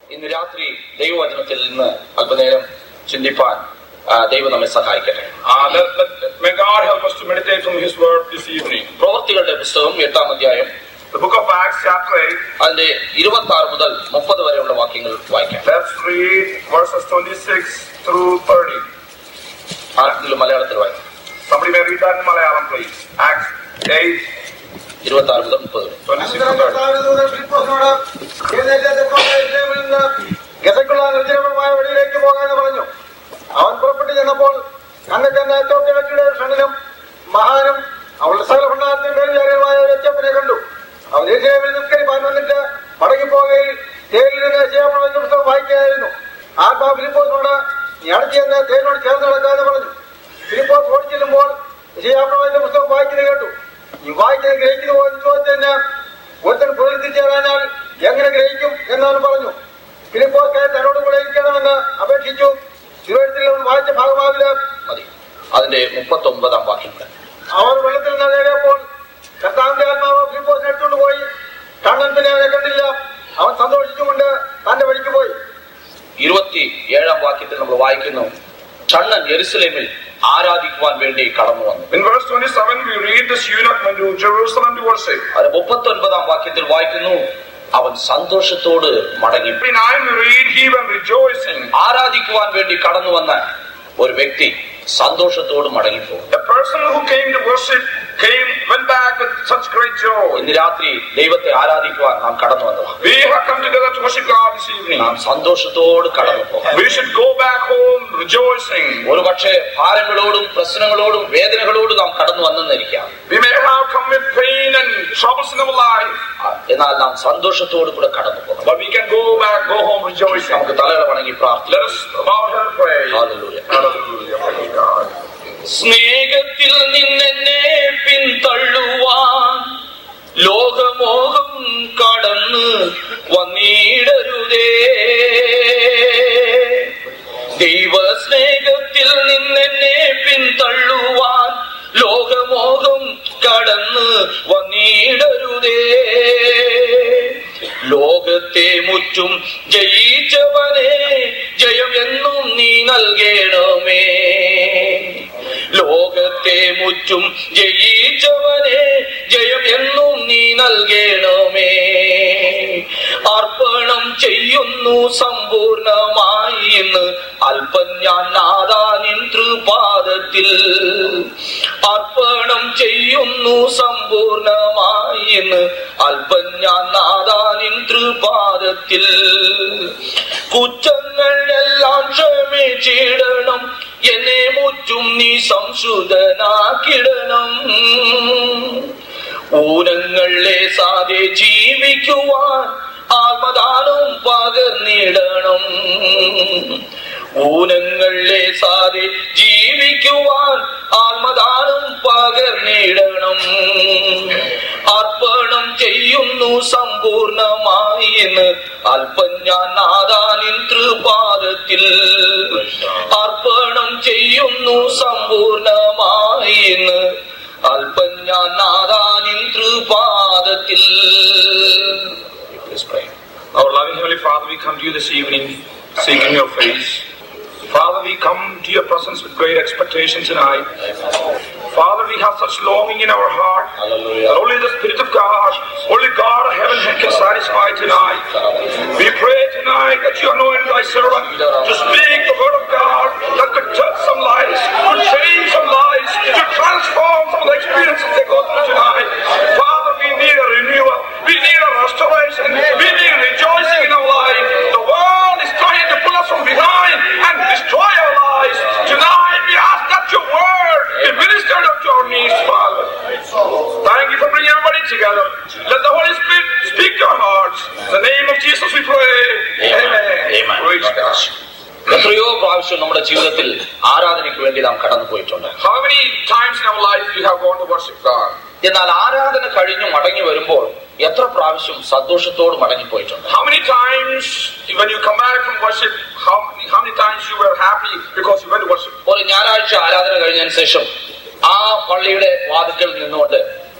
ഇന്ന് രാത്രി ദൈവവചനത്തിൽ നിന്ന് അല്പനേരം ചിന്തിപ്പാൻ ആ, ദൈവം നമ്മെ സഹായിക്കട്ടെ Uh, let, let, may God help us to meditate from His Word this evening. പ്രവൃത്തികളുടെ പുസ്തകം എട്ടാം അധ്യായം The book of Acts, chapter 8. അതിന്റെ ഇരുപത്തി ആറ് മുതൽ മുപ്പത് വരെയുള്ള വാക്യങ്ങൾ വായിക്കാം Let's read verses 26 through 30. ആർക്കെങ്കിലും മലയാളത്തിൽ വായിക്കാം Somebody may read that in Malayalam, please. Acts 8, ഇരുപത്തി ആറ് മുതൽ മുപ്പത് വരെ 26 അനന്തരം to 30. കർത്താവിന്റെ ദൂതൻ ഫിലിപ്പോസിനോട് എഴുന്നേറ്റ് തെക്കോട്ട് യെരൂശലേമിൽ നിന്ന് ഗസയ്ക്കുള്ള നിർജ്ജനമായ വഴിയിലേക്ക് പോകാമെന്ന് പറഞ്ഞു അവൻ പുറപ്പെട്ടു ചെന്നപ്പോൾ കണ്ണക്കന്ന എത്തോപ്യയുടെ ഷണിലും മഹാനും അവളുടെ സകല ഭണ്ഡാരത്തിന് മേലുചാരികളുമായ ഒരു എച്ചപ്പനെ കണ്ടു അവൻ യെരൂശലേമിൽ നിസ്കരിപ്പാൻ വന്നിട്ട് മടങ്ങിപ്പോകയിൽ തേരിൽ നിന്ന് ശിവപ്രവചന പുസ്തകം വായിക്കുകയായിരുന്നു ആത്മാ ഫിലിപ്പോസിനോട് നീ അടുത്ത് ചെന്ന് തേരിനോട് ചേർന്ന് നടക്കാതെ പറഞ്ഞു ഫിലിപ്പോസ് ഓടി ചെല്ലുമ്പോൾ ശിവപ്രവചന പുസ്തകം വായിക്കുന്നത് കേട്ടു ഈ വായിക്കുന്നത് ഗ്രഹിക്കുന്നു എന്ന് ചോദിച്ചതിന് ഒരുത്തൻ പുനരുദ്ധി ചേരാനാൽ എങ്ങനെ ഗ്രഹിക്കും എന്നവൻ പറഞ്ഞു ഫിലിപ്പോസ് തന്നോട് കൂടെ ഇരിക്കണമെന്ന് അപേക്ഷിച്ചു തിരുവഴുത്തിൽ അവൻ വായിച്ച ഭാഗമാവില് മതി അതിന്റെ മുപ്പത്തി ഒമ്പതാം വാക്യങ്ങൾ അവർ വെള്ളത്തിൽ നിന്ന് നേടിയപ്പോൾ കർത്താവിന്റെ ആത്മാവ് ഫിലിപ്പോസിനെ എടുത്തുകൊണ്ട് പോയി കണ്ണൻ പിന്നെ അവനെ കണ്ടില്ല അവൻ സന്തോഷിച്ചുകൊണ്ട് തന്റെ വഴിക്ക് പോയി ഇരുപത്തി ഏഴാം വാക്യത്തിൽ നമ്മൾ വായിക്കുന്നു ഷണ്ണൻ യെരുസലേമിൽ ആരാധിക്കുവാൻ വേണ്ടി കടന്നു വന്നു In verse 27, we read this eunuch went to Jerusalem to worship. അത് മുപ്പത്തി ഒൻപതാം വാക്യത്തിൽ വായിക്കുന്നു അവൻ സന്തോഷത്തോട് മടങ്ങി 29, we read he went rejoicing. ആരാധിക്കുവാൻ വേണ്ടി കടന്നു വന്ന ഒരു വ്യക്തി സന്തോഷത്തോട് മടങ്ങിപ്പോകും A person who came to worship came, went back with such great joy. ഇന്ന് രാത്രി ദൈവത്തെ ആരാധിക്കുവാൻ നാം കടന്നു വന്നതാണ് We have come together to worship God this evening. നാം സന്തോഷത്തോട് കടന്നു പോകാം We should go back home rejoicing. ഒരു പക്ഷേ ഭാരങ്ങളോടും പ്രശ്നങ്ങളോടും വേദനകളോടും നാം കടന്നു വന്നെന്നിരിക്കാം We may have come with pain and troubles in our life, ആ, എന്നാൽ നാം സന്തോഷത്തോട് കൂടെ കടന്നു പോകാം but we can go back, go home rejoicing. നമുക്ക് തലകളെ വണങ്ങി പ്രാർത്ഥിക്കാം Let us bow our head and pray. Hallelujah. Hallelujah. Praise God. സ്നേഹത്തിൽ നിന്നെന്നെ പിന്തള്ളുവാൻ ലോകമോഹം കടന്ന് വന്നിടരുതേ ദൈവസ്നേഹത്തിൽ നിന്നെന്നെ പിന്തള്ളുവാൻ ലോകമോഹം കടന്ന് വന്നിടരുതേ ലോകത്തെ മുറ്റും ജയിച്ചവനെ ജയമെന്നും നീ നൽകണമേ ലോകത്തെ മുറ്റും ജയിച്ചവനെ ജയം എന്നും നീ നൽകണമേ അർപ്പണം ചെയ്യുന്നു സമ്പൂർണമായി ഇന്ന് അല്പം ഞാൻ നാദാനിൻ തൃപാദത്തിൽ അർപ്പണം ചെയ്യുന്നു സമ്പൂർണമായി ഇന്ന് അല്പം ഞാൻ നാദാനിൻ തൃപാദത്തിൽ കുറ്റങ്ങൾ എല്ലാം ക്ഷമിച്ചിടണം എന്നെ മുറ്റും നീ സംശുദ്ധനാക്കിടണം ഊനങ്ങളെ സാധെ ജീവിക്കുവാൻ ആത്മദാനം പകർന്നിടണം ഊനങ്ങളെ സാധെ ജീവിക്കുവാൻ ആത്മദാനം പകർന്നിടണം അർപ്പണം ചെയ്യുന്നു സമ്പൂർണമായി എന്ന് അല്പം ഞാൻ നാദാനിൻ തൃപാദത്തിൽ അർപ്പണം ചെയ്യുന്നു സമ്പൂർണമായി എന്ന് അല്പം ഞാൻ നാദാനിൻ തൃപാദത്തിൽ Please pray. Our loving Heavenly Father, we come to you this evening seeking your face. Father, we come to your presence with great expectation tonight. Father, we have such longing in our heart Hallelujah. that only the Spirit of God, only God of heaven can satisfy tonight. We pray tonight that you anoint thy servant to speak the word of God that could touch some lives, could change some lives, to transform some of the experiences they go through tonight. Father, we need a renewal. We need a restoration. We need rejoicing in our life. The world is trying to pull us from behind and destroy our lives. Tonight we ask that your word be ministered unto our needs, Father. Thank you for bringing everybody together. Let the Holy Spirit speak to our hearts. In the name of Jesus we pray. Amen. Amen. Praise God. എത്രയോ പ്രാവശ്യം നമ്മുടെ ജീവിതത്തിൽ ആരാധനയ്ക്ക് വേണ്ടി നാം കടന്നു പോയിട്ടുണ്ട് How many times in our life we have gone to worship God? എന്നാൽ ആരാധന കഴിഞ്ഞു മടങ്ങി വരുമ്പോൾ എത്ര പ്രാവശ്യം സന്തോഷത്തോട് മടങ്ങിപ്പോയിട്ടുണ്ട് How many times when you come back from worship, how many, how many times you were happy because you went to worship? ഒരു ഞായറാഴ്ച ആരാധന കഴിഞ്ഞതിന് ശേഷം ആ പള്ളിയുടെ വാതിക്കൽ നിന്നുകൊണ്ട്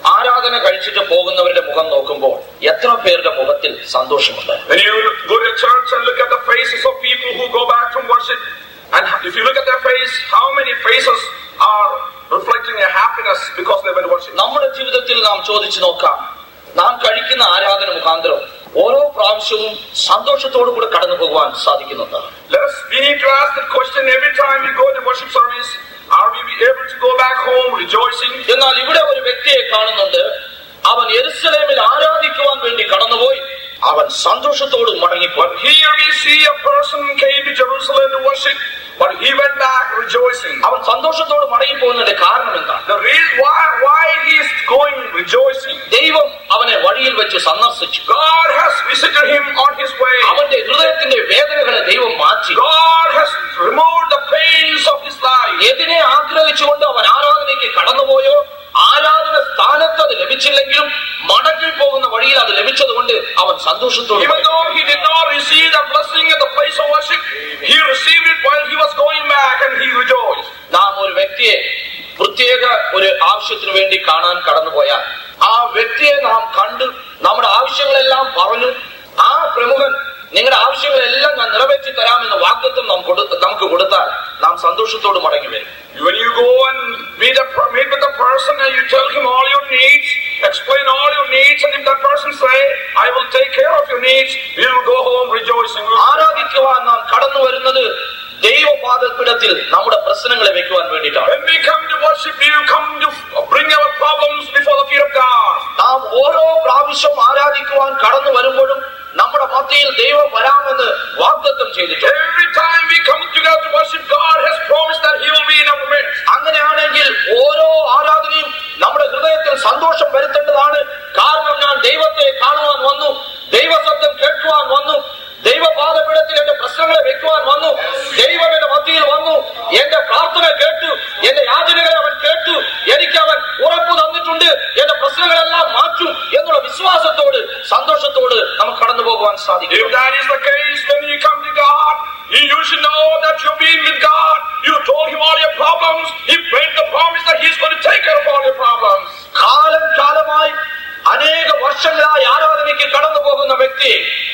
ആരാധന കഴിച്ചിട്ട് പോകുന്നവരുടെ മുഖം നോക്കുമ്പോൾ എത്ര പേരുടെ മുഖത്തിൽ സന്തോഷമുണ്ട് When you go to church and look at the faces of people who go back from worship, and if you look at their face, how many faces are reflecting a happiness because they went worship? നമ്മുടെ ജീവിതത്തിൽ നാം ചോദിച്ചു നോക്കാം നാം കഴിക്കുന്ന ആരാധന മുഖാന്തരം ഓരോ പ്രാവശ്യവും സന്തോഷത്തോടു കൂടെ കടന്നു പോകുവാൻ സാധിക്കുന്നുണ്ട് Let us, we need to ask that question every time we go to worship service. Are we able to go back home rejoicing? എന്നാൽ ഇവിടെ ഒരു വ്യക്തിയെ കാണുന്നുണ്ട് അവൻ എരുസലേമിൽ ആരാധിക്കുവാൻ വേണ്ടി കടന്നുപോയി അവൻ സന്തോഷത്തോട് മടങ്ങിപ്പോയി But here we see a person came to Jerusalem to worship, but he went back rejoicing. അവൻ സന്തോഷത്തോട് മടങ്ങിപ്പോകുന്നതിന്റെ കാരണം എന്താണ് The reason why, why he is going rejoicing, ദൈവം അവനെ വഴിയിൽ വെച്ച് സന്ദർശിച്ചു God has visited him on his way. അവന്റെ ഹൃദയത്തിന്റെ വേദനകളെ ദൈവം മാറ്റി God has removed the pains of his life. എതിനെ ആഗ്രഹിച്ചുകൊണ്ട് അവൻ ആരാധനയ്ക്ക് കടന്നുപോയോ ആരാധന സ്ഥാനത്ത് അത് ലഭിച്ചില്ലെങ്കിലും മടങ്ങിൽ പോകുന്ന വഴിയിൽ അത് ലഭിച്ചതുകൊണ്ട് അവൻ സന്തോഷത്തോടെ Even though he did not receive the blessing at the place of worship, he received it while he was going back and he rejoiced. നാം ഒരു വ്യക്തിയെ പ്രത്യേക ഒരു ആവശ്യത്തിന് വേണ്ടി കാണാൻ കടന്നുപോയാൽ ആ വ്യക്തിയെ നാം കണ്ട് നമ്മുടെ ആവശ്യങ്ങളെല്ലാം പറഞ്ഞു ആ പ്രമുഖൻ നിങ്ങളുടെ ആവശ്യങ്ങളെല്ലാം ഞാൻ നിറവേറ്റി തരാമെന്ന് വാഗ്ദത്വം നാം കൊടു- നമുക്ക് കൊടുത്താൽ നാം സന്തോഷത്തോട് മടങ്ങി വരും When you go and meet, a, meet with a person and you tell him all your needs, explain all your needs, and if that person say, I will take care of your needs, you will go home rejoicing. We'll- ആരാധിക്കുവാൻ നാം കടന്നു വരുന്നത് ദൈവപാദപീഠത്തിൽ നമ്മുടെ പ്രശ്നങ്ങളെ വെക്കുവാൻ വേണ്ടിയിട്ടാണ് When we come to worship, you come to bring our problems before the feet of God. നാം ഓരോ പ്രാവശ്യം ആരാധിക്കുവാൻ കടന്നു വരുമ്പോഴും നമ്മുടെ മധ്യയിൽ ദൈവം വരാമെന്ന് വാഗ്ദത്തം ചെയ്തിട്ടുണ്ട് Every time we come together to worship, God has promised that He will be in our midst. അങ്ങനെയാണെങ്കിൽ ഓരോ ആരാധനയും നമ്മുടെ ഹൃദയത്തിൽ സന്തോഷം വരുത്തേണ്ടതാണ് കാരണം ഞാൻ ദൈവത്തെ കാണുവാൻ വന്നു ദൈവശബ്ദം കേൾക്കുവാൻ വന്നു ദൈവപാദപീഠത്തിൽ എന്റെ പ്രശ്നങ്ങളെ വെക്കുവാൻ വന്നു ദൈവം എന്റെ മധ്യയിൽ വന്നു എന്റെ പ്രാർത്ഥന കേട്ടു എന്റെ യാചനകളെ അവൻ കേട്ടു എനിക്ക് അവൻ ഉറപ്പ് തന്നിട്ടുണ്ട് എന്റെ പ്രശ്നങ്ങളെല്ലാം മാറ്റും എന്നുള്ള വിശ്വാസത്തോട് സന്തോഷത്തോട് നമുക്ക് കടന്നു പോകുവാൻ സാധിക്കും If that is the case, when you come to God, you you should know that you're being with God. You told Him all your problems. He made the promise that He's going to take care of all your problems. കാലം കാലമായി അനേക വർഷങ്ങളായി ആരാധനയ്ക്ക് കടന്നു പോകുന്ന വ്യക്തി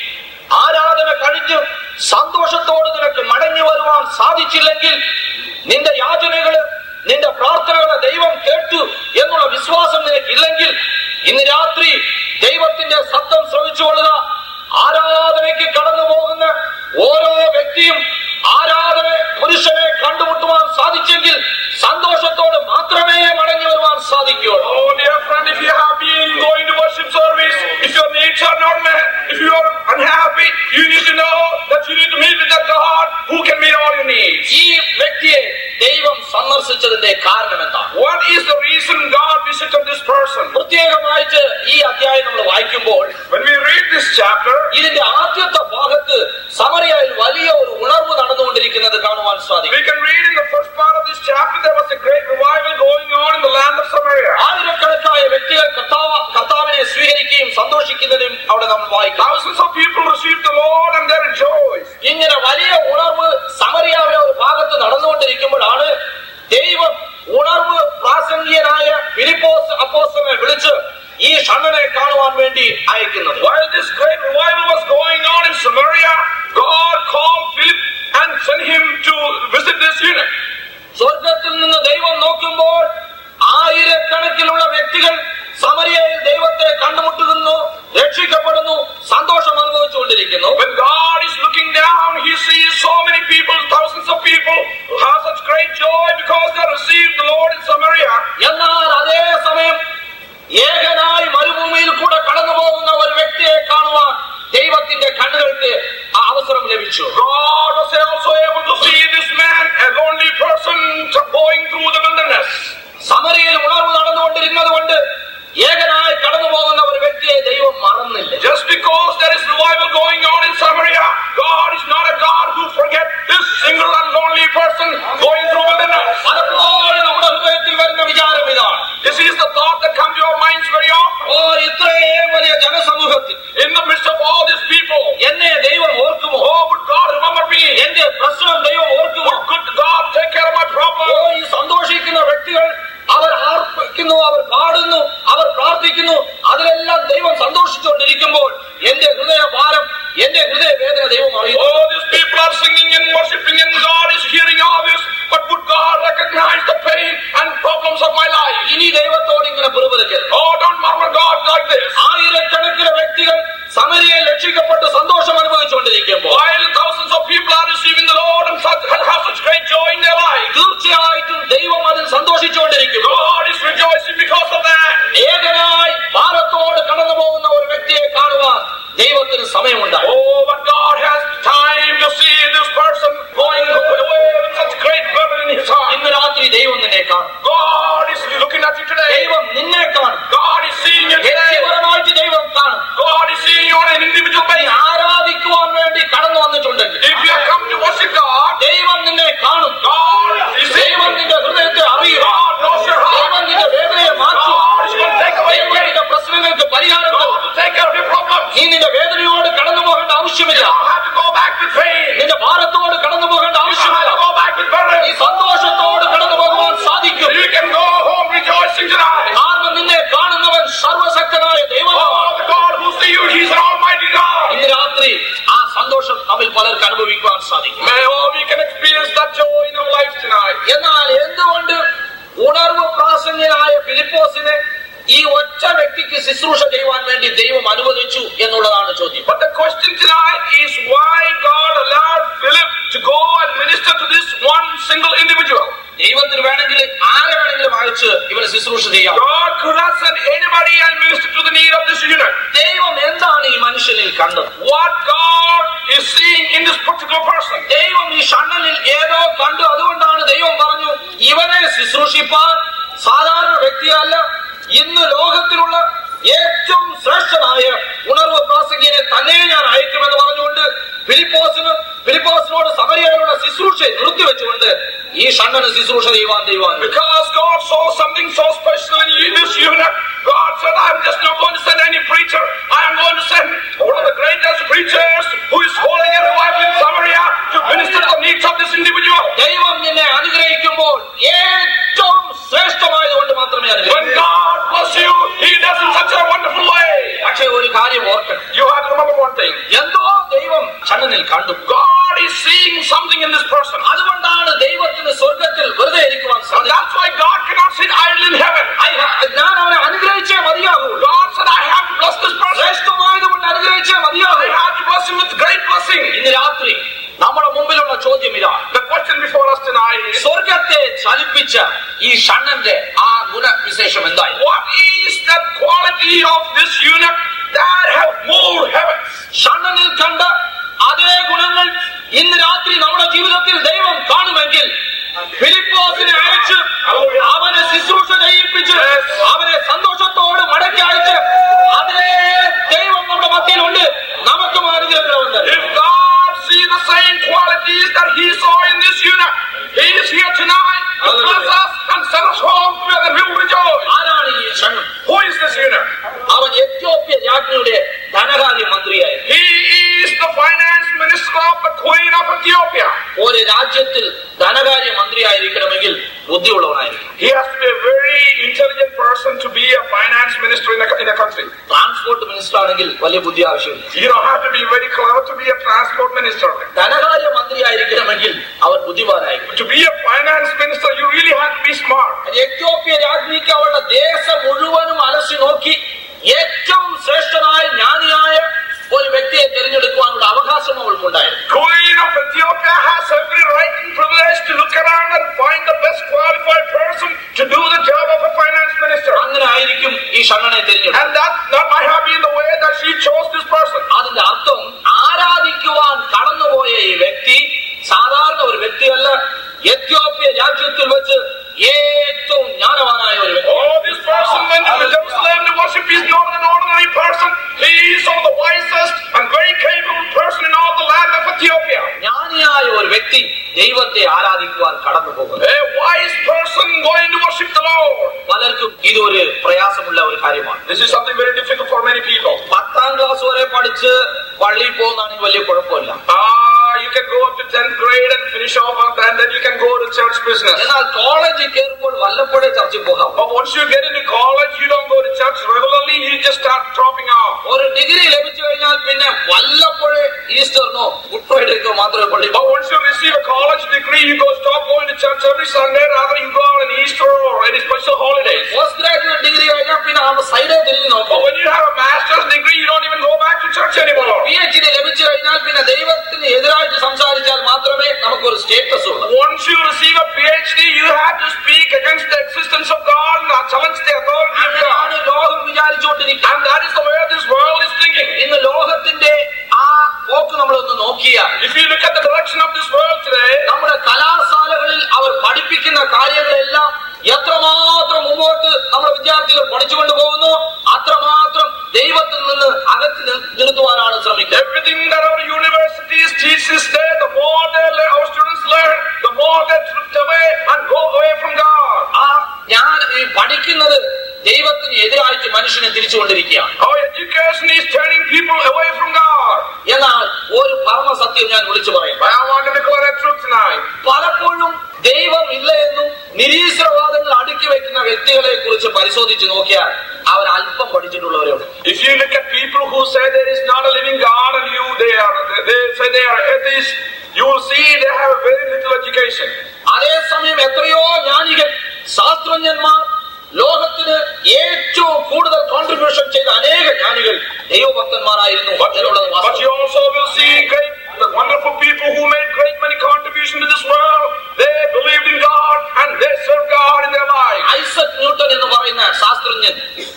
ആരാധന കഴിഞ്ഞ് സന്തോഷത്തോട് നിനക്ക് മടങ്ങി വരുവാൻ സാധിച്ചില്ലെങ്കിൽ നിന്റെ യാചനകള് നിന്റെ പ്രാർത്ഥനകളെ ദൈവം കേട്ടു എന്നുള്ള വിശ്വാസം നിനക്കില്ലെങ്കിൽ ഇന്ന് രാത്രി ദൈവത്തിന്റെ ശബ്ദം ശ്രമിച്ചുകൊള്ളുക ആരാധനയ്ക്ക് കടന്നു പോകുന്ന ഓരോ വ്യക്തിയും ആരാധന പുരുഷനെ കണ്ടുമുട്ടുവാൻ സാധിച്ചെങ്കിൽ സന്തോഷത്തോട് മാത്രമേ മടങ്ങി വരുവാൻ സാധിക്കുകയുള്ളൂ Oh, dear friend, if you have been going to worship service, if your needs are not met, if you are unhappy, you need to know that you need to meet with that God who can meet all your needs. ഈ വ്യക്തിയെ ദൈവം സന്ദർശിച്ചതിന്റെ കാരണം എന്താണ് What is the reason God visited this person? പ്രത്യേകമായിട്ട് ഈ അധ്യായം നമ്മൾ വായിക്കുമ്പോൾ When we read this chapter, ഇതിന്റെ ആദ്യത്തെ ഭാഗത്ത് സമറിയയിൽ വലിയ ഒരു ഉണർവ് നടന്നുകൊണ്ടിരിക്കുന്നത് കാണുവാൻ സാധിക്കും we can read in the first part of this chapter there was a great revival going on in the land of Samaria. ആയിരക്കണക്കായ വ്യക്തികൾ കർത്താവ് കർത്താവിനെ സ്വീകരിക്കുകയും സന്തോഷിക്കുന്നതും അവിടെ നമ്മൾ വായിക്കാം Thousands of people received the Lord and they rejoiced. ഇങ്ങനെ വലിയ ഉണർവ് സമറിയാവിലെ ഒരു ഭാഗത്ത് നടന്നുകൊണ്ടിരിക്കുമ്പോഴാണ് ദൈവം ഉണർവ് പ്രാസംഗികനായ ഫിലിപ്പോസ് അപ്പോസ്തലനെ വിളിച്ച് ഈ ഷണ്ണനെ കാണുവാൻ വേണ്ടി അയക്കുന്നത് While this great revival was going on in Samaria, God called Philip and sent him to visit this eunuch. സ്വർഗത്തിൽ നിന്ന് ദൈവം നോക്കുമ്പോൾ ആയിരക്കണക്കിലുള്ള വ്യക്തികൾ സമരിയയിൽ ദൈവത്തെ കണ്ടുമുട്ടുന്നു രക്ഷിക്കപ്പെടുന്നു സന്തോഷം അനുഭവിച്ചുകൊണ്ടിരിക്കുന്നു When God is looking down, He sees so many people, thousands of people, who have such great joy because they received the Lord in Samaria. എന്നാൽ അതേ സമയം ഏകനായി മരുഭൂമിയിൽ കൂടെ കടന്നു പോകുന്ന ഒരു വ്യക്തിയെ കാണുവാൻ ദൈവത്തിന്റെ കണ്ണുകൾക്ക് ആ അവസരം ലഭിച്ചു God was also able to see this man, a lonely person, going through the wilderness. സമരിയിൽ ഉണർവ് നടന്നുകൊണ്ടിരുന്നത് കൊണ്ട് ഏകനായി കടന്നു പോകുന്ന ഒരു വ്യക്തിയെ ദൈവം മറന്നില്ല Just because there is revival going on in Samaria, God is not a God who forget this single and lonely person going through wilderness. പലപ്പോഴും നമ്മുടെ ഹൃദയത്തിൽ വരുന്ന വിചാരം ഇതാണ് This is the thought that comes to our minds very often. ഓ ഇത്രയും വലിയ ജനസമൂഹത്തിൽ In the midst of all these people, എന്നെ ദൈവം ഓർക്കുമോ oh, would God remember me? എന്റെ പ്രശ്നം ദൈവം ഓർക്കുമോ Would good God take care of my oh problem? ഈ സന്തോഷിക്കുന്ന വ്യക്തികൾ അവർ ആർപ്പിക്കുന്നു അവർ പാടുന്നു അവർ പ്രാർത്ഥിക്കുന്നു ഇതിലെല്ലാം ദൈവം സന്തോഷിച്ചുകൊണ്ടിരിക്കുമ്പോൾ എന്റെ ഹൃദയഭാരം എന്റെ ഹൃദയവേദന ദൈവം അറിയുന്നു Oh, these people are singing and worshiping and God is hearing all this. But would God recognize the pain and problems of my life? ഇനി ദൈവത്തോട് ഇങ്ങനെ പിറുപിറുക്കരുത് Oh, don't murmur God like this. ആയിരക്കണക്കിന് വ്യക്തികൾ സമരിയയിൽ രക്ഷിക്കപ്പെട്ട് സന്തോഷം അനുഭവിച്ചുകൊണ്ടിരിക്കുമ്പോൾ While thousands of people are receiving the Lord and such, have such great joy in their life. തീർച്ചയായിട്ടും ദൈവം അതിൽ സന്തോഷിച്ചുകൊണ്ടിരിക്കുന്നു God is rejoicing because of that. ഏകനായി ഭാരത്തോട് കടന്നു പോകുന്ന ഒരു വ്യക്തിയെ കാണുവാൻ ദൈവത്തിന് സമയമുണ്ടായി Oh, but God has time to see this person going away with such great burden in his heart. ഇന്ന് രാത്രി ദൈവം നിന്നെ കാണും God is looking at you today. ദൈവം നിന്നെ കാണും God is seeing you today. വ്യക്തിപരമായിട്ട് ദൈവം കാണും God is seeing you on an individual നീ basis. ആരാധിക്കുവാൻ വേണ്ടി കടന്നു വന്നിട്ടുണ്ടെങ്കിൽ If you have come to worship God, ദൈവം നിന്നെ കാണും God is seeing ദൈവം you. നിന്റെ ഹൃദയത്തെ അറിയും God knows your heart. ദൈവം നിന്റെ വേദനയെ മാറ്റും God is going to take away your ദൈവം pain. നിന്റെ പ്രശ്നങ്ങൾക്ക് പരിഹാരം തരും. God will take care of your problems. നീ നിന്റെ വേദനയോട് കടന്നു പോകേണ്ട ആവശ്യമില്ല You don't have to go back with pain. നിന്റെ ഭാരത്തോട് കടന്നു പോകേണ്ട You don't ആവശ്യമില്ല have to go back with നീ burden. സന്തോഷത്തോട് കടന്നു പോകുവാൻ സാധിക്കും You can go home rejoicing tonight. കാരണം നിന്നെ കാണുന്നവൻ സർവശക്തനായ ദൈവമാണ് Oh, the God who sees you, He's an almighty God. ഇന്ന് രാത്രി ആ സന്തോഷം നമ്മിൽ പലർക്ക് അനുഭവിക്കുവാൻ സാധിക്കും May all we can experience that joy in our life tonight. എന്നാൽ എന്തുകൊണ്ട് ഉണർവ് പ്രാസംഗികനായ ഫിലിപ്പോസിനെ ഈ ഒറ്റ വ്യക്തിക്ക് ശുശ്രൂഷ ചെയ്യുവാൻ വേണ്ടി ദൈവം അനുവദിച്ചു എന്നുള്ളതാണ് ചോദ്യം But the question tonight is why God allowed Philip to go and minister to this one single individual. ദൈവത്തിന് വേണമെങ്കിൽ ആരെ വേണമെങ്കിലും അയച്ച് ഇവന് ശുശ്രൂഷ ചെയ്യാം God could have sent anybody and minister to the need of this eunuch. ദൈവം എന്താണ് ഈ മനുഷ്യനിൽ കണ്ടത് What God is seeing in this particular person. ദൈവം ഈ ഷണ്ണനിൽ ഏതോ കണ്ടു അതുകൊണ്ടാണ് ദൈവം പറഞ്ഞു ഇവനെ ശുശ്രൂഷിപ്പാൻ സാധാരണ വ്യക്തിയല്ല ഇന്ന് ലോകത്തിലുള്ള ഏറ്റവും ശ്രേഷ്ഠനായ ഉണർവ് പ്രാസംഗികനെ തന്നെ ഞാൻ അയക്കുമെന്ന് പറഞ്ഞുകൊണ്ട് ഫിലിപ്പോസിന് ഫിലിപ്പോസിനോട് സമരിയയിലുള്ള ശുശ്രൂഷ നിർത്തിവെച്ചുകൊണ്ട് ഈ ഷണ്ണന് ശുശ്രൂഷ ചെയ്യുവാൻ ദൈവം അനുവദിച്ചു. Because God saw something so special in this eunuch, God said, I'm just not going to send any preacher. I am going to send one of the greatest preachers who is holding a revival in Samaria to minister to the needs of this individual. ദൈവം നിന്നെ അനുഗ്രഹിക്കുമ്പോൾ ഏറ്റവും ശ്രേഷ്ഠമായത് കൊണ്ട് മാത്രമേ When അനുഗ്രഹിക്കൂ God bless you, He does in such a wonderful way. പക്ഷേ ഒരു കാര്യം ഓർക്കണം You have to remember one thing. എന്തോ ദൈവം ഷണ്ണനിൽ കണ്ടു God is seeing something in this person. അതുകൊണ്ടാണ് ദൈവത്തിന് സ്വർഗത്തിൽ വെറുതെ ഇരിക്കുവാൻ And സാധിക്കും that's why God cannot sit idle in heaven. ഞാൻ അവനെ അനുഗ്രഹിച്ചേ മതിയാകൂ God said, I have to bless this person. ശ്രേഷ്ഠമായതുകൊണ്ട് അനുഗ്രഹിച്ചേ മതിയാകൂ I have to bless him with great blessing. ഇന്ന് രാത്രി നമ്മുടെ മുമ്പിലുള്ള ചോദ്യം ഇതാ The question before us tonight is, സ്വർഗത്തെ ചലിപ്പിച്ച ഈ ഷണ്ണന്റെ ആ ഗുണവിശേഷം എന്തായി what is the quality of this eunuch that have moved heavens? ഷണ്ണനിൽ കണ്ട അതേ ഗുണങ്ങൾ ഇന്ന് രാത്രി നമ്മുടെ ജീവിതത്തിൽ ദൈവം കാണുമെങ്കിൽ ഫിലിപ്പോസിനെ അയച്ച് അവനെ ശുശ്രൂഷ ചെയ്യിപ്പിച്ച് അവനെ സന്തോഷത്തോട് മടക്കി അയച്ച് അതേ ദൈവം നമ്മുടെ മധ്യയിലുണ്ട് നമുക്കും അനുഗ്രഹങ്ങളുണ്ട് If God see the same qualities that he saw in this eunuch, he is here tonight to bless us and send us home with a will rejoice. ആരാണ് ഈ ഷണ്ണൻ Who is this eunuch? അവൻ Ethiopia രാജ്ഞിയുടെ ധനകാര്യ മന്ത്രിയായിരുന്നു He is the finance minister of the Queen of Ethiopia. ഒരു രാജ്യത്തിൽ ധനകാര്യ മന്ത്രിയായിരിക്കണമെങ്കിൽ ബുദ്ധിയുള്ളവനായിരിക്കും He has to be a very intelligent person to be a finance minister in a, in a country. Transport minister ആണെങ്കിൽ വലിയ ബുദ്ധി ആവശ്യമില്ല You don't have to be very clever to be a transport minister. ധനകാര്യ മന്ത്രിയായിരിക്കണമെങ്കിൽ അവൻ ബുദ്ധിമാനായിരിക്കും To be a finance minister, you really have to be smart. Ethiopia രാജ്ഞിക്ക് അവളുടെ ദേശം മുഴുവനും അലസി നോക്കി ഏറ്റവും ശ്രേഷ്ഠനായ ജ്ഞാനിയായ ഒരു വ്യക്തിയെ തിരഞ്ഞെടുക്കുവാനുള്ള അവകാശം അവൾക്കുണ്ടായിരുന്നു Queen of Ethiopia has every right and privilege to look around and find the best qualified person to do the job of a finance minister. അങ്ങനെ ആയിരിക്കും ഈ ഷണ്ണനെ തിരഞ്ഞെടുക്കും And that, that might have been the way that she chose this person. അതിന്റെ അർത്ഥം ആരാധിക്കുവാൻ കടന്നുപോയ ഈ വ്യക്തി സാധാരണ ഒരു വ്യക്തിയല്ല എത്യോപ്യ രാജ്യത്തിൽ വെച്ച് ഏറ്റവും ജ്ഞാനവാനായ ഒരു വ്യക്തി Oh, this person went to Jerusalem to worship. He's not an ordinary person. He is one of the wisest and very capable person in all the land of Ethiopia. ജ്ഞാനിയായ ഒരു വ്യക്തി ദൈവത്തെ ആരാധിക്കുവാൻ കടന്നു പോകുന്നു A wise person going to worship the Lord. പലർക്കും ഇതൊരു പ്രയാസമുള്ള ഒരു കാര്യമാണ് This is something very difficult for many people. പത്താം ക്ലാസ് വരെ പഠിച്ച് പള്ളിയിൽ പോകുന്നതാണെങ്കിൽ വലിയ കുഴപ്പമില്ല Ah, you can go up to 10th grade and finish off on that, and then you can go to church business. എന്നാൽ കോളേജിൽ കയറുമ്പോൾ വല്ലപ്പോഴേ ചർച്ചിൽ പോകാം But once you get into college, you don't go to church regularly. You, just start dropping off. ഒരു degree ലഭിച്ചു കഴിഞ്ഞാൽ പിന്നെ വല്ലപ്പോഴേ ഈസ്റ്ററിനോ good ഫ്രൈഡേക്കോ മാത്രമേ പള്ളി But once you receive a college degree, you go stop going to church every Sunday, rather you go on an Easter or any special holidays. Post graduate degree കഴിഞ്ഞാൽ പിന്നെ ആ സൈഡേ തിരിഞ്ഞു But നോക്കും when you have a master's degree, you don't even go back to church anymore. P H D ലഭിച്ചു കഴിഞ്ഞാൽ പിന്നെ ദൈവത്തിന് എതിരായിട്ട് സംസാരിച്ചാൽ മാത്രമേ നമുക്കൊരു സ്റ്റേറ്റസ് ഉള്ളൂ Once you receive a PhD, you have to speak against the existence of God and challenge the authority of God. അങ്ങനെയാണ് ലോകം വിചാരിച്ചുകൊണ്ടിരിക്കുന്നത് And that is the way this world is thinking. ഇന്ന് ലോകത്തിന്റെ ആ പോക്ക് നമ്മളൊന്ന് നോക്കിയാൽ If you look at the direction of this world today, നമ്മുടെ കലാശാലകളിൽ അവർ പഠിപ്പിക്കുന്ന കാര്യങ്ങളെല്ലാം എത്രമാത്രം മുമ്പോട്ട് നമ്മുടെ വിദ്യാർത്ഥികൾ പഠിച്ചുകൊണ്ട് പോകുന്നു അത്രമാത്രം ദൈവത്തിൽ നിന്ന് അകറ്റി നിർ- നിർത്തുവാനാണ് ശ്രമിക്കുന്നത് everything that our universities teach this day, the more they le- our students learn, the more they drift away and go away from God. ആ ഞാൻ ഈ പഠിക്കുന്നത് ദൈവത്തിന് എതിരായിട്ട് മനുഷ്യനെ തിരിച്ചുകൊണ്ടിരിക്കുകയാണ് Our education is turning people away from God. എന്നാൽ ഒരു പരമസത്യം ഞാൻ വിളിച്ചു പറയും But I want to declare a truth tonight. പലപ്പോഴും ദൈവം ഇല്ല എന്നും നിരീശ്വരവാദങ്ങൾ അടുക്കി വെക്കുന്ന വ്യക്തികളെ കുറിച്ച് പരിശോധിച്ച് നോക്കിയാൽ അവർ അല്പം പഠിച്ചിട്ടുള്ളവരുണ്ട് If you look at people who say there is not a living God and you they are they say they are atheists, you will see they have very little education. അതേസമയം എത്രയോ ജ്ഞാനികൾ ശാസ്ത്രജ്ഞന്മാർ ലോകത്തിന് ഏറ്റവും കൂടുതൽ കോൺട്രിബ്യൂഷൻ ചെയ്ത അനേക ജ്ഞാനികൾ ദൈവഭക്തന്മാരായിരുന്നു But you, എന്നുള്ളത് but വാസ്തവം. you also will see great, the wonderful people who made great many contribution to this world. They believed in God and they served God in their life. Isaac Newton എന്ന് പറയുന്ന ശാസ്ത്രജ്ഞൻ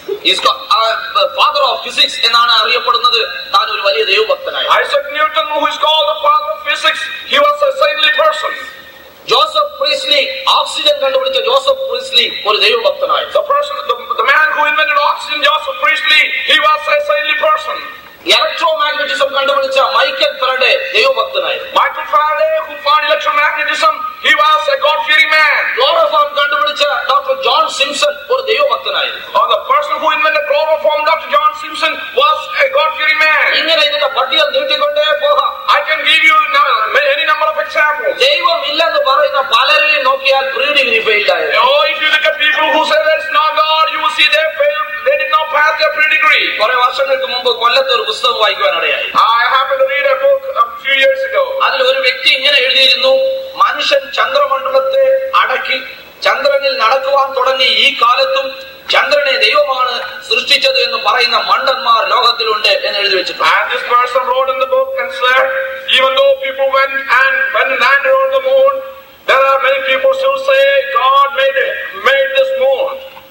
father of physics എന്നാണ് അറിയപ്പെടുന്നത് താൻ ഒരു വലിയ ദൈവഭക്തനായി Isaac Newton, who is called the father of physics, he was a saintly person. Joseph Priestley oxygen കണ്ടുപിടിച്ച ജോസഫ് പ്രീസ്ലി ഒരു ദൈവഭക്തനായി The person, the, the man who invented oxygen, Joseph Priestley, he was a saintly person. Electromagnetism കണ്ടുപിടിച്ച Michael Faraday ദൈവഭക്തനായിരുന്നു Michael Faraday, who found electromagnetism, he was a God-fearing man. Chloroform കണ്ടുപിടിച്ച doctor John Simpson ഒരു ദൈവഭക്തനായിരുന്നു Or the person who invented chloroform, Dr. John Simpson, was a God-fearing man. ഇങ്ങനെ ഇതിന്റെ പട്ടികൽ നീട്ടിക്കൊണ്ടേ പോകാം I can give you no- any number of examples. ദൈവം ഇല്ലെന്ന് പറയുന്ന പലരെയും നോക്കിയാൽ പ്രീ ഡിഗ്രി ഫെയിൽഡ് ആയിരുന്നു Oh, if you look at people who say there is no God, you will see they failed. They did not pass their pre-degree. കുറെ വർഷങ്ങൾക്ക് മുമ്പ് കൊല്ലത്ത് ഒരു പുസ്തകം വായിക്കുവാനിടയായി I happened to read a book a few years ago. അതിൽ ഒരു വ്യക്തി ഇങ്ങനെ എഴുതിയിരുന്നു മനുഷ്യൻ ചന്ദ്രമണ്ഡലത്തെ അടക്കി ചന്ദ്രനിൽ നടക്കുവാൻ തുടങ്ങി ഈ കാലത്തും ചന്ദ്രനെ ദൈവമാണ് സൃഷ്ടിച്ചത് എന്ന് പറയുന്ന മണ്ടന്മാർ ലോകത്തിലുണ്ട് എന്ന് എഴുതി വെച്ചിട്ടുണ്ട് And this person wrote in the book and said, even though people went and went and landed on the moon, there are many people still say God made it, made this moon.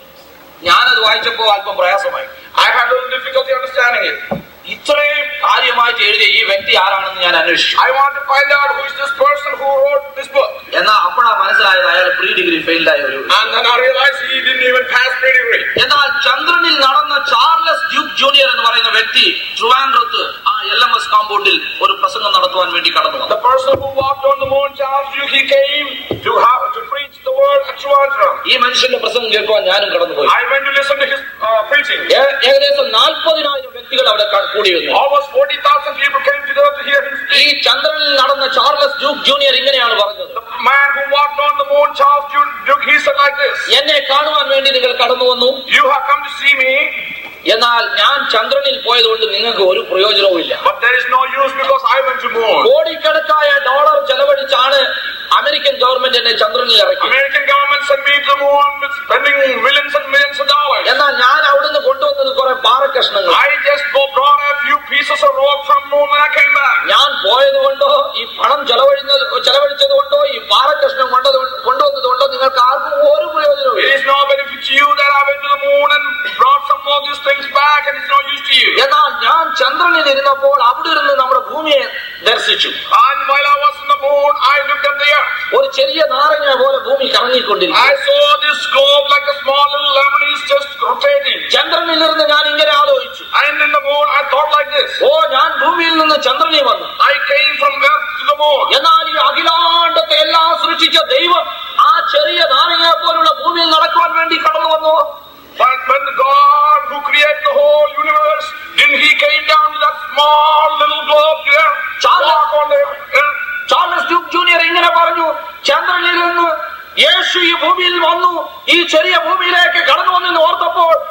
ഞാനത് വായിച്ചപ്പോൾ അല്പം പ്രയാസമായി I had a little difficulty understanding it. ഇത്രയും കാര്യമായിട്ട് എഴുതിയ ഈ വ്യക്തി ആരാണെന്ന് ഞാൻ അന്വേഷിച്ചു I want to find out who is this person who wrote this book. എന്നാൽ അപ്പോഴാ മനസ്സിലായത് അയാൾ പ്രീ ഡിഗ്രി ഫെയിൽഡ് ആയ ഒരു And then I realized he didn't even pass pre-degree. എന്നാൽ ചന്ദ്രനിൽ നടന്ന ചാർലസ് ഡ്യൂക്ക് ജൂനിയർ എന്ന് പറയുന്ന വ്യക്തി ട്രിവാൻഡ്രത്ത് ആ എൽ എം എസ് കോമ്പൗണ്ടിൽ ഒരു പ്രസംഗം നടത്തുവാൻ വേണ്ടി കടന്നു വന്നു The person who walked on the moon, Charles Duke, he came to have to preach the word at Trivandrum. ഈ മനുഷ്യന്റെ പ്രസംഗം കേൾക്കുവാൻ ഞാനും കടന്നുപോയി I went to listen to his uh, preaching. ഏ- ഏകദേശം നാൽപ്പതിനായിരം വ്യക്തികൾ അവിടെ ക- കൂടി വന്നു Almost 40,000 people came together to hear him ഈ speak. ചന്ദ്രനിൽ നടന്ന ചാർലസ് ഡ്യൂക്ക് ജൂനിയർ ഇങ്ങനെയാണ് പറഞ്ഞത് The man who walked on the moon, Charles Duke, Duke, he said like this. എന്നെ കാണുവാൻ വേണ്ടി നിങ്ങൾ കടന്നു വന്നു You have come to see me, എന്നാൽ ഞാൻ ചന്ദ്രനിൽ പോയതുകൊണ്ട് നിങ്ങൾക്ക് ഒരു പ്രയോജനവും ഇല്ല but there is no use because I went to moon. കോടിക്കണക്കായ ഡോളർ ചെലവഴിച്ചാണ് അമേരിക്കൻ ഗവൺമെന്റ് എന്നെ ചന്ദ്രനിൽ ഇറക്കി American government sent me to the moon with spending millions and millions of dollars. എന്നാൽ ഞാൻ അവിടുന്ന് കൊണ്ടുവന്നത് കുറെ പാറക്കഷ്ണങ്ങൾ I just go- brought a few pieces of rock from moon when I came back. ഞാൻ പോയത് കൊണ്ടോ ഈ പണം ചെലവഴിഞ്ഞത് ചെലവഴിച്ചത് കൊണ്ടോ ഈ പാറക്കഷ്ണം കൊണ്ടത് കൊണ്ടുവന്നത് കൊണ്ടോ നിങ്ങൾക്ക് ആർക്കും ഒരു പ്രയോജനവും It is no benefit to you that I went to the moon and brought some of these things back and it's no use to you. എന്നാൽ ഞാൻ ചന്ദ്രനിൽ ഇരുന്നപ്പോൾ അവിടെ ഇരുന്ന് നമ്മുടെ ഭൂമിയെ ദർശിച്ചു And while I was in the moon, I looked at the earth. ഒരു ചെറിയ നാരങ്ങ പോലെ ഭൂമി കറങ്ങിക്കൊണ്ടിരിക്കും I saw this globe like a small little lemon is just rotating. ചന്ദ്രനിൽ ഇരുന്ന് ഞാൻ ഇങ്ങനെ ആലോചിച്ചു And in the moon, I thought like this. ഓ ഞാൻ ഭൂമിയിൽ നിന്ന് ചന്ദ്രനിൽ വന്നു I came from earth to the moon. എന്നാൽ ഈ അഖിലാണ്ടത്തെ എല്ലാം സൃഷ്ടിച്ച ദൈവം ആ ചെറിയ നാരങ്ങ പോലുള്ള ഭൂമിയിൽ നടക്കുവാൻ വേണ്ടി കടന്നു വന്നു But when the God who created the whole universe, didn't he came down to that small little globe there? Charles- Walk on the earth. Charles Duke junior ഇങ്ങനെ പറഞ്ഞു ചന്ദ്രനിൽ നിന്ന് യേശു ഈ ഭൂമിയിൽ വന്നു ഈ ചെറിയ ഭൂമിയിലേക്ക് കടന്നു വന്നെന്ന് ഓർത്തപ്പോൾ ഞാൻ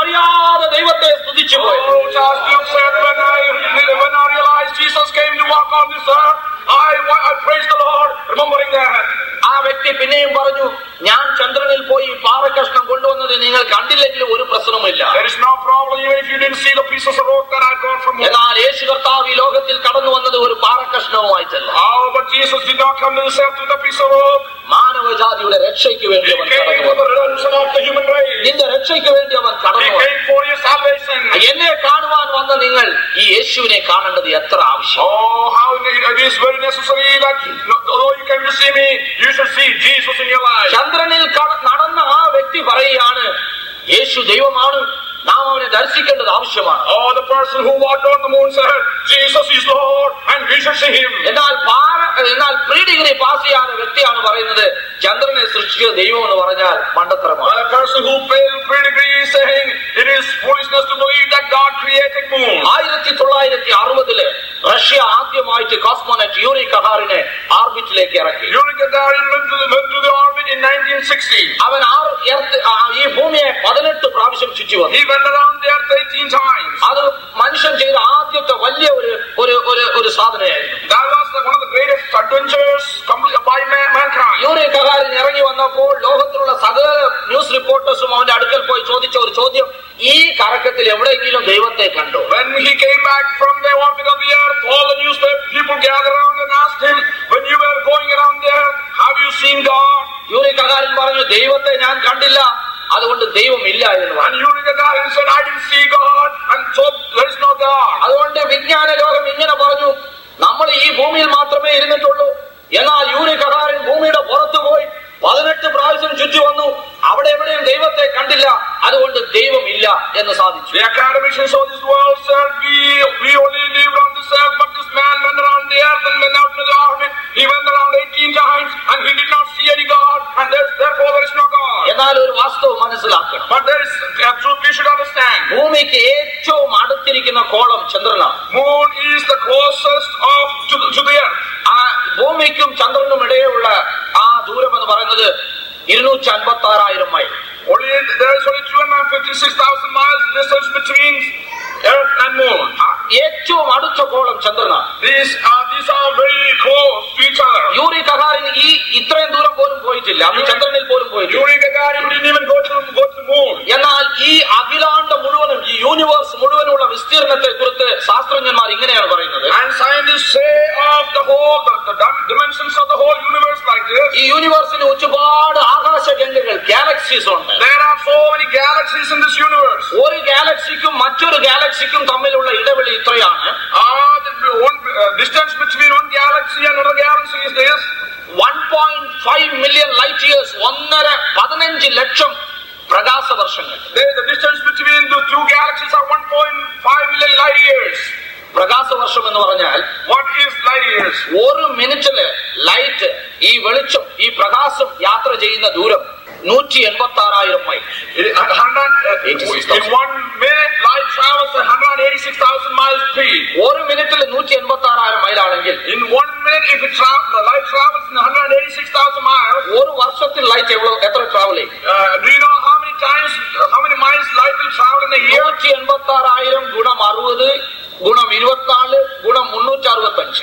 അറിയാതെ ദൈവത്തെ സ്തുതിച്ചു പോയി Oh, Charles Duke said, when I, when I realized Jesus came to walk on this earth, I, I praised the Lord, remembering that. ആ വ്യക്തി പിന്നെയും പറഞ്ഞു ഞാൻ ചന്ദ്രനിൽ പോയി പാറക്കഷ്ണം കൊണ്ടുവന്നത് നിങ്ങൾ കണ്ടില്ലെങ്കിലും ഒരു പ്രശ്നവുമില്ല There is no problem even if you didn't see the pieces of rock that I got from moon. എന്നാൽ യേശു കർത്താവ് ഈ ലോകത്തിൽ കടന്നു വന്നത് ഒരു പാറക്കഷ്ണവുമായിട്ടല്ല Oh, but Jesus did not come to this earth with a piece of rock. മാനവജാതിയുടെ രക്ഷയ്ക്ക് വേണ്ടി He അവൻ came കടന്നു for വന്നു the redemption of the human race. നിന്റെ രക്ഷയ്ക്ക് വേണ്ടി അവൻ He കടന്നു വന്നു came for your salvation. എന്നെ കാണുവാൻ വന്ന നിങ്ങൾ ഈ യേശുവിനെ കാണേണ്ടത് എത്ര ആവശ്യം Oh, how it is very necessary that although you came to see me, you should see Jesus in your life. ചന്ദ്രനിൽ കട- നടന്ന ആ വ്യക്തി പറയുകയാണ് യേശു ദൈവമാണ് നാം അവനെ ദർശിക്കേണ്ടത് ആവശ്യമാണ് Oh, the person who walked on the moon said, Jesus is Lord, and we should see him. എന്നാൽ പാറ എന്നാൽ പ്രീ ഡിഗ്രി പാസ് ചെയ്യാത്ത വ്യക്തിയാണ് പറയുന്നത് ചന്ദ്രനെ സൃഷ്ടിച്ച ദൈവം എന്ന് പറഞ്ഞാൽ മണ്ടത്തരമാണ് The person who failed pre-degree is saying, it is foolishness to believe that God created moon. ആയിരത്തി തൊള്ളായിരത്തി അറുപതില് റഷ്യ ആദ്യമായിട്ട് കോസ്മോനറ്റ് യൂറി കഹാറിനെ ആർബിറ്റിലേക്ക് ഇറക്കി Yuri Gagarin went to, the, went to the orbit in 1960. അവൻ ആറ് എർത്ത് ആ, ഈ ഭൂമിയെ പതിനെട്ട് പ്രാവശ്യം ചുറ്റി വന്നു He went around the earth 18 times. അത് മനുഷ്യൻ ചെയ്ത ആദ്യത്തെ വലിയ ഒരു ഒരു ഒരു ഒരു സാധനയായിരുന്നു That was the, one of the greatest adventures complete by man, mankind. Yuri Gagarin ഇറങ്ങി വന്നപ്പോൾ ലോകത്തിലുള്ള സകല ന്യൂസ് റിപ്പോർട്ടേഴ്സും അവന്റെ അടുക്കൽ പോയി ചോദിച്ച ഒരു ചോദ്യം ഈ കറക്കത്തിൽ എവിടെയെങ്കിലും ദൈവത്തെ കണ്ടോ When he came back from the orbit of the earth, all the newspaper people gathered around and asked him, when you were going around there, have you seen God? Yuri Gagarin പറഞ്ഞു ദൈവത്തെ ഞാൻ കണ്ടില്ല അതുകൊണ്ട് ദൈവമില്ല എന്ന് പറഞ്ഞു And Yuri Gagarin said, I didn't see God, and so there is no God. അതുകൊണ്ട് വിജ്ഞാന ലോകം ഇങ്ങനെ പറഞ്ഞു നമ്മൾ ഈ ഭൂമിയിൽ മാത്രമേ ഇരുന്നിട്ടുള്ളൂ എന്നാൽ യൂറി കഹാരൻ ഭൂമിയുടെ പുറത്തു പോയി പതിനെട്ട് പ്രാവശ്യം ചുറ്റി വന്നു അവിടെ എവിടെയും ദൈവത്തെ കണ്ടില്ല അതുകൊണ്ട് ദൈവമില്ല എന്ന് സാധിച്ചു The academicians of this world said, we, we only lived on this earth, but this man went around the earth and went out to the orbit. He went around 18 times, and he did not see any God, and there's, therefore there is no God. എന്നാൽ ഒരു വാസ്തവം മനസ്സിലാക്കണം But there is a truth we should understand. ഭൂമിക്ക് ഏറ്റവും അടുത്തിരിക്കുന്ന കോളം ചന്ദ്രനാണ് Moon is the closest of to, the- to the earth. ആ ഭൂമിക്കും ചന്ദ്രനും ഇടയിലുള്ള ആ ദൂരം എന്ന് പറയുന്നത് ഇരുന്നൂറ്റി അൻപത്തി ആറായിരം mile Only there is only 256,000 miles distance between earth and moon. ഏറ്റവും അടുത്ത കോളം ചന്ദ്രനാണ് These are these are very close to each other. Yuri Gagarin ഈ ഇത്രയും ദൂരം പോലും പോയിട്ടില്ല അന്ന് ചന്ദ്രനിൽ പോലും പോയിട്ടില്ല Yuri Gagarin didn't even go to go to the moon. എന്നാൽ ഈ അഖിലാണ്ട മുഴുവനും ഈ യൂണിവേഴ്സ് മുഴുവനുള്ള വിസ്തീർണത്തെ കുറിച്ച് ശാസ്ത്രജ്ഞന്മാർ ഇങ്ങനെയാണ് പറയുന്നത് And scientists say of the whole the, the dim- dimensions of the whole universe like this. ഈ യൂണിവേഴ്സിന് ഒരുപാട് ആകാശഗംഗകൾ ഗാലക്സീസ് ഉണ്ട് There are so many galaxies in this universe. ഒരു ഗാലക്സിക്കും മറ്റൊരു ഗാലക്സിക്കും തമ്മിലുള്ള ഇടവേളി ഇത്രയാണ് Ah, the one uh, distance between one galaxy and another galaxy is this. One point five million light years ഒന്നര പതിനഞ്ച് ലക്ഷം പ്രകാശ വർഷങ്ങൾ The, the distance between the two galaxies are 1.5 million light years. പ്രകാശ വർഷം എന്ന് പറഞ്ഞാൽ What is light years? ഒരു മിനിറ്റില് light ഈ വെളിച്ചം ഈ പ്രകാശം യാത്ര ചെയ്യുന്ന ദൂരം നൂറ്റി എൺപത്തി ആറായിരം mile It- a hundred, uh, 86,000. in one minute, light travels at 186,000 miles speed. ഒരു മിനിറ്റിൽ നൂറ്റി എൺപത്തി ആറായിരം മൈലാണെങ്കിൽ In one minute, if it tra- the light travels in 186,000 miles, ഒരു വർഷത്തിൽ ലൈറ്റ് എவ்வளോ എത്ര ട്രാവൽ ചെയ്യും uh, do you know how many times, how many miles light will travel in a year? നൂറ്റി എൺപത്തി ആറായിരം ഗുണം അറുപത് ഗുണം ഇരുപത്തിനാല് ഗുണം മുന്നൂറ്റി അറുപത്തി അഞ്ച്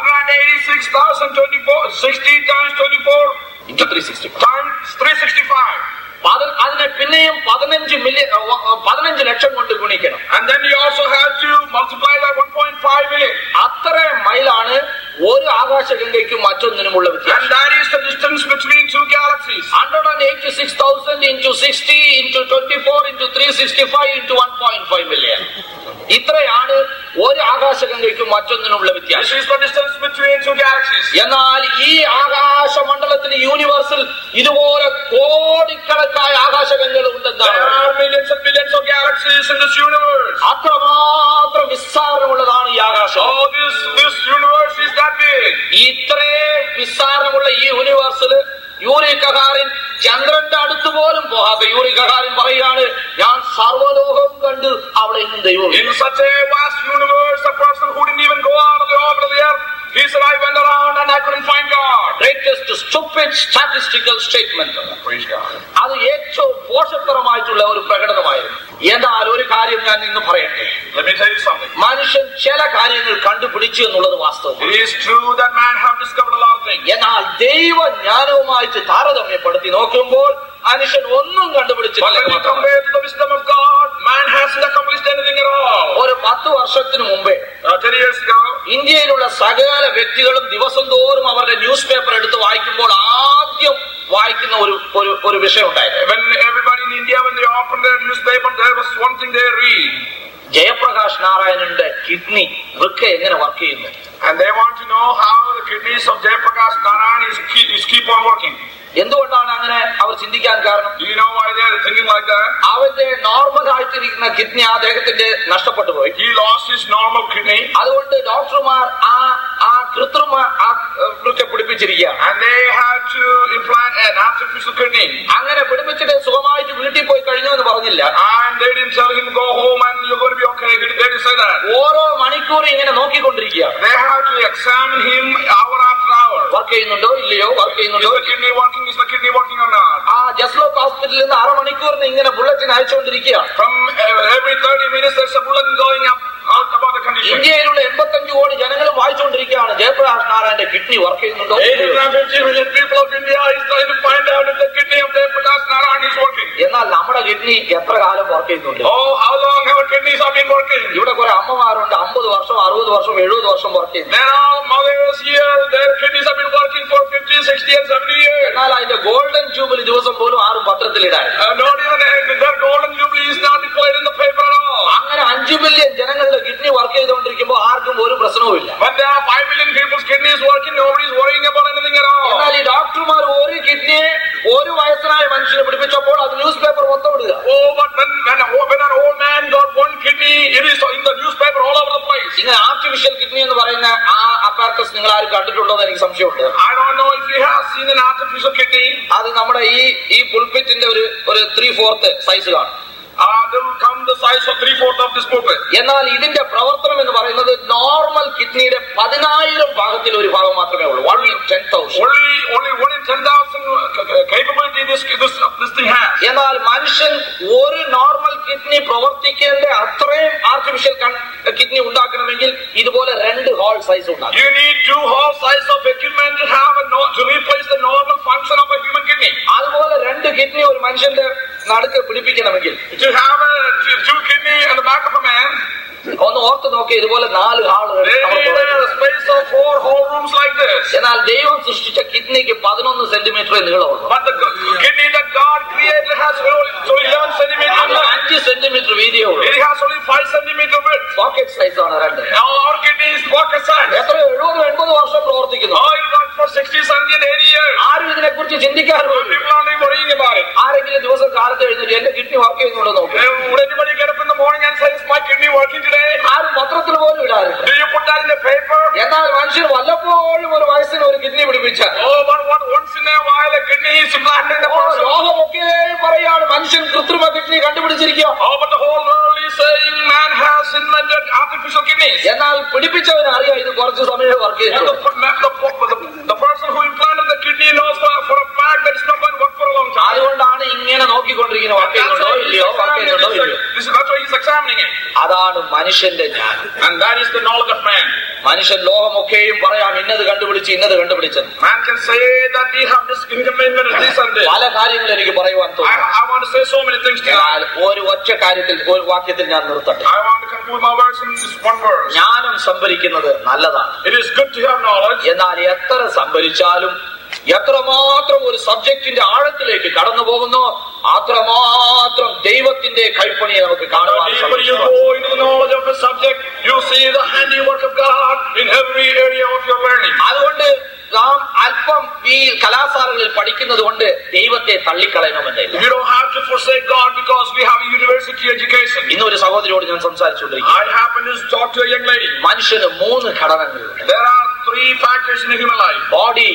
186,024, 60 times 24 into three sixty times 365. അതിനെ പിന്നെയും പതിനഞ്ച് മില്യൺ പതിനഞ്ച് ലക്ഷം കൊണ്ട് ഗുണിക്കണം And then you also have to multiply that 1.5 million. അത്ര മൈലാണ് ഒരു ആകാശഗംഗയ്ക്കും മറ്റൊന്നിനുമുള്ള And വ്യത്യാസം that is the distance between two galaxies. Hundred and eighty six thousand into sixty into twenty four into three sixty five into one point five million ഇത്രയാണ് ഒരു ആകാശഗംഗയ്ക്കും മറ്റൊന്നിനുമുള്ള This വ്യത്യാസം is the distance between two galaxies. എന്നാൽ ഈ ആകാശമണ്ഡലത്തിൽ യൂണിവേഴ്സിൽ ഇതുപോലെ കോടിക്കണക്കായ ആകാശഗംഗകൾ There ഉണ്ടെന്നാണ് are millions and millions of galaxies in this universe. അത്രമാത്രം വിസ്താരമുള്ളതാണ് ഈ ആകാശം Oh, this, this universe is that big. ഇത്രയും വിസ്താരമുള്ള ഈ യൂണിവേഴ്സിൽ യൂറി കഹാറിൻ ചന്ദ്രന്റെ അടുത്ത് പോലും പോകാത്ത യൂറി കഹാറിൻ പറയുകയാണ് ഞാൻ സർവ്വലോകം കണ്ട് അവിടെ ഇന്നും ദൈവം In such a vast universe, a person who didn't even go out of the orbit of the earth, He said, I went around and I couldn't find God. Greatest stupid statistical statement Praise God. അത് ഏറ്റവും പോഷകരമായിട്ടുള്ള ഒരു പ്രകടനമായിരുന്നു എന്നാൽ ഒരു കാര്യം ഞാൻ ഇന്ന് പറയട്ടെ Let me tell you something. മനുഷ്യൻ ചില കാര്യങ്ങൾ കണ്ടുപിടിച്ചു എന്നുള്ളത് വാസ്തവം It is true that man have discovered a lot of things. എന്നാൽ ദൈവജ്ഞാനവുമായിട്ട് താരതമ്യപ്പെടുത്തി നോക്കുമ്പോൾ മനുഷ്യൻ ഒന്നും But when you കണ്ടുപിടിച്ചിട്ടില്ല compare to the wisdom of God, man hasn't accomplished anything at all. ഒരു പത്ത് വർഷത്തിന് മുമ്പേ Uh, Ten years ago, ഇന്ത്യയിലുള്ള സകല വ്യക്തികളും ദിവസം തോറും അവരുടെ ന്യൂസ് പേപ്പർ എടുത്ത് വായിക്കുമ്പോൾ ആദ്യം വായിക്കുന്ന ഒരു ഒരു ഒരു വിഷയം ഉണ്ടായിരുന്നു when everybody in India, when they open their newspaper, there was one thing they read. Jayaprakash നാരായണന്റെ കിഡ്നി വൃക്ക എങ്ങനെ വർക്ക് ചെയ്യുന്നു And they want to know how the kidneys of Jayaprakash Narayan is keep, is keep on working. എന്തുകൊണ്ടാണ് അങ്ങനെ അവർ ചിന്തിക്കാൻ കാരണം Do you know why they are thinking like that? അവന്റെ normal ആയിട്ടിരിക്കുന്ന കിഡ്നി അദ്ദേഹത്തിന്റെ നഷ്ടപ്പെട്ടു പോയി He lost his normal kidney അതുകൊണ്ട് ഡോക്ടർമാർ ആ ആ കൃത്രിമ ആ ഏഹ്, വൃക്ക പിടിപ്പിച്ചിരിക്കുകയാണ് and they had to implant an artificial kidney. അങ്ങനെ പിടിപ്പിച്ചിട്ട് സുഖമായിട്ട് വീട്ടിൽ പോയി കഴിഞ്ഞു എന്ന് പറഞ്ഞില്ല And they didn't tell him go home and you're going to be okay. They didn't say that. ഓരോ മണിക്കൂറും ഇങ്ങനെ നോക്കിക്കൊണ്ടിരിക്കുകയാണ് They have to examine him hour after hour. Work ചെയ്യുന്നുണ്ടോ ഇല്ലയോ വർക്ക് Is ചെയ്യുന്നുണ്ടോ the kidney working? Is the kidney working or not? ആ ജസ്ലോക്ക് ഹോസ്പിറ്റലിൽ നിന്ന് അരമണിക്കൂറിന് ഇങ്ങനെ ബുള്ളറ്റിൻ അയച്ചുകൊണ്ടിരിക്കുകയാണ് From uh, every 30 minutes, there's a bulletin going up out about the condition. ഇന്ത്യയിലുള്ള എൺപത്തഞ്ച് കോടി ജനങ്ങളും വായിച്ചുകൊണ്ടിരിക്കുകയാണ് ജയപ്രകാശ് നാരായണന്റെ കിഡ്നി വർക്ക് ചെയ്യുന്നുണ്ടോ ഇല്ലയോ? 850 million people of India is trying to find out if the kidney of Jayaprakash Narayan is working. എന്നാൽ നമ്മുടെ kidney എത്ര കാലം വർക്ക് ചെയ്യുന്നുണ്ട് Oh, how long our kidneys have been working? ഇവിടെ കുറെ അമ്മമാരുണ്ട് അമ്പത് വർഷം അറുപത് വർഷം എഴുപത് വർഷം വർക്ക് ചെയ്യുന്നു There are mothers here, their kidneys have been working for 50, 60 and 70 years. എന്നാൽ അതിന്റെ ഗോൾഡൻ ജൂബിലി ദിവസം പോലും ആരും പത്രത്തിലിടാൻ Uh, not even uh, their golden jubilee is not declared in the paper at all. അങ്ങനെ അഞ്ചു മില്യൺ ജനങ്ങളുടെ kidney work ചെയ്തുകൊണ്ടിരിക്കുമ്പോൾ ആർക്കും ഒരു പ്രശ്നവുമില്ല When there are 5 million people's kidneys working, nobody is worrying about anything at all. എന്നാൽ ഈ ഡോക്ടർമാർ ഒരു കിഡ്നിയെ ഒരു വയസ്സനായ മനുഷ്യന് പിടിപ്പിച്ചപ്പോൾ അത് ന്യൂസ് പേപ്പർ മൊത്തം ഇടുക Oh, but when, when, a, when an old man got one kidney, it is in the newspaper all over the place. ഇങ്ങനെ ആർട്ടിഫിഷ്യൽ കിഡ്നി എന്ന് പറയുന്ന ആ അപ്പാരറ്റസ് നിങ്ങൾ ആരും കണ്ടിട്ടുണ്ടോ എന്ന് എനിക്ക് സംശയമുണ്ട് I don't know if you have seen an artificial kidney. അത് നമ്മുടെ ഈ ഈ പുൾപിറ്റിന്റെ ഒരു ഒരു ത്രീ ഫോർത്ത് സൈസ് കാണും Uh, they will come the size of three fourth of this pulpit. എന്നാൽ ഇതിന്റെ പ്രവർത്തനം എന്ന് പറയുന്നത് നോർമൽ കിഡ്നിയുടെ പതിനായിരം ഭാഗത്തിൽ ഒരു ഭാഗം മാത്രമേ ഉള്ളൂ one in ten thousand Only, only one in ten thousand capability this this this thing has. എന്നാൽ മനുഷ്യൻ ഒരു നോർമൽ കിഡ്നി പ്രവർത്തിക്കേണ്ട അത്രയും ആർട്ടിഫിഷ്യൽ കിഡ്നി ഉണ്ടാക്കണമെങ്കിൽ ഇതുപോലെ രണ്ട് ഹോൾ സൈസ് ഉണ്ടാക്കും You need two whole size of equipment to have a no, to replace the normal function of a human kidney. അതുപോലെ രണ്ട് കിഡ്നി ഒരു മനുഷ്യന്റെ നടുക്ക് പിടിപ്പിക്കണമെങ്കിൽ To have a two two kidney in the back of a man, ഒന്ന് ഓർത്ത് നോക്കി ഇതുപോലെ നാല് ഹാളുകൾ they need a space of four whole rooms like this. എന്നാൽ ദൈവം സൃഷ്ടിച്ച കിഡ്നിക്ക് പതിനൊന്ന് സെന്റിമീറ്റർ നീളമുള്ളൂ But the kidney that God created has only so 11 centimeter അത് length. അഞ്ച് സെന്റിമീറ്റർ വീതിയേ ഉള്ളൂ It has only 5 centimeter width. Pocket size ആണ് രണ്ട് Our kidney is pocket size. എത്ര എഴുപത് എൺപത് വർഷം പ്രവർത്തിക്കുന്നു Oh, it runs for 60, 70 and 80 years. ആരും ഇതിനെ കുറിച്ച് ചിന്തിക്കാറ് But പോലും people are only worrying about it. ആരെങ്കിലും ദിവസം കാലത്ത് എഴുന്നേറ്റ് എന്റെ കിഡ്നി വർക്ക് ചെയ്യുന്നുണ്ടോ നോക്കും Uh, Would anybody get up in the morning and say, is my kidney working today? ആരും പത്രത്തിൽ പോലും ഇടാറില്ല Do you put that in the paper? എന്നാൽ മനുഷ്യർ വല്ലപ്പോഴും ഒരു വയസ്സിന് ഒരു കിഡ്നി പിടിപ്പിച്ചാൽ Oh, but what, once in a while a kidney is implanted in the oh, person. ലോകമൊക്കെ പറയാണ് മനുഷ്യൻ കൃത്രിമ കിഡ്നി കണ്ടുപിടിച്ചിരിക്കുക Oh, but the whole world is saying man has invented artificial kidneys. എന്നാൽ പിടിപ്പിച്ചവന് അറിയാം ഇത് കുറച്ച് സമയം വർക്ക് And the, ചെയ്തു the, the, the person who implanted the kidney knows for, for a fact that it's not going to work for a long time. അതുകൊണ്ടാണ് ഇങ്ങനെ നോക്കിക്കൊണ്ടിരിക്കുന്നത് work That's ചെയ്യുന്നുണ്ടോ why he's ഇല്ലയോ വർക്ക് examining ചെയ്യുന്നുണ്ടോ this. ഇല്ലയോ This is- That's why he's examining it. അതാണ് മനുഷ്യന്റെ ജ്ഞാനം And that is the knowledge of man. മനുഷ്യൻ ലോകമൊക്കെയും പറയാം ഇന്നത് കണ്ടുപിടിച്ച് ഇന്നത് കണ്ടുപിടിച്ചത് Man can say that we have this inconvenient this and this. പല കാര്യങ്ങൾ എനിക്ക് പറയുവാൻ I, തോന്നുന്നു I want to say so many things to you. എന്നാൽ ഒരു ഒറ്റ കാര്യത്തിൽ ഒരു വാക്യത്തിൽ ഞാൻ നിർത്തട്ടെ I want to conclude my words in this one verse. ജ്ഞാനം സംഭരിക്കുന്നത് നല്ലതാണ് It is good to have knowledge. എന്നാൽ എത്ര സംഭരിച്ചാലും എത്രമാത്രം ഒരു സബ്ജക്റ്റിന്റെ ആഴത്തിലേക്ക് കടന്നു പോകുന്നു അത്രമാത്രം ദൈവത്തിന്റെ കൈപ്പണിയെ നമുക്ക് The കാണുവാൻ deeper you സാധിക്കും go into the knowledge of a subject, you see the handiwork of God in every area of your learning. അതുകൊണ്ട് നാം അല്പം ഈ കലാശാലകളിൽ പഠിക്കുന്നത് കൊണ്ട് ദൈവത്തെ തള്ളിക്കളയണമെന്നില്ല You don't have to forsake God because we have a university education. ഇന്ന് ഒരു സഹോദരിയോട് ഞാൻ സംസാരിച്ചുകൊണ്ടിരിക്കും I happen to talk to a young lady. മനുഷ്യന് മൂന്ന് ഘടകങ്ങളുണ്ട് There are three factors in a human life. Body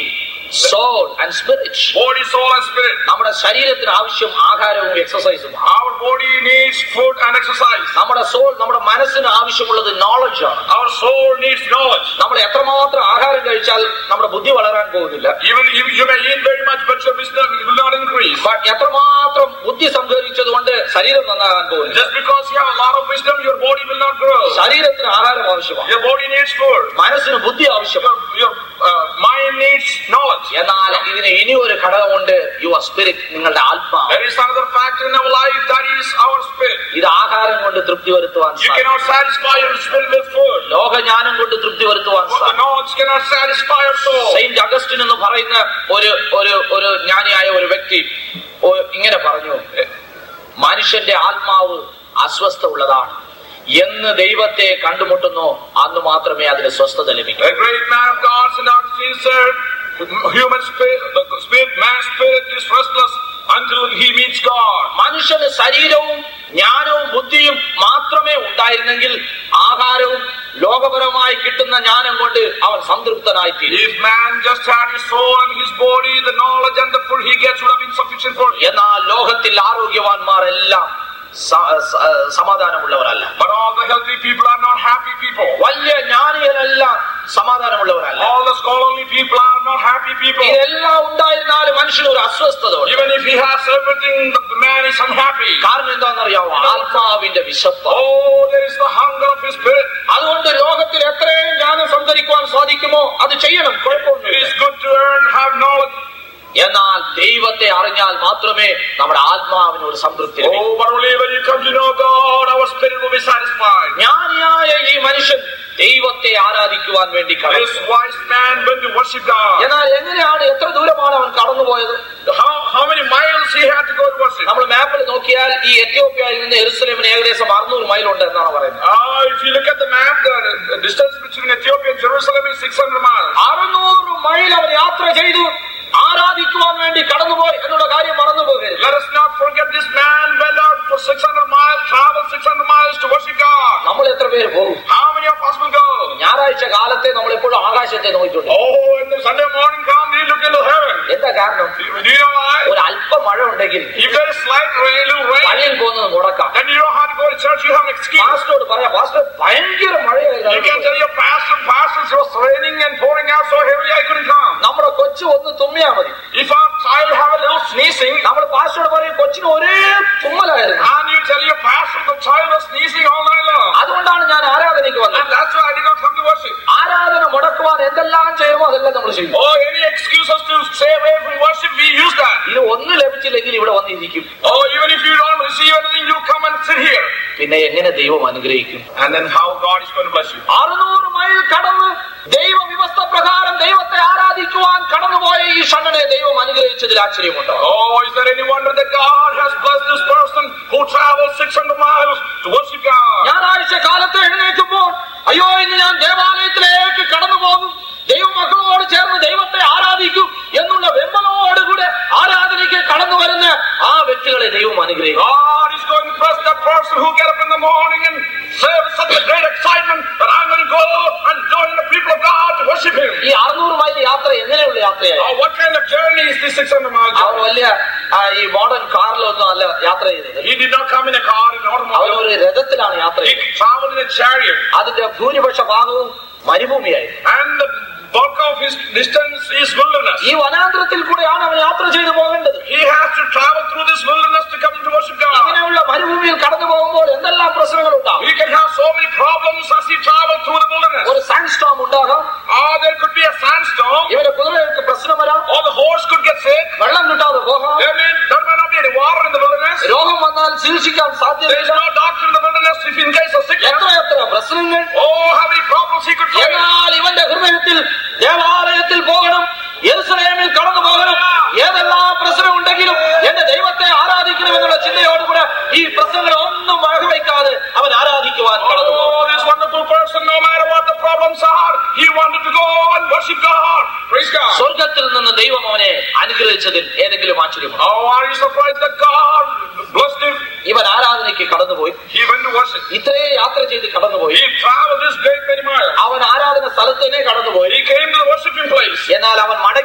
soul and spirit. Body, soul, and spirit. നമ്മുടെ ശരീരത്തിന് ആവശ്യം ആഹാരവും എക്സസൈസുമാണ് Our body needs food and exercise. നമ്മുടെ സോൾ നമ്മുടെ മനസ്സിന് ആവശ്യമുള്ളത് നോളജ് ആണ് Our soul needs knowledge. നമ്മൾ എത്രമാത്രം ആഹാരം കഴിച്ചാൽ നമ്മുടെ ബുദ്ധി വളരാൻ പോകുന്നില്ല Even if you may eat very much, but your wisdom will not increase. But എത്രമാത്രം ബുദ്ധി സംഭരിച്ചത് കൊണ്ട് ശരീരം നന്നാകാൻ പോകുന്നില്ല Just because you have a lot of wisdom, your body will not grow. ശരീരത്തിന് ആഹാരം ആവശ്യമാണ് Your body needs food. മനസ്സിന് ബുദ്ധി ആവശ്യമാണ് Your, your uh, mind needs knowledge. എന്നാൽ ഇതിന് ഇനി ഒരു ഘടകമുണ്ട് യുവർ സ്പിരിറ്റ് നിങ്ങളുടെ ആത്മാവ് There is another factor in our life that is our spirit. ഇത് ആഹാരം കൊണ്ട് തൃപ്തി വരുത്തുവാൻ You സാധിക്കും cannot satisfy your spirit with food. ലോകജ്ഞാനം കൊണ്ട് തൃപ്തി വരുത്തുവാൻ For the സാധിക്കും knowledge cannot satisfy your soul. Saint Augustine എന്ന് പറയുന്ന ഒരു ഒരു ഒരു ജ്ഞാനിയായ ഒരു വ്യക്തി ഒ- ഇങ്ങനെ പറഞ്ഞു മനുഷ്യന്റെ ആത്മാവ് അസ്വസ്ഥ ഉള്ളതാണ് എന്ന് ദൈവത്തെ കണ്ടുമുട്ടുന്നോ അന്ന് മാത്രമേ അതിന് സ്വസ്ഥത ലഭിക്കൂ A great man of God, St. Augustine said, human spirit, the spirit, man's spirit is restless until he meets God. മനുഷ്യന് ശരീരവും ജ്ഞാനവും ബുദ്ധിയും മാത്രമേ ഉണ്ടായിരുന്നെങ്കിൽ ആഹാരവും ലോകപരമായി കിട്ടുന്ന ജ്ഞാനം കൊണ്ട് അവൻ സംതൃപ്തനായിത്തീരും If man just had his soul and his body, the knowledge and the food he gets would have been sufficient for him. എന്നാൽ ലോകത്തിൽ ആരോഗ്യവാന്മാരെല്ലാം സ- സ- സമാധാനമുള്ളവരല്ല But all the healthy people are not happy people. വലിയ ജ്ഞാനികളെല്ലാം സമാധാനമുള്ളവരല്ല All the scholarly people are not happy people. ഇതെല്ലാം ഉണ്ടായിരുന്നാലും മനുഷ്യന് ഒരു അസ്വസ്ഥത ഉണ്ട് Even if he has everything, the the man is unhappy. കാരണം എന്താണെന്നറിയാമോ ആത്മാവിന്റെ വിശപ്പ് Oh, there is the hunger of his spirit. അതുകൊണ്ട് ലോകത്തിൽ എത്രയും ജ്ഞാനം സംഭരിക്കുവാൻ സാധിക്കുമോ അത് ചെയ്യണം It കുഴപ്പമൊന്നുമില്ല is good to earn, have knowledge. എന്നാൽ ദൈവത്തെ അറിഞ്ഞാൽ മാത്രമേ നമ്മുടെ ആത്മാവിന് ഒരു സംതൃപ്തി ലഭിക്കൂ Oh, but only when you come to know God, our spirit will be satisfied. ജ്ഞാനിയായ ഈ മനുഷ്യൻ ദൈവത്തെ ആരാധിക്കുവാൻ വേണ്ടി This കടന്നു wise man went to worship God. എന്നാൽ എങ്ങനെയാണ് എത്ര ദൂരമാണ് അവൻ കടന്നുപോയത് How, how many miles he had to go to worship? നമ്മൾ മാപ്പിൽ നോക്കിയാൽ ഈ എത്യോപ്യയിൽ നിന്ന് എരുസലേമിന് ഏകദേശം അറുന്നൂറ് മൈൽ ഉണ്ട് എന്നാണ് പറയുന്നത് Ah, if you look at the map, the, the distance between Ethiopia and Jerusalem is 600 miles. അറുന്നൂറ് മൈൽ അവർ യാത്ര ചെയ്തു ആരാധിക്കുവാൻ വേണ്ടി കടന്നുപോയി എന്നുള്ള കാര്യം മറന്നു പോകരുത് Let us not forget this man went out for 600 miles, traveled 600 miles to worship God. നമ്മൾ എത്ര പേര് പോകും How many of us will go? ഞായറാഴ്ച കാലത്തെ നമ്മൾ എപ്പോഴും ആകാശത്തെ നോക്കിയിട്ടുണ്ട് Oh, when the Sunday morning comes, we look into heaven. എന്താ കാരണം Do do you know why? ഒരു അല്പം മഴ ഉണ്ടെങ്കിൽ If there is slight rain, little rain, പള്ളിയിൽ പോകുന്നത് മുടക്കാം then you don't have to go to church, you have an excuse. പാസ്റ്റോട് പറയാം pastor ഭയങ്കര You can മഴയായിരുന്നു tell your pastor, pastor, it was raining and pouring out so heavy I couldn't come. നമ്മുടെ കൊച്ചു ഒന്ന് തുമ്മിയാ മതി If our child have a little sneezing, നമ്മൾ പാസ്റ്റോട് പറയും കൊച്ചിന് ഒരേ തുമ്മലായിരുന്നു and you tell your pastor the child was sneezing all night long, അതുകൊണ്ടാണ് ഞാൻ ആരാധനയ്ക്ക് വന്നത് and that's why I did not come to worship. ആരാധന മുടക്കുവാൻ എന്തെല്ലാം ചെയ്യുമോ അതെല്ലാം നമ്മൾ ചെയ്യും Oh, any excuses to stay away from worship, we use that. ഇത് ഒന്നും ലഭിച്ചില്ലെങ്കിൽ ഇവിടെ വന്നിരിക്കും Oh, even if you don't receive anything, you come and sit here. പിന്നെ എങ്ങനെ ദൈവം അനുഗ്രഹിക്കും And then how God is going to bless you. അറുന്നൂറ് മൈൽ കടന്ന് ദൈവ വ്യവസ്ഥ പ്രകാരം ദൈവത്തെ ആരാധിക്കുവാൻ കടന്നുപോയ ഈ ഷണ്ണനെ ദൈവം അനുഗ്രഹിച്ചതിൽ ആശ്ചര്യമുണ്ടോ Oh, is there any wonder that God has blessed this person who traveled 600 miles to worship God? ഞായറാഴ്ച കാലത്ത് എഴുന്നേൽക്കുമ്പോൾ അയ്യോ ഇന്ന് ഞാൻ ദേവാലയത്തിലേക്ക് കടന്നു പോകും ദൈവമക്കളോട് ചേർന്ന് ദൈവത്തെ ആരാധിക്കും എന്നുള്ള വെമ്പലോടുകൂടെ ആരാധനയ്ക്ക് കടന്നു വരുന്ന ആ വ്യക്തികളെ ദൈവം അനുഗ്രഹിക്കും God is going to bless that person who get up in the morning and say with such a great excitement that I'm going to go and join the people of God to worship Him. ഈ അറുന്നൂറ് mile യാത്ര എങ്ങനെയുള്ള യാത്രയായി Oh, what kind of journey is this 600 mile our journey? വലിയ ആ, ഈ modern കാറിലൊന്നും അല്ല യാത്ര ചെയ്തത് He did not come in a car, in an our automobile. ഒരു രഥത്തിലാണ് യാത്ര He ചെയ്തത് traveled in a chariot. അതിന്റെ ഭൂരിപക്ഷ ഭാഗവും മരുഭൂമിയായിരുന്നു And the bulk of his distance is wilderness. ഈ വനാന്തരത്തിൽ കൂടെയാണ് അവൻ യാത്ര ചെയ്തു പോകേണ്ടത് He has to travel through this wilderness to come to worship God. ഇങ്ങനെയുള്ള മരുഭൂമിയിൽ കടന്നു പോകുമ്പോൾ എന്തെല്ലാം പ്രശ്നങ്ങൾ ഉണ്ടാവും He can have so many problems as he travels through the wilderness. ഒരു സാൻഡ് സ്റ്റോം ഉണ്ടാകാം Or there could be a sandstorm. ഇവരെ കുതിരകൾക്ക് പ്രശ്നം വരാം Or the horse could get sick. വെള്ളം കിട്ടാതെ പോകാം There may, there may not be any water in the wilderness. രോഗം വന്നാൽ ചികിത്സിക്കാൻ There is സാധ്യതയില്ല no doctor in the wilderness if in case of sickness. എത്ര എത്ര പ്രശ്നങ്ങൾ Oh, how many problems he could face. എന്നാൽ ഇവന്റെ ഹൃദയത്തിൽ ദേവാലയത്തിൽ പോകണം യെരുസലേമിൽ കടന്നു പോകണം ഏതെല്ലാം പ്രശ്നം ഉണ്ടെങ്കിലും എന്റെ ദൈവത്തെ ആരാധിക്കണം എന്നുള്ള ചിന്തയോടുകൂടെ ഈ പ്രശ്നങ്ങൾ ഒന്നും വകവയ്ക്കാതെ അവൻ ആരാധിക്കുവാൻ കടന്നു പോകും Oh, this wonderful person, no matter what the problems are, he wanted to go and worship God. Praise God. സ്വർഗത്തിൽ നിന്ന് ദൈവം അവനെ അനുഗ്രഹിച്ചതിൽ ഏതെങ്കിലും ആശ്ചര്യമുണ്ടോ Oh, are you surprised that God blessed him? ഇവൻ ആരാധനയ്ക്ക് കടന്നുപോയി He went to worship. ഇത്രയും യാത്ര ചെയ്ത് കടന്നുപോയി He traveled this great many miles. അവൻ ആരാധന സ്ഥലത്ത് തന്നെ കടന്നുപോയി He came to the worshiping place. എന്നാൽ അവൻ മടങ്ങി വന്നപ്പോൾ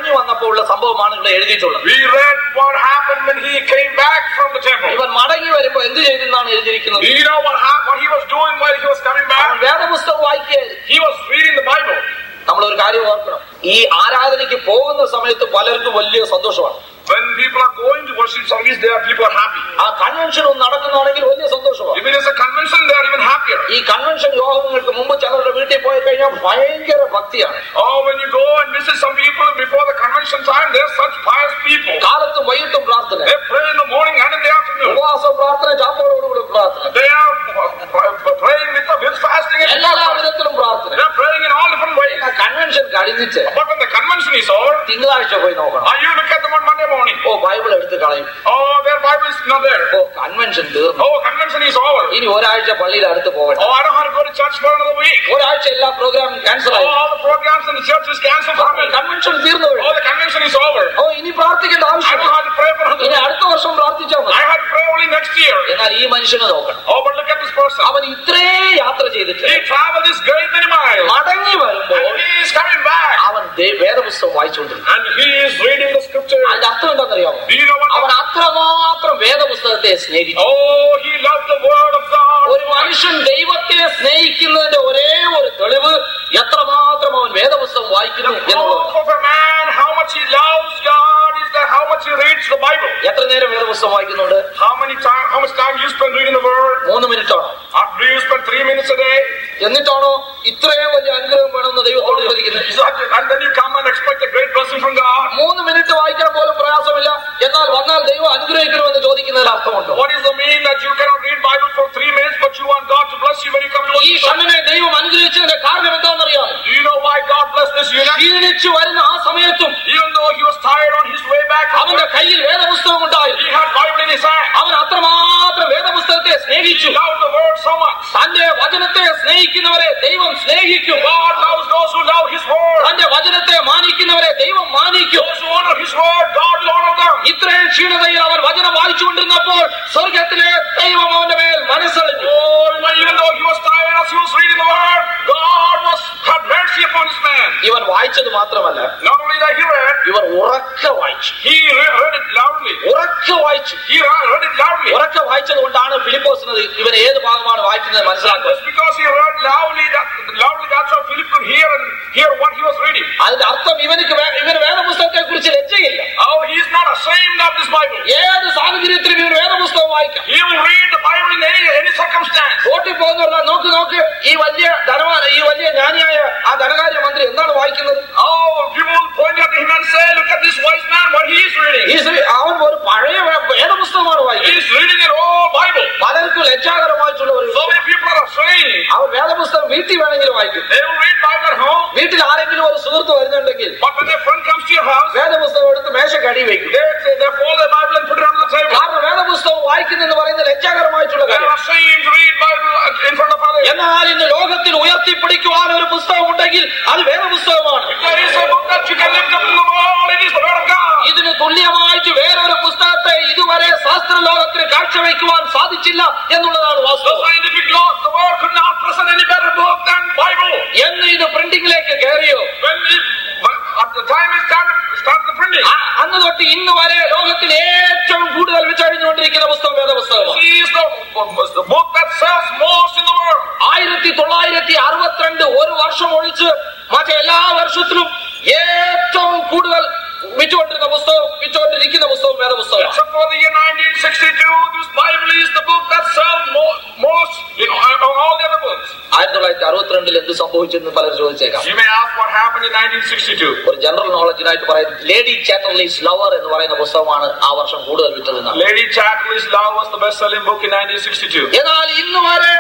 വന്നപ്പോൾ ഉള്ള സംഭവമാണ് ഇവിടെ എഴുതിയിട്ടുള്ളത് We read what happened when he came back from the temple. ഇവൻ മടങ്ങി വരുമ്പോ എന്ത് ചെയ്തെന്നാണ് എഴുതിയിരിക്കുന്നത് Do you know what, hap- what he was doing while he was coming അവൻ back? വേദപുസ്തകം വായിക്കുകയായിരുന്നു He was reading the Bible. നമ്മൾ ഒരു കാര്യം ഓർക്കണം ഈ ആരാധനയ്ക്ക് പോകുന്ന സമയത്ത് പലർക്കും വലിയ സന്തോഷമാണ് When people are going to worship service, there people are happy. ആ കൺവെൻഷൻ ഒന്ന് നടക്കുന്നതാണെങ്കിൽ വലിയ സന്തോഷമാണ് If it is a convention, they are even happier. ഈ കൺവെൻഷൻ യോഗങ്ങൾക്ക് മുമ്പ് ചിലരുടെ വീട്ടിൽ പോയി കഴിഞ്ഞാൽ ഭയങ്കര ഭക്തിയാണ് Oh, when you go and visit some people before the convention time, they're such pious people. കാലത്തും വൈകിട്ടും പ്രാർത്ഥന They pray in the morning and in the afternoon. ഉപവാസ പ്രാർത്ഥന ചാപ്പോടുകൂടി പ്രാർത്ഥന They are uh, uh, praying with, the, with fasting and എല്ലാ without fasting. വിധത്തിലും പ്രാർത്ഥന They're praying in all different ways. Convention കഴിഞ്ഞിട്ട് But when the convention is over, തിങ്കളാഴ്ച പോയി നോക്കണം uh, you look at them on Monday morning. ഓ Bible എടുത്ത് കളയും Oh, their Bible is not there. ഓ കൺവെൻഷൻ തീർന്നു Oh, convention is over. ഇനി ഒരാഴ്ച പള്ളിയിൽ അടുത്ത് പോകട്ടെ Oh, I don't have to go to church for another week. ഒരാഴ്ച എല്ലാ പ്രോഗ്രാമും ക്യാൻസൽ Oh, ആയി all the programs in the church is cancelled for me. Convention തീർന്നു കഴിഞ്ഞു. Oh, the convention is over. ഓ ഇനി പ്രാർത്ഥിക്കേണ്ട I ആവശ്യം don't have to pray for another ഇനി week. അടുത്ത വർഷം പ്രാർത്ഥിച്ചാൽ മതി I have to pray only next year. എന്നാൽ ഈ മനുഷ്യനെ നോക്കണം Oh, but look at this person. അവൻ ഇത്രേ യാത്ര ചെയ്തിട്ട് He traveled this great many miles. മടങ്ങി വരുമ്പോൾ And he is coming back. അവൻ ദേ- വേദപുസ്തകം വായിച്ചുകൊണ്ടിരുന്നു And he is reading the scripture. അതിന്റെ അർത്ഥം എന്താണെന്നറിയാമോ Do you know what? അവൻ അത്രമാത്രം വേദപുസ്തകത്തെ സ്നേഹിച്ചു Oh, he loved the word of God. ഒരു മനുഷ്യൻ ദൈവത്തെ സ്നേഹിക്കുന്നതിന്റെ ഒരേ ഒരു തെളിവ് എത്രമാത്രം അവൻ വേദപുസ്തകം വായിക്കുന്നു The എന്നുള്ളത് proof of a man, how much he loves God, is that how much he reads the Bible. എത്ര നേരം വേദപുസ്തകം വായിക്കുന്നുണ്ട് How many time, how much time you spend reading the word? മൂന്ന് മിനിറ്റ് ആണോ Or do you spend three minutes a day? എന്നിട്ടാണോ ഇത്രയും വലിയ അനുഗ്രഹം വേണമെന്ന് ദൈവത്തോട് ചോദിക്കുന്നത് Is that- And then you come and expect a great blessing from God. മൂന്ന് മിനിറ്റ് വായിക്കാൻ പോലും പ്രയാസമില്ല എന്നാൽ വന്നാൽ ദൈവം അനുഗ്രഹിക്കണമെന്ന് ചോദിക്കുന്നതിൽ അർത്ഥമുണ്ടോ What is the mean that you cannot read Bible for three minutes, but you want God to bless you when you come to ഈ worship? ഷണ്ണിനെ ദൈവം അനുഗ്രഹിച്ചതിന്റെ കാരണം എന്താണെന്നറിയാം Do you know why God blessed this unit? ക്ഷീണിച്ചു വരുന്ന ആ സമയത്തും Even though he was tired on his way back, from അവന്റെ work, കയ്യിൽ വേദപുസ്തകം ഉണ്ടായിരുന്നു he had Bible in his hand. അവൻ അത്രമാത്രം വേദപുസ്തകത്തെ He സ്നേഹിച്ചു loved the word so much. തന്റെ വചനത്തെ സ്നേഹിക്കുന്നവരെ ദൈവം സ്നേഹിക്കും God loves those who love his word. തന്റെ വചനത്തെ മാനിക്കുന്നവരെ ദൈവം മാനിക്കും Those who honor his word, God will honor them. ഇത്രയും ക്ഷീണതയിൽ അവൻ വചനം വായിച്ചുകൊണ്ടിരുന്നപ്പോൾ സ്വർഗത്തിലെ ദൈവം അവന്റെ മേൽ മനസ്സളിഞ്ഞു Oh, even though he was tired as he was reading the word, God was had mercy upon this man. ഇവൻ വായിച്ചത് മാത്രമല്ല Not only that he read, ഇവർ ഉറക്കെ വായിച്ചു he re- read it loudly. ഉറക്കെ വായിച്ചു He ra- read it loudly. ഉറക്കെ വായിച്ചത് കൊണ്ടാണ് ഫിലിപ്പോസിനത് ഇവൻ ഏത് ഭാഗമാണ് വായിക്കുന്നത് മനസ്സിലാക്കുന്നത് Just because he read loudly, that loudly, that's how Philip could hear and hear what he was reading. അതിന്റെ അർത്ഥം ഇവനക്ക് വേ- ഇവന് വേദപുസ്തകത്തെ കുറിച്ച് ലജ്ജയില്ല Oh, he's not ashamed of this Bible. ഏത് സാഹചര്യത്തിലും ഇവൻ വേദപുസ്തകം വായിക്കാം He will read the Bible in any, any circumstance. റോട്ടിൽ പോകുന്നവർ നോക്ക് നോക്ക് ഈ വലിയ ധനവാന ഈ വലിയ ജ്ഞാനിയായ ആ ധനകാര്യ മന്ത്രി എന്താണ് വായിക്കുന്നത് Oh, people will point at him and say, look at this wise man, what he is reading. ഈ ശ്രീ- അവൻ ഒരു പഴയ വേ- വേദപുസ്തകമാണ് വായിക്കുന്നത് He's reading an old Bible. പലർക്കും ലജ്ജാകരമായിട്ടുള്ള ഒരു So many people are ashamed. അവർ വേദപുസ്തകം വീട്ടിൽ വേണമെങ്കിലും വായിക്കും They will read Bible at home, വീട്ടിൽ ആരെങ്കിലും ഒരു സുഹൃത്ത് വരുന്നുണ്ടെങ്കിൽ but when their friend comes to your house, വേദപുസ്തകം എടുത്ത് മേശക്കടി വെക്കും they, they, they fold their Bible and put it under the table. കാരണം വേദപുസ്തകം വായിക്കുന്നെന്ന് പറയുന്നത് ലജ്ജാകരമായിട്ടുള്ള They are കാര്യം ashamed to read Bible in front of others. എന്നാൽ ഇന്ന് ലോകത്തിൽ ഉയർത്തിപ്പിടിക്കുവാൻ ഒരു പുസ്തകം ഉണ്ടെങ്കിൽ അത് വേദപുസ്തകമാണ് There is a book that you can lift up in the world. It is the Word of God. ഇതിന് തുല്യമായിട്ട് വേറൊരു പുസ്തകത്തെ ഇതുവരെ ശാസ്ത്ര ലോകത്തിന് കാഴ്ചവെക്കുവാൻ സാധിച്ചില്ല എന്നുള്ളതാണ് The വാസ്തവം scientific laws, the world could not present any better book than Bible. എന്ന് ഇത് പ്രിന്റിംഗിലേക്ക് കയറിയോ When it, when- at the time it started, started the printing, അ- അന്ന് തൊട്ട് ഇന്ന് വരെ ലോകത്തിൽ ഏറ്റവും കൂടുതൽ വിറ്റഴിഞ്ഞുകൊണ്ടിരിക്കുന്ന പുസ്തകം വേദപുസ്തകമാണ് she is the, was the book that sells most in the world. ആയിരത്തി തൊള്ളായിരത്തി അറുപത്തിരണ്ട് ഒരു വർഷം ഒഴിച്ച് മറ്റെല്ലാ വർഷത്തിലും ഏറ്റവും കൂടുതൽ വിറ്റുകൊണ്ടിരുന്ന പുസ്തകം വിറ്റുകൊണ്ടിരിക്കുന്ന പുസ്തകം വേദപുസ്തകം Except for the year 1962, this Bible is the book that sells mo- most, you know, of all the other books. ആയിരത്തി തൊള്ളായിരത്തി അറുപത്തിരണ്ടിൽ എന്ത് സംഭവിച്ചെന്ന് പലരും ചോദിച്ചേക്കാം You may ask what happened in 1962. ഒരു ജനറൽ നോളജിനായിട്ട് പറയുന്നത് ലേഡി ചാറ്റർലീസ് ലവർ എന്ന് പറയുന്ന പുസ്തകമാണ് ആ വർഷം കൂടുതൽ വിറ്റതെന്നാണ് Lady Chatterley's Love was the best-selling book in 1962. എന്നാൽ ഇന്ന് വരെ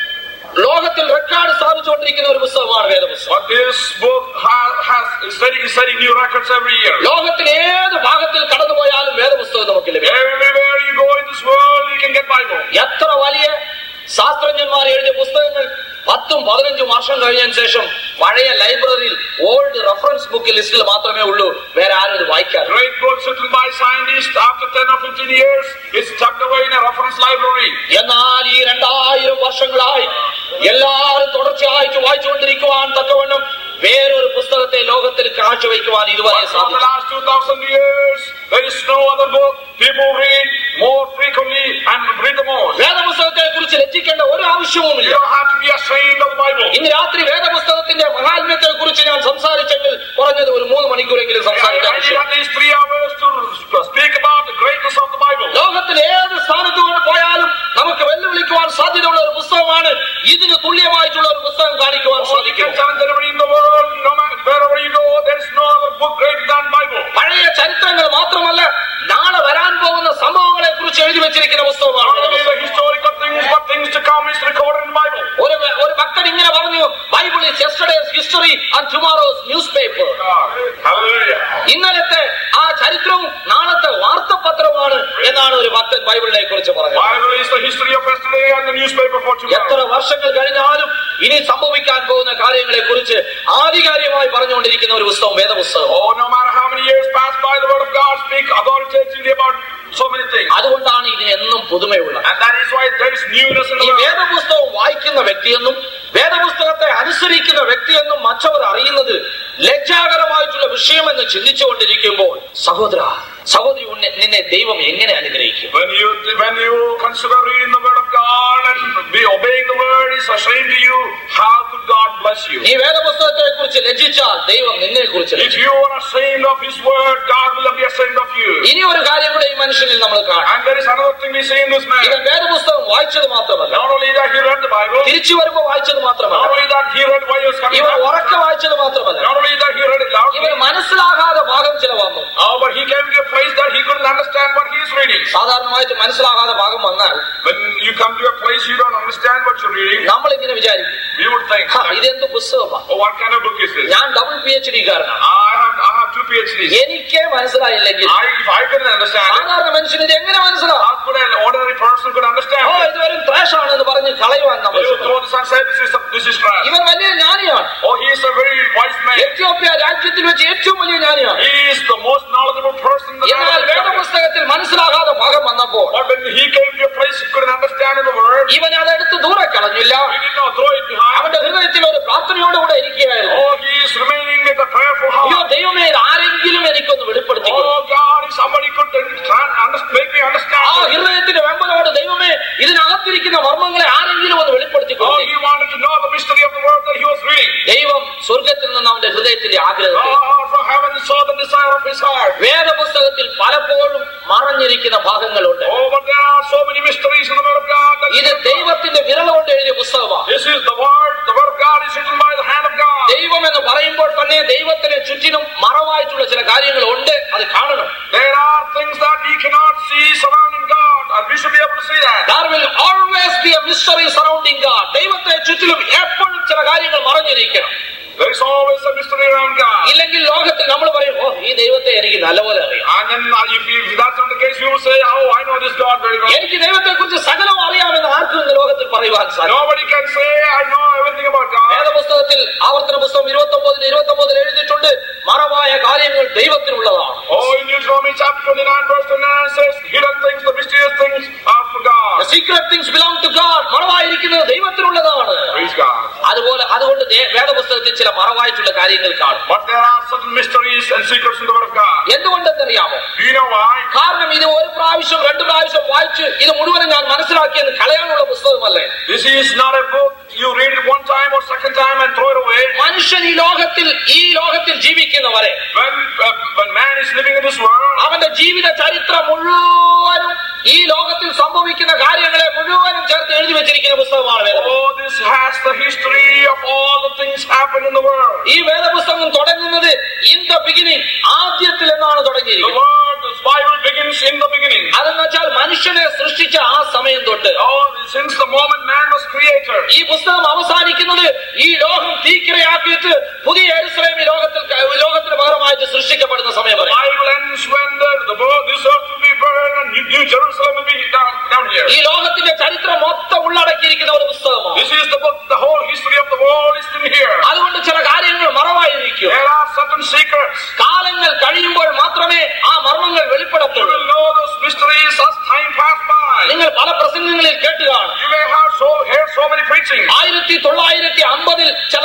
ലോകത്തിൽ റെക്കോർഡ് സ്ഥാപിച്ചുകൊണ്ടിരിക്കുന്ന ഒരു പുസ്തകമാണ് വേദപുസ്തകം But this book has, has is setting, is setting new records every year. ലോകത്തിൽ ഏത് ഭാഗത്തിൽ കടന്നുപോയാലും വേദപുസ്തകം നമുക്ക് ലഭിക്കും Everywhere you go in this world, you can get Bible. എത്ര വലിയ ശാസ്ത്രജ്ഞന്മാർ എഴുതിയ പുസ്തകങ്ങൾ പത്തും പതിനഞ്ചും വർഷം കഴിഞ്ഞതിന് ശേഷം പഴയ ലൈബ്രറിയിൽ ഓൾഡ് റെഫറൻസ് ബുക്ക് ലിസ്റ്റിൽ മാത്രമേ ഉള്ളൂ വേറെ ആരും ഇത് വായിക്കാറ് Great books written by scientists after 10 or 15 years is tucked away in a reference library. എന്നാൽ ഈ രണ്ടായിരം വർഷങ്ങളായി എല്ലാവരും തുടർച്ചയായിട്ട് വായിച്ചുകൊണ്ടിരിക്കുവാൻ തക്കവണ്ണം വേറൊരു പുസ്തകത്തെ ലോകത്തിൽ കാഴ്ചവെക്കുവാൻ ഇതുവരെ But for the സാധിച്ചു last 2000 years, there is no other book people read more frequently and read the most. വേദപുസ്തകത്തെ കുറിച്ച് ലജ്ജിക്കേണ്ട ഒരു You ആവശ്യവുമില്ല don't have to be ashamed of the Bible. ഇന്ന് രാത്രി വേദപുസ്തകത്തിന്റെ മഹാത്മ്യത്തെ കുറിച്ച് ഞാൻ സംസാരിച്ചെങ്കിൽ കുറഞ്ഞത് ഒരു മൂന്ന് മണിക്കൂറെങ്കിലും I, സംസാരിക്കാൻ I need ആവശ്യം. at least three hours to speak about the greatness of the Bible. ലോകത്തിൽ ഏത് സ്ഥാനത്ത് പോയാലും നമുക്ക് വെല്ലുവിളിക്കുവാൻ സാധ്യതയുള്ള ഒരു പുസ്തകമാണ് ഇതിന് തുല്യമായിട്ടുള്ള ഒരു പുസ്തകം കാണിക്കുവാൻ Oh, you സാധിക്കും can challenge anybody in the world, no matter wherever you go, there is no other book greater than Bible. പഴയ ചരിത്രങ്ങൾ മാത്രമല്ല നാളെ വരാൻ പോകുന്ന സംഭവങ്ങളെ കുറിച്ച് എഴുതി വെച്ചിരിക്കുന്ന Not പുസ്തകമാണ് only the historical things, but things to come is recorded in the Bible. ഒരു ഒരു ഭക്തൻ ഇങ്ങനെ പറഞ്ഞു Bible is yesterday's history and tomorrow's newspaper Hallelujah. ഇന്നലത്തെ ആ ചരിത്രവും നാളത്തെ വാർത്തപത്രവുമാണ് എന്നാണ് ഒരു ഭക്തൻ ബൈബിളിനെ കുറിച്ച് പറഞ്ഞത് Bible is the history of yesterday and the newspaper for എത്ര tomorrow. വർഷങ്ങൾ കഴിഞ്ഞാലും ഇനി സംഭവിക്കാൻ പോകുന്ന കാര്യങ്ങളെ കുറിച്ച് ആധികാരികമായി പറഞ്ഞുകൊണ്ടിരിക്കുന്ന ഒരു പുസ്തകം വേദപുസ്തകം Oh, no matter how many years pass by, the word of God speak authoritatively about so many things. അതുകൊണ്ടാണ് ഇതിന് എന്നും പുതുമയുള്ളത് And that is why there is newness in ഈ the world. വേദപുസ്തകം വായിക്കുന്ന വ്യക്തിയെന്നും വേദപുസ്തകത്തെ അനുസരിക്കുന്ന വ്യക്തിയെന്നും മറ്റവർ അറിയുന്നത് ലജ്ജാകരമായിട്ടുള്ള വിഷയമെന്ന് ചിന്തിച്ചുകൊണ്ടിരിക്കുമ്പോൾ സഹോദര സഹോദരി ഉന്നെ- നിന്നെ ദൈവം എങ്ങനെ അനുഗ്രഹിക്കും When you when you consider reading the word of God and be obeying the word is ashamed to you, how could God bless you? നീ വേദപുസ്തകത്തെ കുറിച്ച് ലജ്ജിച്ചാൽ ദൈവം നിന്നെ കുറിച്ച് If you are ashamed of His word, God will be ashamed of you. ഇനി ഒരു കാര്യം കൂടെ ഈ മനുഷ്യനിൽ നമ്മൾ കാണാം And there is another thing we see in this ഇവൻ man. വേദപുസ്തകം വായിച്ചത് മാത്രമല്ല Not only that he read the Bible, തിരിച്ചു വരുമ്പോ വായിച്ചത് not മാത്രമല്ല only that he read while he was coming ഇവൻ back, ഉറക്ക വായിച്ചത് മാത്രമല്ല not only that he read it loudly, ഇവന് മനസ്സിലാകാതെ ഭാഗം ചില വന്നു oh, but he came to a place that he couldn't understand what he is reading. സാധാരണമായിട്ട് മനസ്സിലാകാതെ ഭാഗം വന്നാൽ When you come to a place you don't understand what you're reading, നമ്മൾ ഇങ്ങനെ വിചാരിക്കും you would think, "ഹാ, ഇതെന്ത് പുസ്തകമാണ് oh, what kind of book is this? ഞാൻ ഡബിൾ പി എച്ച് ഡിക്കാരനാണ് I have, I have two PhDs. എനിക്കേ മനസ്സിലായില്ലെങ്കിൽ I, if I couldn't understand it, സാധാരണ മനുഷ്യന് ഇത് എങ്ങനെ മനസ്സിലാവും how could an ordinary person could understand oh it? ഇത് വെറും trash ആണെന്ന് പറഞ്ഞ് കളയുവാൻ നമ്മൾ You ശ്രമിക്കും. throw this and say, this is, this is trash. ഇവൻ വലിയ ജ്ഞാനിയാണ് Oh, he is a very wise man. Ethiopia രാജ്യത്തിൽ വെച്ച് ഏറ്റവും വലിയ ജ്ഞാനിയാണ് He is the most knowledgeable person in the എന്നാൽ world. വേദപുസ്തകത്തിൽ മനസ്സിലാകാതെ ഭാഗം വന്നപ്പോൾ But when he came to a place he couldn't understand in the word, ഇവൻ അതെടുത്ത് ദൂരെ കളഞ്ഞില്ല he did not throw it behind. അവന്റെ ഹൃദയത്തിൽ ഒരു പ്രാർത്ഥനയോടുകൂടെ ഇരിക്കുകയായിരുന്നു Oh, he is remaining with a prayerful അയ്യോ heart. ദൈവമേ ഇത് ആരെങ്കിലും എനിക്കൊന്ന് വെളിപ്പെടുത്തി കൊടുക്കൂ. Oh God, if somebody could try and under- make me ആ understand. ഹൃദയത്തിന്റെ വെമ്പലോട് ദൈവമേ ഇതിനകത്തിരിക്കുന്ന മർമ്മങ്ങളെ ആരെങ്കിലും ഒന്ന് വെളിപ്പെടുത്തി Oh, കൊടുക്കൂ. he wanted to know the mystery of the word that he was reading. ദൈവം സ്വർഗത്തിൽ നിന്ന് അവന്റെ ഹൃദയത്തിന്റെ ആഗ്രഹത്തെ God from heaven saw the desire of his heart. വേദപുസ്തകത്തിൽ പലപ്പോഴും മറഞ്ഞിരിക്കുന്ന ഭാഗങ്ങളുണ്ട് Oh, but there are so many mysteries in the word of God. That ഇത് ദൈവത്തിന്റെ വിരൽ കൊണ്ട് എഴുതിയ പുസ്തകമാണ് this is the word. The word of God is written by the hand of God. ദൈവം എന്ന് പറയുമ്പോൾ തന്നെ ദൈവത്തിന് ചുറ്റിനും മറവായിട്ടുള്ള ചില കാര്യങ്ങളുണ്ട് അത് കാണണം There are things that we cannot see surrounding God, and we should be able to see that. There will always be a mystery surrounding God. ദൈവത്തെ ചുറ്റിലും എപ്പോഴും ചില കാര്യങ്ങൾ മറഞ്ഞിരിക്കണം There is always a mystery around God. ഇല്ലെങ്കിൽ ലോകത്തിൽ നമ്മൾ പറയും ഓ ഈ ദൈവത്തെ എനിക്ക് നല്ലപോലെ അറിയാം And then uh, if, if that's not the case, you will say, Oh, I know this God very well. എനിക്ക് ദൈവത്തെ കുറിച്ച് സകലം അറിയാമെന്ന് ആർക്കും ഇന്ന് ലോകത്തിൽ പറയുവാൻ സാധിക്കും Nobody can say, I know everything about God. വേദപുസ്തകത്തിൽ ആവർത്തന പുസ്തകം ഇരുപത്തി ഒമ്പതിൽ ഇരുപത്തി ഒമ്പതിൽ എഴുതിയിട്ടുണ്ട് മറവായ കാര്യങ്ങൾ ദൈവത്തിനുള്ളതാണ് Oh, in Deuteronomy chapter 29, verse 29 says, Hidden things, the mysterious things are for God. The secret things belong to God. മറവായിരിക്കുന്നത് ദൈവത്തിനുള്ളതാണ് Praise God. അതുപോലെ അതുകൊണ്ട് ദേ- വേദപുസ്തകത്തിൽ ചില മറവായിട്ടുള്ള കാര്യങ്ങൾ കാണും But there are certain mysteries and secrets in the Word of God. എന്തുകൊണ്ടെന്നറിയാമോ Do you know why? കാരണം ഇത് ഒരു പ്രാവശ്യം രണ്ടു പ്രാവശ്യം വായിച്ച് ഇത് മുഴുവനും ഞാൻ മനസ്സിലാക്കിയെന്ന് കളയാനുള്ള പുസ്തകമല്ലേ This is not a book you read it one time or second time and throw it away. മനുഷ്യൻ ഈ ലോകത്തിൽ ഈ ലോകത്തിൽ ജീവിക്കുന്നവരെ When, uh, when man is living in this world, അവന്റെ ജീവിത ചരിത്രം മുഴുവനും ഈ ലോകത്തിൽ സംഭവിക്കുന്ന കാര്യങ്ങളെ മുഴുവനും ചേർത്ത് എഴുതി വെച്ചിരിക്കുന്ന പുസ്തകമാണ് വേദപുസ്തകം oh, this has the history of all the things happen in the world. ഈ വേദപുസ്തകം തുടങ്ങുന്നത് ഇൻ ദ ബിഗിനിങ് ആദ്യത്തിൽ എന്നാണ് The തുടങ്ങിയിരിക്കുന്നത് word, this Bible begins in the beginning. അതെന്ന് വെച്ചാൽ മനുഷ്യനെ സൃഷ്ടിച്ച ആ സമയം തൊട്ട് Oh, since the moment man was created. ഈ പുസ്തകം അവസാനിക്കുന്നത് ഈ ലോകം തീക്കിരയാക്കിയിട്ട് പുതിയ എരുസലേം ഈ ലോകത്തിൽ ലോകത്തിന് പകരമായിട്ട് സൃഷ്ടിക്കപ്പെടുന്ന സമയം The വരെ Bible ends when the, the world, this earth will be burned and New, New Jerusalem will be down, down here. ഈ ലോകത്തിന്റെ ചരിത്രം മൊത്തം ഉള്ളടക്കിയിരിക്കുന്ന ഒരു പുസ്തകമാണ് This is the book, the whole history of the world is in here. അതുകൊണ്ട് ചില കാര്യങ്ങൾ മറവായിരിക്കും There are certain secrets. കാലങ്ങൾ കഴിയുമ്പോൾ മാത്രമേ ആ മർമ്മങ്ങൾ You വെളിപ്പെടത്തുള്ളൂ will know those mysteries as time pass by. നിങ്ങൾ പല പ്രസംഗങ്ങളിൽ കേട്ട് കാണും You may have so heard so many preaching. ആയിരത്തി തൊള്ളായിരത്തി അമ്പതിൽ ചിലർ വേദപുസ്തകം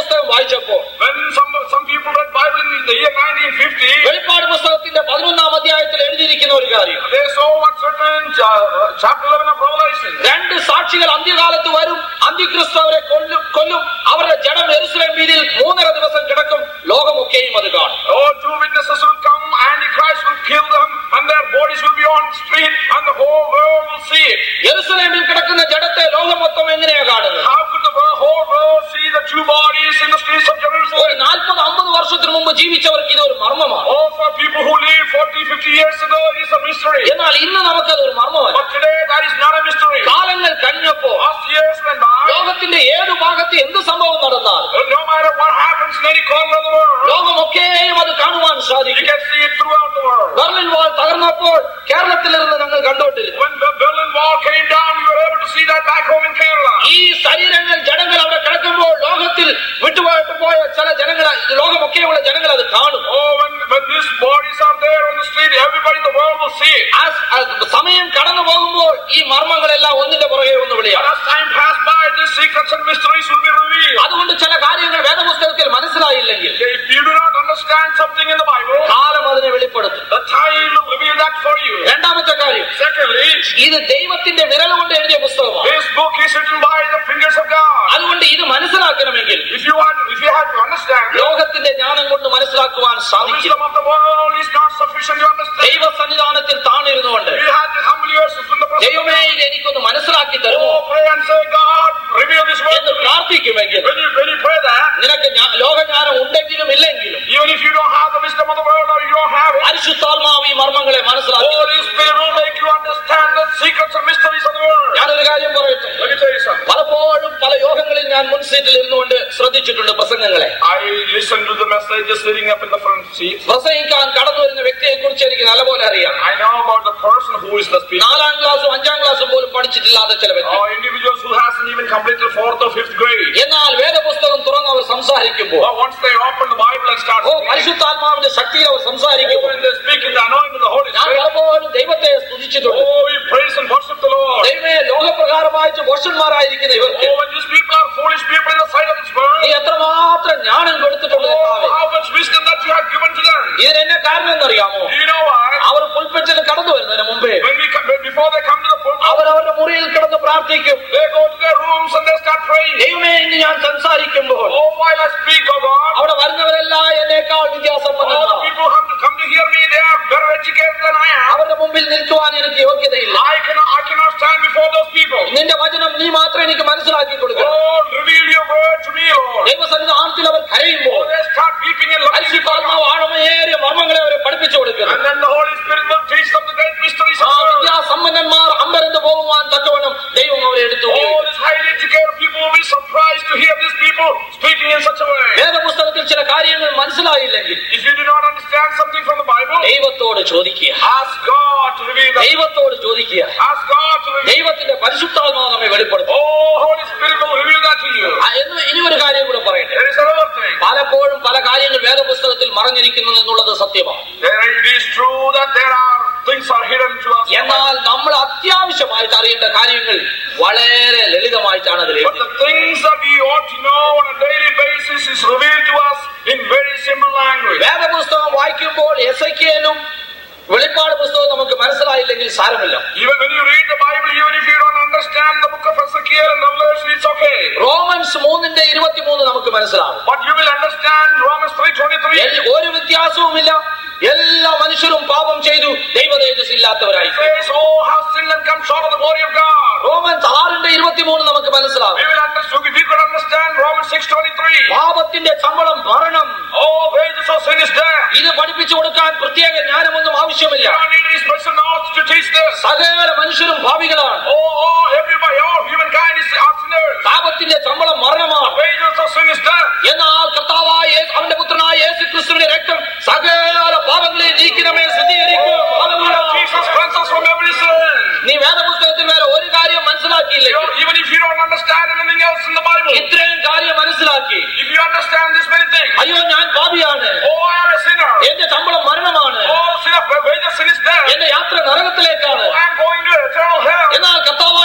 വേദപുസ്തകം വായിച്ചപ്പോൾ When some, some people read Bible in the year 1950, വെളിപ്പാട് പുസ്തകത്തിന്റെ പതിനൊന്നാം അധ്യായത്തിൽ എഴുതിയിരിക്കുന്ന ഒരു കാര്യം they saw what's written in cha- chapter 11 of Revelation. രണ്ട് സാക്ഷികൾ അന്ത്യകാലത്ത് വരും അന്തിക്രിസ്തു അവരെ കൊല്ലും കൊല്ലും അവരുടെ ജഡം എരുസലേം വീതിയിൽ മൂന്നര ദിവസം കിടക്കും ലോകമൊക്കെയും അത് കാണും Oh, two witnesses will come, Antichrist will kill them, and their bodies will be on the street, and the whole world will see it. യെരുസലേമിൽ കിടക്കുന്ന ജഡത്തെ ലോകം മൊത്തം എങ്ങനെയാ കാണുന്നത് How could the wo- whole world see the two bodies in the streets of ഒരു Jerusalem? നാൽപ്പത് അമ്പത് വർഷത്തിന് മുമ്പ് ജീവിച്ചവർക്ക് ഇത് ഒരു മർമ്മമാണ് Oh, for people who lived 40, 50 years ago, it is a mystery. എന്നാൽ ഇന്ന് നമുക്കത് ഒരു മർമ്മമല്ല But today, that is not a mystery. കാലങ്ങൾ കഴിഞ്ഞപ്പോ As years went by, ലോകത്തിന്റെ ഏത് ഭാഗത്ത് എന്ത് സംഭവം നടന്നാൽ no matter what happens in any corner of the world, ലോകമൊക്കെയും അത് കാണുവാൻ you സാധിക്കും can see it throughout the world. Berlin wall തകർന്നപ്പോൾ കേരളത്തിലിരുന്ന് ഞങ്ങൾ കണ്ടുകൊണ്ടിരുന്നു When the Berlin Wall came down, you were able to see that back home in Kerala. ഈ ശരീരങ്ങൾ ജനങ്ങൾ അവിടെ കിടക്കുമ്പോൾ ലോകത്തിൽ വിട്ടുപോയിട്ട് പോയ ചില ജനങ്ങൾ ലോകമൊക്കെയുള്ള ജനങ്ങൾ അത് കാണും Oh, when, when these bodies are there on the street, everybody in the world will see it. ആ- ആ സമയം കടന്നു പോകുമ്പോൾ ഈ മർമ്മങ്ങളെല്ലാം ഒന്നിന്റെ പുറകെ ഒന്ന് But വിളിയാണ് as time passed by, these secrets and mysteries will be revealed. അതുകൊണ്ട് ചില കാര്യങ്ങൾ വേദപുസ്തകത്തിൽ മനസ്സിലായില്ലെങ്കിൽ If you do not understand something in the Bible, കാലം അതിനെ വെളിപ്പെടുത്തും the time will reveal that for you. രണ്ടാമത്തെ കാര്യം Secondly, ഇത് ദൈവത്തിന്റെ വിരൽ കൊണ്ട് എഴുതിയ പുസ്തകമാണ് this book is written by the fingers of God. അതുകൊണ്ട് ഇത് മനസ്സിലാക്കണമെങ്കിൽ If you want, if you have to understand, the ലോകത്തിന്റെ ജ്ഞാനം കൊണ്ട് മനസ്സിലാക്കുവാൻ സാധിക്കും wisdom of the world is not sufficient to understand. ദൈവ സന്നിധാനത്തിൽ താണിരുന്നുകൊണ്ട് You have to humble yourself in the presence of ദൈവമേ ഇത് എനിക്കൊന്ന് മനസ്സിലാക്കി തരുമോ Oh, pray and say, God, reveal this word എന്ന് to me. പ്രാർത്ഥിക്കുമെങ്കിൽ When you, when you pray that, നിനക്ക് ജ്ഞാ- ലോകജ്ഞാനം ഉണ്ടെങ്കിലും ഇല്ലെങ്കിലും even if you don't have the wisdom of the world or you don't have it, പരിശുദ്ധാത്മാവ് ഈ മർമ്മങ്ങളെ മനസ്സിലാക്കി Holy Spirit will make you understand the secrets and mysteries of the world. ഞാനൊരു കാര്യം പറയട്ടെ Let me tell you something. പലപ്പോഴും പല യോഗങ്ങളിൽ ഞാൻ മുൻ സീറ്റിൽ ഇരുന്നുകൊണ്ട് ശ്രദ്ധിച്ചിട്ടുണ്ട് പ്രസംഗങ്ങളെ I listened to the messages sitting up in the front seat. പ്രസംഗിക്കാൻ കടന്നു വരുന്ന വ്യക്തിയെ കുറിച്ച് എനിക്ക് നല്ലപോലെ അറിയാം I know about the person who is the speaker. നാലാം ക്ലാസ്സും അഞ്ചാം ക്ലാസ്സും പോലും പഠിച്ചിട്ടില്ലാത്ത ചില വ്യക്തി Or individuals who hasn't even completed fourth or fifth grade. എന്നാൽ വേദപുസ്തകം തുറന്ന് അവർ സംസാരിക്കുമ്പോൾ Or once they open the Bible and start oh speaking, പരിശുദ്ധാത്മാവിന്റെ ശക്തിയിൽ അവർ oh, സംസാരിക്കുമ്പോൾ when they speak in the anointing of the Holy ഞാൻ Spirit, പലപ്പോഴും ദൈവത്തെ സ്തുതിച്ചിട്ടുണ്ട് oh, we praise and worship the Lord. ദൈവമേ ലോകപ്രകാരമായിട്ട് ഭോഷന്മാരായിരിക്കുന്ന ഇവർക്ക് Oh, when these people are foolish people in the sight of this world, നീ എത്രമാത്രം ജ്ഞാനം കൊടുത്തിട്ടുണ്ട് കർത്താവേ. oh, how much wisdom that you have given to them. ഇതിനെന്നെ കാരണം എന്നറിയാമോ Do you know why? അവർ പുൽപ്പറ്റിൽ കടന്നു വരുന്നതിന് മുമ്പേ When we come, before they come to the pulpit, അവർ അവരുടെ മുറിയിൽ കിടന്ന് പ്രാർത്ഥിക്കും they go to their rooms and they start praying. ദൈവമേ ഇന്ന് ഞാൻ സംസാരിക്കുമ്പോൾ Oh, while I speak, oh God, അവിടെ വരുന്നവരെല്ലാം എന്നേക്കാൾ all the വിദ്യാസമ്പന്നരാണ് people who come to, come to hear me, they are better educated than I am. അവരുടെ മുമ്പിൽ നിൽക്കുവാൻ എനിക്ക് യോഗ്യതയില്ല I cannot, I cannot stand before those people. നിന്റെ വചനം നീ മാത്രം എനിക്ക് മനസ്സിലാക്കി കൊടുക്കണം Oh, reveal your word to me, Lord. ദൈവസന്നിധാനത്തിൽ അവർ കരയുമ്പോൾ Oh, they start weeping and loving you, പരിശുദ്ധാത്മാവ് ആഴമേറിയ മർമ്മങ്ങളെ അവരെ പഠിപ്പിച്ചു കൊടുക്കണം And then the Holy Spirit will teach them the great mysteries ആ of the world. വിദ്യാസമ്പന്നന്മാർ അമ്പരന്ന് പോകുവാൻ തക്കവണ്ണം ദൈവം അവരെ എടുത്തു All ഉപയോഗിക്കും. these highly educated people will be surprised to hear these people speaking in such a way. വേദപുസ്തകത്തിൽ ചില കാര്യങ്ങൾ മനസ്സിലായില്ലെങ്കിൽ If you do not understand something from the Bible, ദൈവത്തോട് ചോദിക്കുക ask God to reveal that. ദൈവത്തോട് ചോദിക്കുക Ask God to reveal. ദൈവത്തിന്റെ പരിശുദ്ധാത്മാവ് നമ്മെ വെളിപ്പെടുത്തും Oh, Holy Spirit will reveal that to you. ആ, എന്ന് ഇനി ഒരു കാര്യം കൂടെ പറയട്ടെ There is another thing. പലപ്പോഴും പല കാര്യങ്ങൾ വേദപുസ്തകത്തിൽ മറഞ്ഞിരിക്കുന്നു എന്നുള്ളത് സത്യമാണ് There, it is true that there are things are hidden to us. എന്നാൽ നമ്മൾ അത്യാവശ്യമായിട്ട് അറിയേണ്ട കാര്യങ്ങൾ വളരെ ലളിതമായിട്ടാണ് അതിൽ But the things that we ought to know on a daily basis is revealed to us in very simple language. വേദപുസ്തകം വായിക്കുമ്പോൾ S വെളിപ്പാട് പുസ്തകം നമുക്ക് മനസ്സിലായില്ലെങ്കിൽ സാരമില്ല Even when you read the Bible, even if you don't understand the book of Ezekiel and Revelation, it's okay. Romans മൂന്നിന്റെ ഇരുപത്തിമൂന്ന് നമുക്ക് മനസ്സിലാവും But you will understand Romans 3.23. എൽ- ഒരു വ്യത്യാസവുമില്ല എല്ലാ മനുഷ്യരും പാപം ചെയ്തു ദൈവ തേജസ് ഇല്ലാത്തവരായി It says, oh, how sinned and come short of the glory of God. Romans ആറിന്റെ ഇരുപത്തിമൂന്ന് നമുക്ക് മനസ്സിലാവും We will understand, if we could understand Romans 6.23. പാപത്തിന്റെ ശമ്പളം മരണം Oh, wages of sin is death. ഇത് പഠിപ്പിച്ചു കൊടുക്കാൻ പ്രത്യേക ജ്ഞാനമൊന്നും ആവശ്യമില്ല You don't need any special knowledge to teach this. സകല മനുഷ്യരും ഭാവികളാണ് Oh, oh, everybody, all humankind is are sinners. പാപത്തിന്റെ ശമ്പളം മരണമാണ് Wages of sin is death. എന്നാൽ കർത്താവായ യേശു- അവന്റെ പുത്രനായ യേശു ക്രിസ്തുവിന്റെ രക്തം സകല പാപങ്ങളെ നീക്കിനമേ സ്ഥിരീകരിക്കും Hallelujah. Jesus cleanses us from every sin. നീ വേദപുസ്തകത്തിൽ വേറെ ഒരു കാര്യം മനസ്സിലാക്കിയില്ല You know, even if you don't understand anything else in the Bible, ഇത്രയും കാര്യം മനസ്സിലാക്കി if you understand this many things, അയ്യോ ഞാൻ പാപിയാണ് oh, I am a sinner. എന്റെ ശമ്പളം മരണമാണ് Oh, sin of wages of sin is death. എന്റെ യാത്ര നരകത്തിലേക്കാണ് I am going to eternal hell. എന്നാൽ കർത്താവായ യേശു ക്രിസ്തു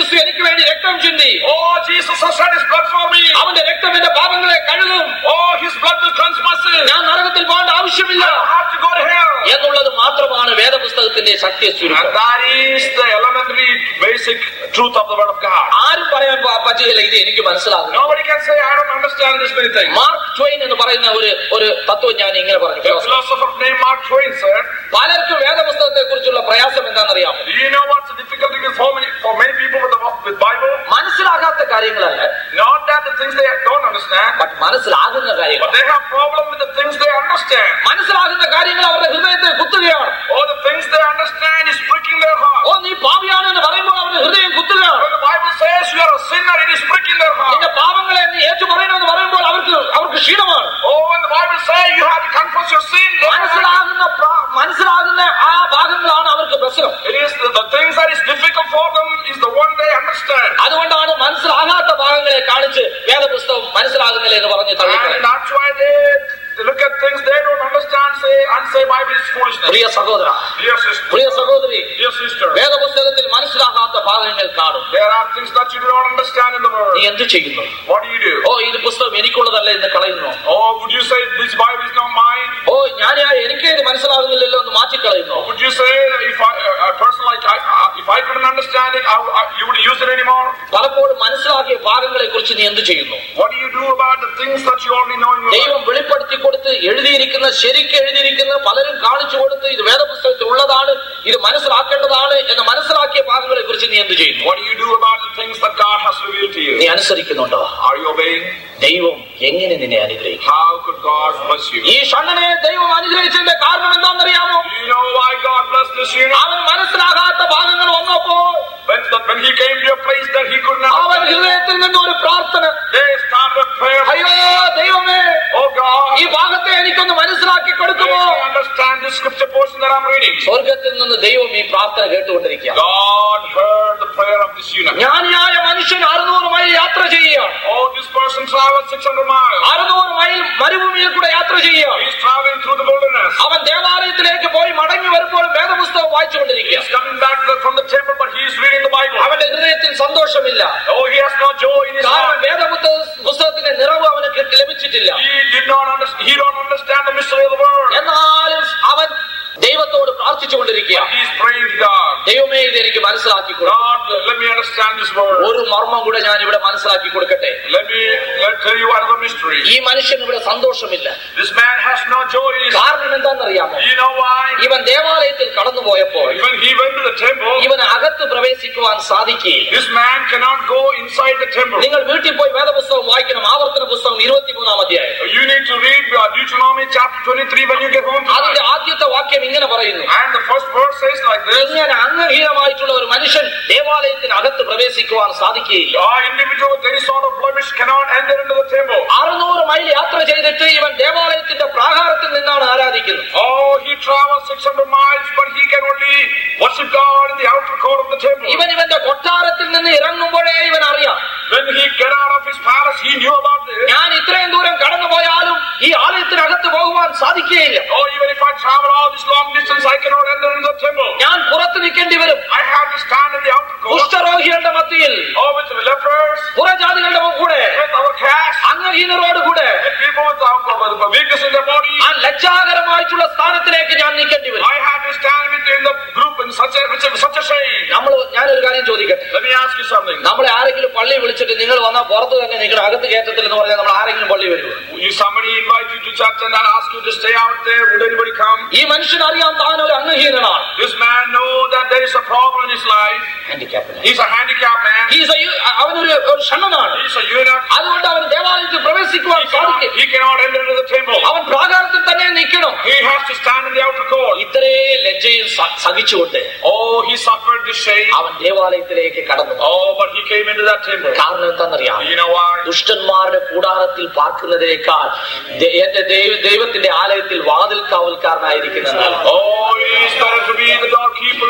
ക്രിസ്തു എനിക്ക് വേണ്ടി രക്തം ചിന്തി Oh, Jesus has shed his blood for me. അവന്റെ രക്തം എന്റെ പാപങ്ങളെ കഴുകും Oh, his blood will cleanse my sin. ഞാൻ നരകത്തിൽ പോകേണ്ട ആവശ്യമില്ല I don't have to go to hell. എന്നുള്ളത് മാത്രമാണ് വേദപുസ്തകത്തിന്റെ ശക്തിയെ And ചുരുക്കം that is the elementary, basic truth of the Word of God. ആരും പറയാൻ പ- പറ്റുകയില്ല ഇത് എനിക്ക് മനസ്സിലാകും Nobody can say, I don't understand this many things. Mark Twain എന്ന് പറയുന്ന ഒരു ഒരു തത്വം ഞാൻ ഇങ്ങനെ പറഞ്ഞു The philosopher named Mark Twain said, പലർക്കും വേദപുസ്തകത്തെ കുറിച്ചുള്ള പ്രയാസം എന്താണെന്നറിയാമോ Do you know what's the difficulty with for many, for many people with the with Bible? മനസ്സിലാകാത്ത കാര്യങ്ങളല്ല Not that the things they don't understand, but മനസ്സിലാകുന്ന കാര്യങ്ങൾ but they have problem with the things they understand. മനസ്സിലാകുന്ന കാര്യങ്ങൾ അവരുടെ ഹൃദയത്തെ കുത്തുകയാണ് Or the things they understand is pricking their heart. ഓ നീ പാപിയാണ് എന്ന് പറയുമ്പോൾ അവരുടെ ഹൃദയം കുത്തുകയാണ് When the Bible says you are a sinner, it is pricking their heart. നിന്റെ പാപങ്ങളെ നീ ഏറ്റു പറയണമെന്ന് പറയുമ്പോൾ അവർക്ക് അവർക്ക് ക്ഷീണമാണ് Oh, when the Bible says you have to confess your sin, they have to- മനസ്സിലാകുന്ന പ്ര- മനസ്സിലാകുന്ന ആ ഭാഗങ്ങളാണ് അവർക്ക് പ്രശ്നം it is the, the things that is difficult for them is the one they understand. അതുകൊണ്ടാണ് മനസ്സിലാകാത്ത ഭാഗങ്ങളെ കാണിച്ച് വേദപുസ്തകം മനസ്സിലാകുന്നില്ല എന്ന് പറഞ്ഞ് And തള്ളിക്കളയും that's why they, they look at things they don't understand, say, and say Bible is foolishness. പ്രിയ സഹോദര Dear sister, പ്രിയ സഹോദരി dear sister, വേദപുസ്തകത്തിൽ മനസ്സിലാകാത്ത ഭാഗങ്ങൾ കാണും there are things that you do not understand in the നീ word. എന്ത് ചെയ്യുന്നു What do you do? ഓ ഇത് പുസ്തകം എനിക്കുള്ളതല്ല എന്ന് കളയുന്നു Oh, would you say this Bible is not mine? ഓ ഞാൻ എനിക്ക് ഇത് മനസ്സിലാകുന്നില്ലല്ലോ എന്ന് മാറ്റിക്കളയുന്നു Would you say that if I, a person like I, uh, if I couldn't understand it, I, I, you would use it anymore? പലപ്പോഴും മനസ്സിലാക്കിയ ഭാഗങ്ങളെ കുറിച്ച് നീ എന്ത് ചെയ്യുന്നു What do you do about the things that you already know in your life? ദൈവം വെളിപ്പെടുത്തി കൊടുത്ത് എഴുതിയിരിക്കുന്ന ശരിക്ക് എഴുതിയിരിക്കുന്ന പലരും കാണിച്ചു കൊടുത്ത് ഇത് വേദപുസ്തകത്തിൽ ഉള്ളതാണ് ഇത് മനസ്സിലാക്കേണ്ടതാണ് എന്ന് മനസ്സിലാക്കിയ ഭാഗങ്ങളെ കുറിച്ച് നീ എന്ത് ചെയ്യുന്നു What do you do about the things that God has revealed to നീ you? അനുസരിക്കുന്നുണ്ടോ Are you obeying? ദൈവം എങ്ങനെ നിന്നെ അനുഗ്രഹിക്കും How could God bless you? ഈ ഷണ്ണനെ ദൈവം അനുഗ്രഹിച്ചതിന്റെ കാരണം എന്താണെന്നറിയാമോ Do you know why God blessed this unit? അവൻ മനസ്സിലാകാത്ത ഭാഗങ്ങൾ വന്നപ്പോൾ When, when he came to a place that he could not, അവൻ ഹൃദയത്തിൽ നിന്ന് ഒരു പ്രാർത്ഥന they started prayer. അയ്യോ ദൈവമേ Oh God, ഈ ഭാഗത്തെ എനിക്കൊന്ന് മനസ്സിലാക്കി make കൊടുക്കുമോ me understand this scripture portion that I'm reading. സ്വർഗത്തിൽ നിന്ന് ദൈവം ഈ പ്രാർത്ഥന കേട്ടുകൊണ്ടിരിക്കുക God heard the prayer of this unit. ജ്ഞാനിയായ മനുഷ്യൻ അറുന്നൂറ് മൈൽ യാത്ര ചെയ്യുകയാണ് Oh, this person traveled 600 miles. അറുന്നൂറ് മൈൽ മരുഭൂമിയിൽ കൂടെ യാത്ര ചെയ്യുകയാണ് He's traveling through the wilderness. അവൻ ദേവാലയത്തിലേക്ക് പോയി മടങ്ങി വരുമ്പോഴും വേദപുസ്തകം വായിച്ചുകൊണ്ടിരിക്കുക He's coming back to- from the temple, but he's reading the Bible. അവന്റെ ഹൃദയത്തിൽ സന്തോഷമില്ല Oh, he has no joy in his കാരണം heart. വേദപുസ്തക പുസ്തകത്തിന്റെ നിറവ് അവന് കിട്ടി ലഭിച്ചിട്ടില്ല He did not understand. He don't understand the mystery of the word. എന്നാലും അവൻ ദൈവത്തോട് പ്രാർത്ഥിച്ചുകൊണ്ടിരിക്കുക He's praying to God. ദൈവമേ ഇത് എനിക്ക് മനസ്സിലാക്കി കൊടുക്കും God, let me understand this word. ഒരു മർമ്മം കൂടെ ഞാൻ ഇവിടെ മനസ്സിലാക്കി കൊടുക്കട്ടെ Let me let tell you another mystery. ഈ മനുഷ്യന് ഇവിടെ സന്തോഷമില്ല This man has no joy in his heart. കാരണം എന്താണെന്നറിയാമോ You know why? ഇവൻ ദേവാലയത്തിൽ കടന്നു പോയപ്പോൾ When he went to the temple, ഇവന് അകത്ത് പ്രവേശിക്കുവാൻ സാധിക്കുകയില്ല this man cannot go inside the temple. നിങ്ങൾ വീട്ടിൽ പോയി വേദപുസ്തകം വായിക്കണം ആവർത്തന പുസ്തകം ഇരുപത്തിമൂന്നാം അധ്യായം You need to read uh, Deuteronomy chapter 23 when you get home അതിന്റെ tonight. ആദ്യത്തെ വാക്യം ഇങ്ങനെ പറയുന്നു And the first verse says like this. ഇങ്ങനെ അംഗഹീനമായിട്ടുള്ള ഒരു മനുഷ്യൻ ദേവാലയത്തിന് അകത്ത് പ്രവേശിക്കുവാൻ സാധിക്കുകയില്ല A individual with any sort of blemish cannot enter into the temple. അറുന്നൂറ് മൈൽ യാത്ര ചെയ്തിട്ട് ഇവൻ ദേവാലയത്തിന്റെ പ്രാകാരത്തിൽ നിന്നാണ് ആരാധിക്കുന്നത് Oh, he travels 600 miles, but he can only worship God in the outer court of the temple. ഇവൻ ഇവന്റെ കൊട്ടാരത്തിൽ നിന്ന് ഇറങ്ങുമ്പോഴേ ഇവൻ അറിയാം When he get out of his palace, he knew about this. ഞാൻ ഇത്രയും ദൂരം കടന്നു പോയാലും ഈ ആലയത്തിനകത്ത് പോകുവാൻ സാധിക്കുകയില്ല Oh, even if I travel all this long distance, I cannot enter in the temple. ഞാൻ പുറത്ത് നിൽക്കേണ്ടി വരും I have to stand in the outer court. കുഷ്ഠരോഗികളുടെ മധ്യയിൽ Oh, with the lepers, പുറജാതികളുടെ കൂടെ with our caste, അംഗഹീനരോട് കൂടെ with people with, uh, with weakness in their body. ആ ലജ്ജാകരമായിട്ടുള്ള സ്ഥാനത്തിലേക്ക് ഞാൻ നിൽക്കേണ്ടി വരും I have to stand with in the group in such a, which is such a shame. നമ്മൾ ഞാനൊരു കാര്യം ചോദിക്കട്ടെ Let me ask you something. നമ്മളെ ആരെങ്കിലും പള്ളി വിളിച്ചിട്ട് നിങ്ങൾ വന്നാൽ പുറത്ത് തന്നെ നിങ്ങളുടെ അകത്ത് കയറ്റത്തിൽ എന്ന് പറഞ്ഞാൽ നമ്മൾ ആരെങ്കിലും പള്ളി വരുമോ You somebody invite you to church and ask you to stay out there. Would anybody come? ഈ മനുഷ്യൻ അറിയാം താൻ ഒരു അംഗഹീനനാണ് This man know that there is a problem in his life. Handicapped He's a handicapped man. അവനൊരു ഒരു ഷണ്ണനാണ് He's a eunuch. അതുകൊണ്ട് അവന് ദേവാലയത്തിൽ പ്രവേശിക്കുവാൻ He cannot, സാധിക്കും he cannot enter into the temple. അവൻ പ്രാകാരത്തിൽ തന്നെ നിൽക്കണം He has to stand in the outer court. ഇത്രേ ലജ്ജയും സ- സഹിച്ചുകൊണ്ട് Oh, he suffered the shame. അവൻ ദേവാലയത്തിലേക്ക് കടന്നു Oh, but he came into that temple. കാരണം എന്താണെന്നറിയാം You know why? ദുഷ്ടന്മാരുടെ കൂടാരത്തിൽ പാർക്കുന്നതിനേക്കാൾ ദ- എന്റെ ദൈവ- ദൈവത്തിന്റെ ആലയത്തിൽ വാതിൽ കാവൽക്കാരനായിരിക്കുന്നതാണ് Oh, it is better to be the doorkeeper in the outer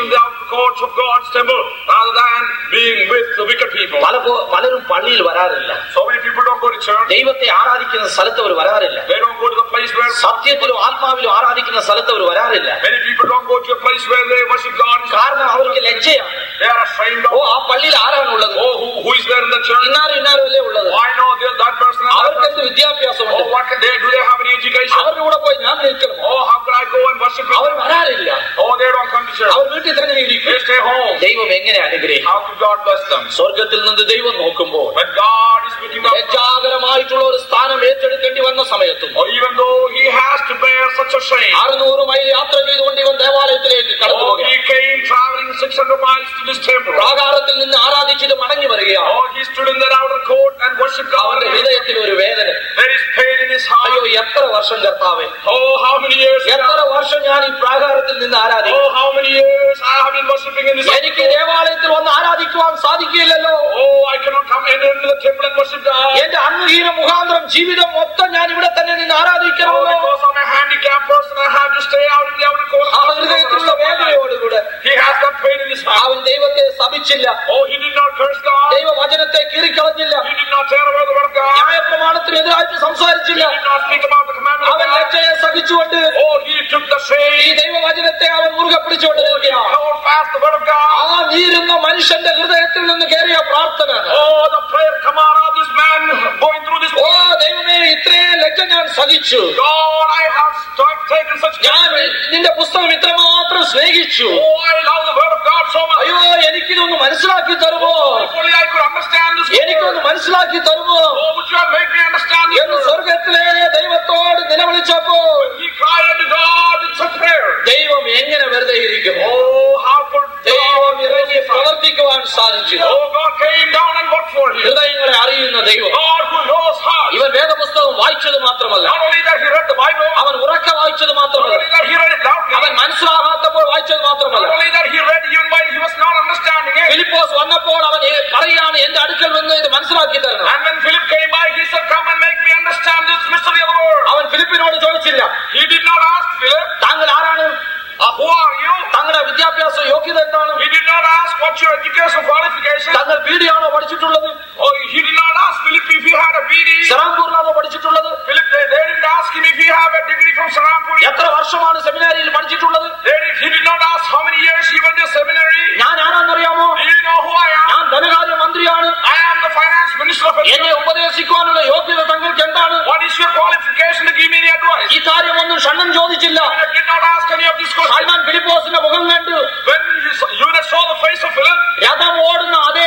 courts of God's temple rather than being with the wicked people. പല പലരും പള്ളിയിൽ വരാറില്ല So many people don't go to church. ദൈവത്തെ ആരാധിക്കുന്ന സ്ഥലത്ത് അവർ വരാറില്ല They don't go to the place where സത്യത്തിലും ആത്മാവിലും ആരാധിക്കുന്ന സ്ഥലത്ത് അവർ വരാറില്ല many people don't go to a place where they worship God. കാരണം അവർക്ക് ലജ്ജയാണ് They are ashamed oh of. ആ പള്ളിയിൽ ആരാണുള്ളത് Oh, who, who is there in the church? ഇന്നാരും ഇന്നാരും അല്ലേ ഉള്ളത് Oh, I know there's that person and that അവർക്ക് person. എന്ത് വിദ്യാഭ്യാസമുണ്ട് Oh, what can they do? They have any education? അവരുടെ കൂടെ പോയി ഞാൻ നിൽക്കണം Oh, how can I go and worship with our them? വരാറില്ല Oh, they don't come to church. അവർ വീട്ടിൽ തന്നെ ഇരിക്കും They stay home. ദൈവം എങ്ങനെ അനുഗ്രഹിക്കും How could God bless them? സ്വർഗത്തിൽ നിന്ന് ദൈവം നോക്കുമ്പോൾ When God is looking down, ലജ്ജാകരമായിട്ടുള്ള ഒരു സ്ഥാനം ഏറ്റെടുക്കേണ്ടി വന്ന സമയത്തും or even though He has to bear such a shame, അറുന്നൂറ് മൈൽ യാത്ര ചെയ്തുകൊണ്ട് ഇവൻ ദേവാലയത്തിലേക്ക് കടന്നു oh, പോകുക He came traveling 600 miles to this temple. പ്രാകാരത്തിൽ നിന്ന് ആരാധിച്ചിട്ട് മടങ്ങി വരികയാണ് Oh, He stood in that outer court and worshipped God. അവന്റെ ഹൃദയത്തിൽ ഒരു വേദന There is pain in His അയ്യോ heart. എത്ര വർഷം കർത്താവേ Oh, how many years? എത്ര വർഷം ഞാൻ ഈ പ്രാകാരത്തിൽ നിന്ന് ആരാധിക്കും Oh, how many years I have been worshipping in this എനിക്ക് ദേവാലയത്തിൽ വന്ന് ആരാധിക്കുവാൻ സാധിക്കില്ലല്ലോ Oh, I cannot come enter into the temple and worship God. എന്റെ അംഗീന മുഖാന്തരം ജീവിതം മൊത്തം ഞാൻ ഇവിടെ തന്നെ നിന്ന് Oh, ആരാധിക്കണമല്ലോ because I'm a handicapped person, I have to stay out in the outer court. ആ ഹൃദയത്തിലുള്ള വേദനയോടുകൂടെ He has that pain in his heart. അവൻ ദൈവത്തെ ശപിച്ചില്ല Oh, he did not curse God. ദൈവവചനത്തെ കീറിക്കളഞ്ഞില്ല He did not tear away the word of God. ന്യായപ്രമാണത്തിനെതിരായിട്ട് സംസാരിച്ചില്ല He did not speak about the commandment of അവൻ God. ലജ്ജയെ സഹിച്ചുകൊണ്ട് Oh, he took the ഈ shame. ദൈവവചനത്തെ അവൻ മുറുകെ പിടിച്ചുകൊണ്ട് നിൽക്കുകയാണ് Held fast the word of God. ആ നീരുന്ന മനുഷ്യന്റെ ഹൃദയത്തിൽ നിന്ന് കയറിയ പ്രാർത്ഥന Oh, the prayer come out of this man going through this. ഓ ദൈവമേ ഇത്രയും ലജ്ജ ഞാൻ സഹിച്ചു God, I have st- taken such ഞാൻ നിന്റെ പുസ്തകം ഇത്രമാത്രം സ്നേഹിച്ചു Oh, I love the word of God so much. അയ്യോ എനിക്കിതൊന്ന് മനസ്സിലാക്കി തരുമോ If only I could understand this എനിക്കൊന്ന് word. മനസ്സിലാക്കി തരുമോ Oh, would you make me understand this എന്ന് word? സ്വർഗത്തിലെ ദൈവത്തോട് നിലവിളിച്ചപ്പോ He cried unto God in such prayer. ദൈവം എങ്ങനെ വെറുതെ ഇരിക്കുന്നു Oh, how could ദൈവം God ഇറങ്ങി പ്രവർത്തിക്കുവാൻ സാധിച്ചു Oh, God came down and worked for him. ഹൃദയങ്ങളെ അറിയുന്ന ദൈവം God who knows heart. ഇവൻ വേദപുസ്തകം വായിച്ചത് മാത്രമല്ല Not only that he read the Bible, അവൻ ഉറക്ക വായിച്ചത് not മാത്രമല്ല only that he read it loudly, അവൻ മനസ്സിലാകാത്തപ്പോൾ വായിച്ചത് not മാത്രമല്ല only that he read even while he was not understanding it. Philipose വന്നപ്പോൾ അവൻ ഏ- പറയാണ് എന്റെ അടുക്കൽ വന്ന് ഇത് മനസ്സിലാക്കി തരണം And when Philip came by, he said, Come and make me understand this mystery of the word. അവൻ ഫിലിപ്പിനോട് ചോദിച്ചില്ല He did not ask Philip, താങ്കൾ ആരാണ് uh, Who are you? താങ്കളുടെ വിദ്യാഭ്യാസ യോഗ്യത എന്താണ് He did not ask what's your educational qualification. താങ്കൾ B D ആണോ പഠിച്ചിട്ടുള്ളത് Oh, he did not ask Philip if he had a BD. സെറാംപൂരിലാണോ പഠിച്ചിട്ടുള്ളത് Philip, they, they didn't ask him if he had a degree from Sarampuri. എത്ര വർഷമാണ് സെമിനാരിയിൽ പഠിച്ചിട്ടുള്ളത് They did, he did not ask how many years he went to seminary. ഞാൻ ആരാന്നറിയാമോ Do you know who I am? ഞാൻ ധനകാര്യ മന്ത്രിയാണ് I am the finance minister of എന്നെ India. ഉപദേശിക്കുവാനുള്ള യോഗ്യത താങ്കൾക്ക് എന്താണ് What is your qualification to give me any advice? ഈ കാര്യമൊന്നും ഷണ്ണൻ ചോദിച്ചില്ല Eunuch did not ask any of these questions. ഷണ്ണൻ ഫിലിപ്പോസിന്റെ മുഖം കണ്ടു When you- Eunuch saw the face of Philip, രഥം ഓടുന്ന അതേ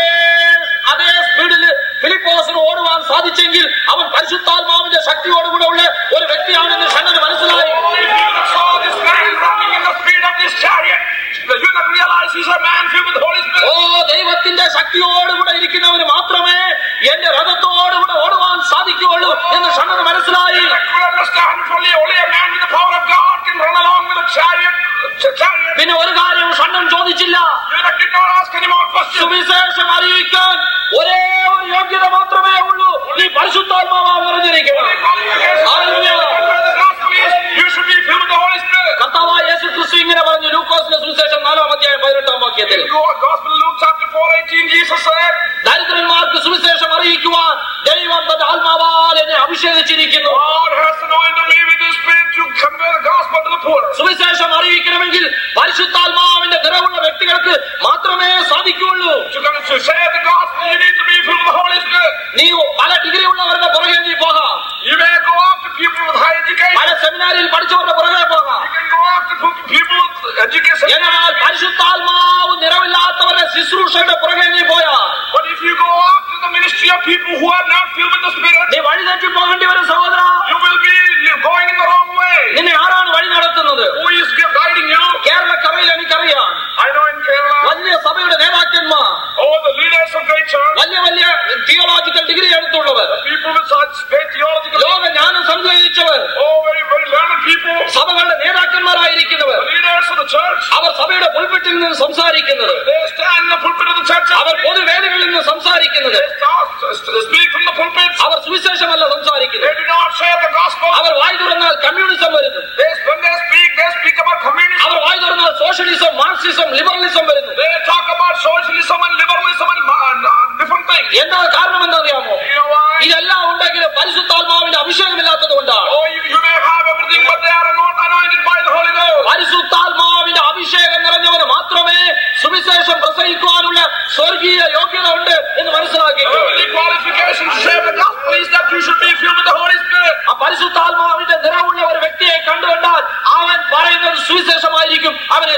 അതേ സ്പീഡിൽ ഫിലിപ്പോസിന് ഓടുവാൻ സാധിച്ചെങ്കിൽ അവൻ പരിശുദ്ധാത്മാവിന്റെ ശക്തിയോടുകൂടെ ഉള്ള ഒരു വ്യക്തിയാണെന്ന് ഷണ്ണന് മനസ്സിലായി oh, if Eunuch saw this man running in the speed of this chariot, the eunuch realized he's a man filled with the Holy oh Spirit. ദൈവത്തിന്റെ ശക്തിയോടുകൂടെ ഇരിക്കുന്നവന് മാത്രമേ എന്റെ രഥത്തോടുകൂടെ ഓടുവാൻ സാധിക്കുകയുള്ളൂ എന്ന് ഷണ്ണന് മനസ്സിലായി Eunuch could understand if only, only a man with the power of God can run along with a chariot. ch- chariot. പിന്നെ ഒരു കാര്യം ഷണ്ണൻ ചോദിച്ചില്ല Eunuch did not ask any more questions. സുവിശേഷം അറിയിക്കാൻ ഒരേ ഒരു യോഗ്യത മാത്രമേ ഉള്ളൂ നീ പരിശുദ്ധാത്മാവാ നിറഞ്ഞിരിക്കണം Hallelujah. The gospel is, you should be filled with the Holy Spirit. കർത്താവായ യേശു ക്രിസ്തു ഇങ്ങനെ പറഞ്ഞു ലൂക്കോസിന്റെ സുവിശേഷം നാലാം അധ്യായം പതിനെട്ടാം വാക്യത്തിൽ In Go- Gospel of Luke chapter 4, 18, Jesus said, ദരിദ്രന്മാർക്ക് സുവിശേഷം അറിയിക്കുവാൻ ദൈവം തന്റെ ആത്മാവാൽ എന്നെ അഭിഷേകിച്ചിരിക്കുന്നു God has anointed me with His Spirit to convey the gospel to the poor. സുവിശേഷം അറിയിക്കണമെങ്കിൽ പരിശുദ്ധാത്മാവിന്റെ നിറവുള്ള വ്യക്തികൾക്ക് മാത്രമേ സാധിക്കുകയുള്ളൂ To, come- to share the gospel, you need to be filled with the Holy Spirit. നീ പല ഡിഗ്രി ഉള്ളവരുടെ പുറകെ നീ പോകാം You may go after people with high education. പല സെമിനാരിയിൽ പഠിച്ചവരുടെ പുറകെ പോകാം You can go after people with education. എന്നാൽ പരിശുദ്ധാത്മാവ് നിറവില്ലാത്തവരുടെ ശുശ്രൂഷയുടെ പുറകെ നീ പോയാൽ But if you go after the ministry of people who are not filled with the Spirit, നീ വഴി തെറ്റി പോകേണ്ടി വരും സഹോദര you will be li- going in the wrong way. നിന്നെ ആരാണ് വഴി നടത്തുന്നത് Who is guiding you? കേരളക്കരയിൽ എനിക്കറിയാം I know in Kerala, വലിയ സഭയുടെ നേതാക്കന്മാർ all the leaders of great church, വലിയ വലിയ തിയോളജിക്കൽ ഡിഗ്രി എടുത്തുള്ളവർ people with such great theological, ലോക ജ്ഞാനം സംഗ്രഹിച്ചവർ oh, very, very learned people, സഭകളുടെ നേതാക്കന്മാരായിരിക്കുന്നവർ the leaders of the church, അവർ സഭയുടെ പുൽപ്പിറ്റിൽ നിന്ന് സംസാരിക്കുന്നത് they stand in the pulpit of the church our and പൊതുവേദികളിൽ നിന്ന് സംസാരിക്കുന്നത് they start, speak from the pulpits. Our സുവിശേഷമല്ല They സംസാരിക്കുന്നത് do not share the gospel. അവർ വായി തുറന്നാൽ communism വരുന്നു They, when they speak, they speak about communism. അവർ വായി തുറന്നാൽ socialism Marxism liberalism വരുന്നു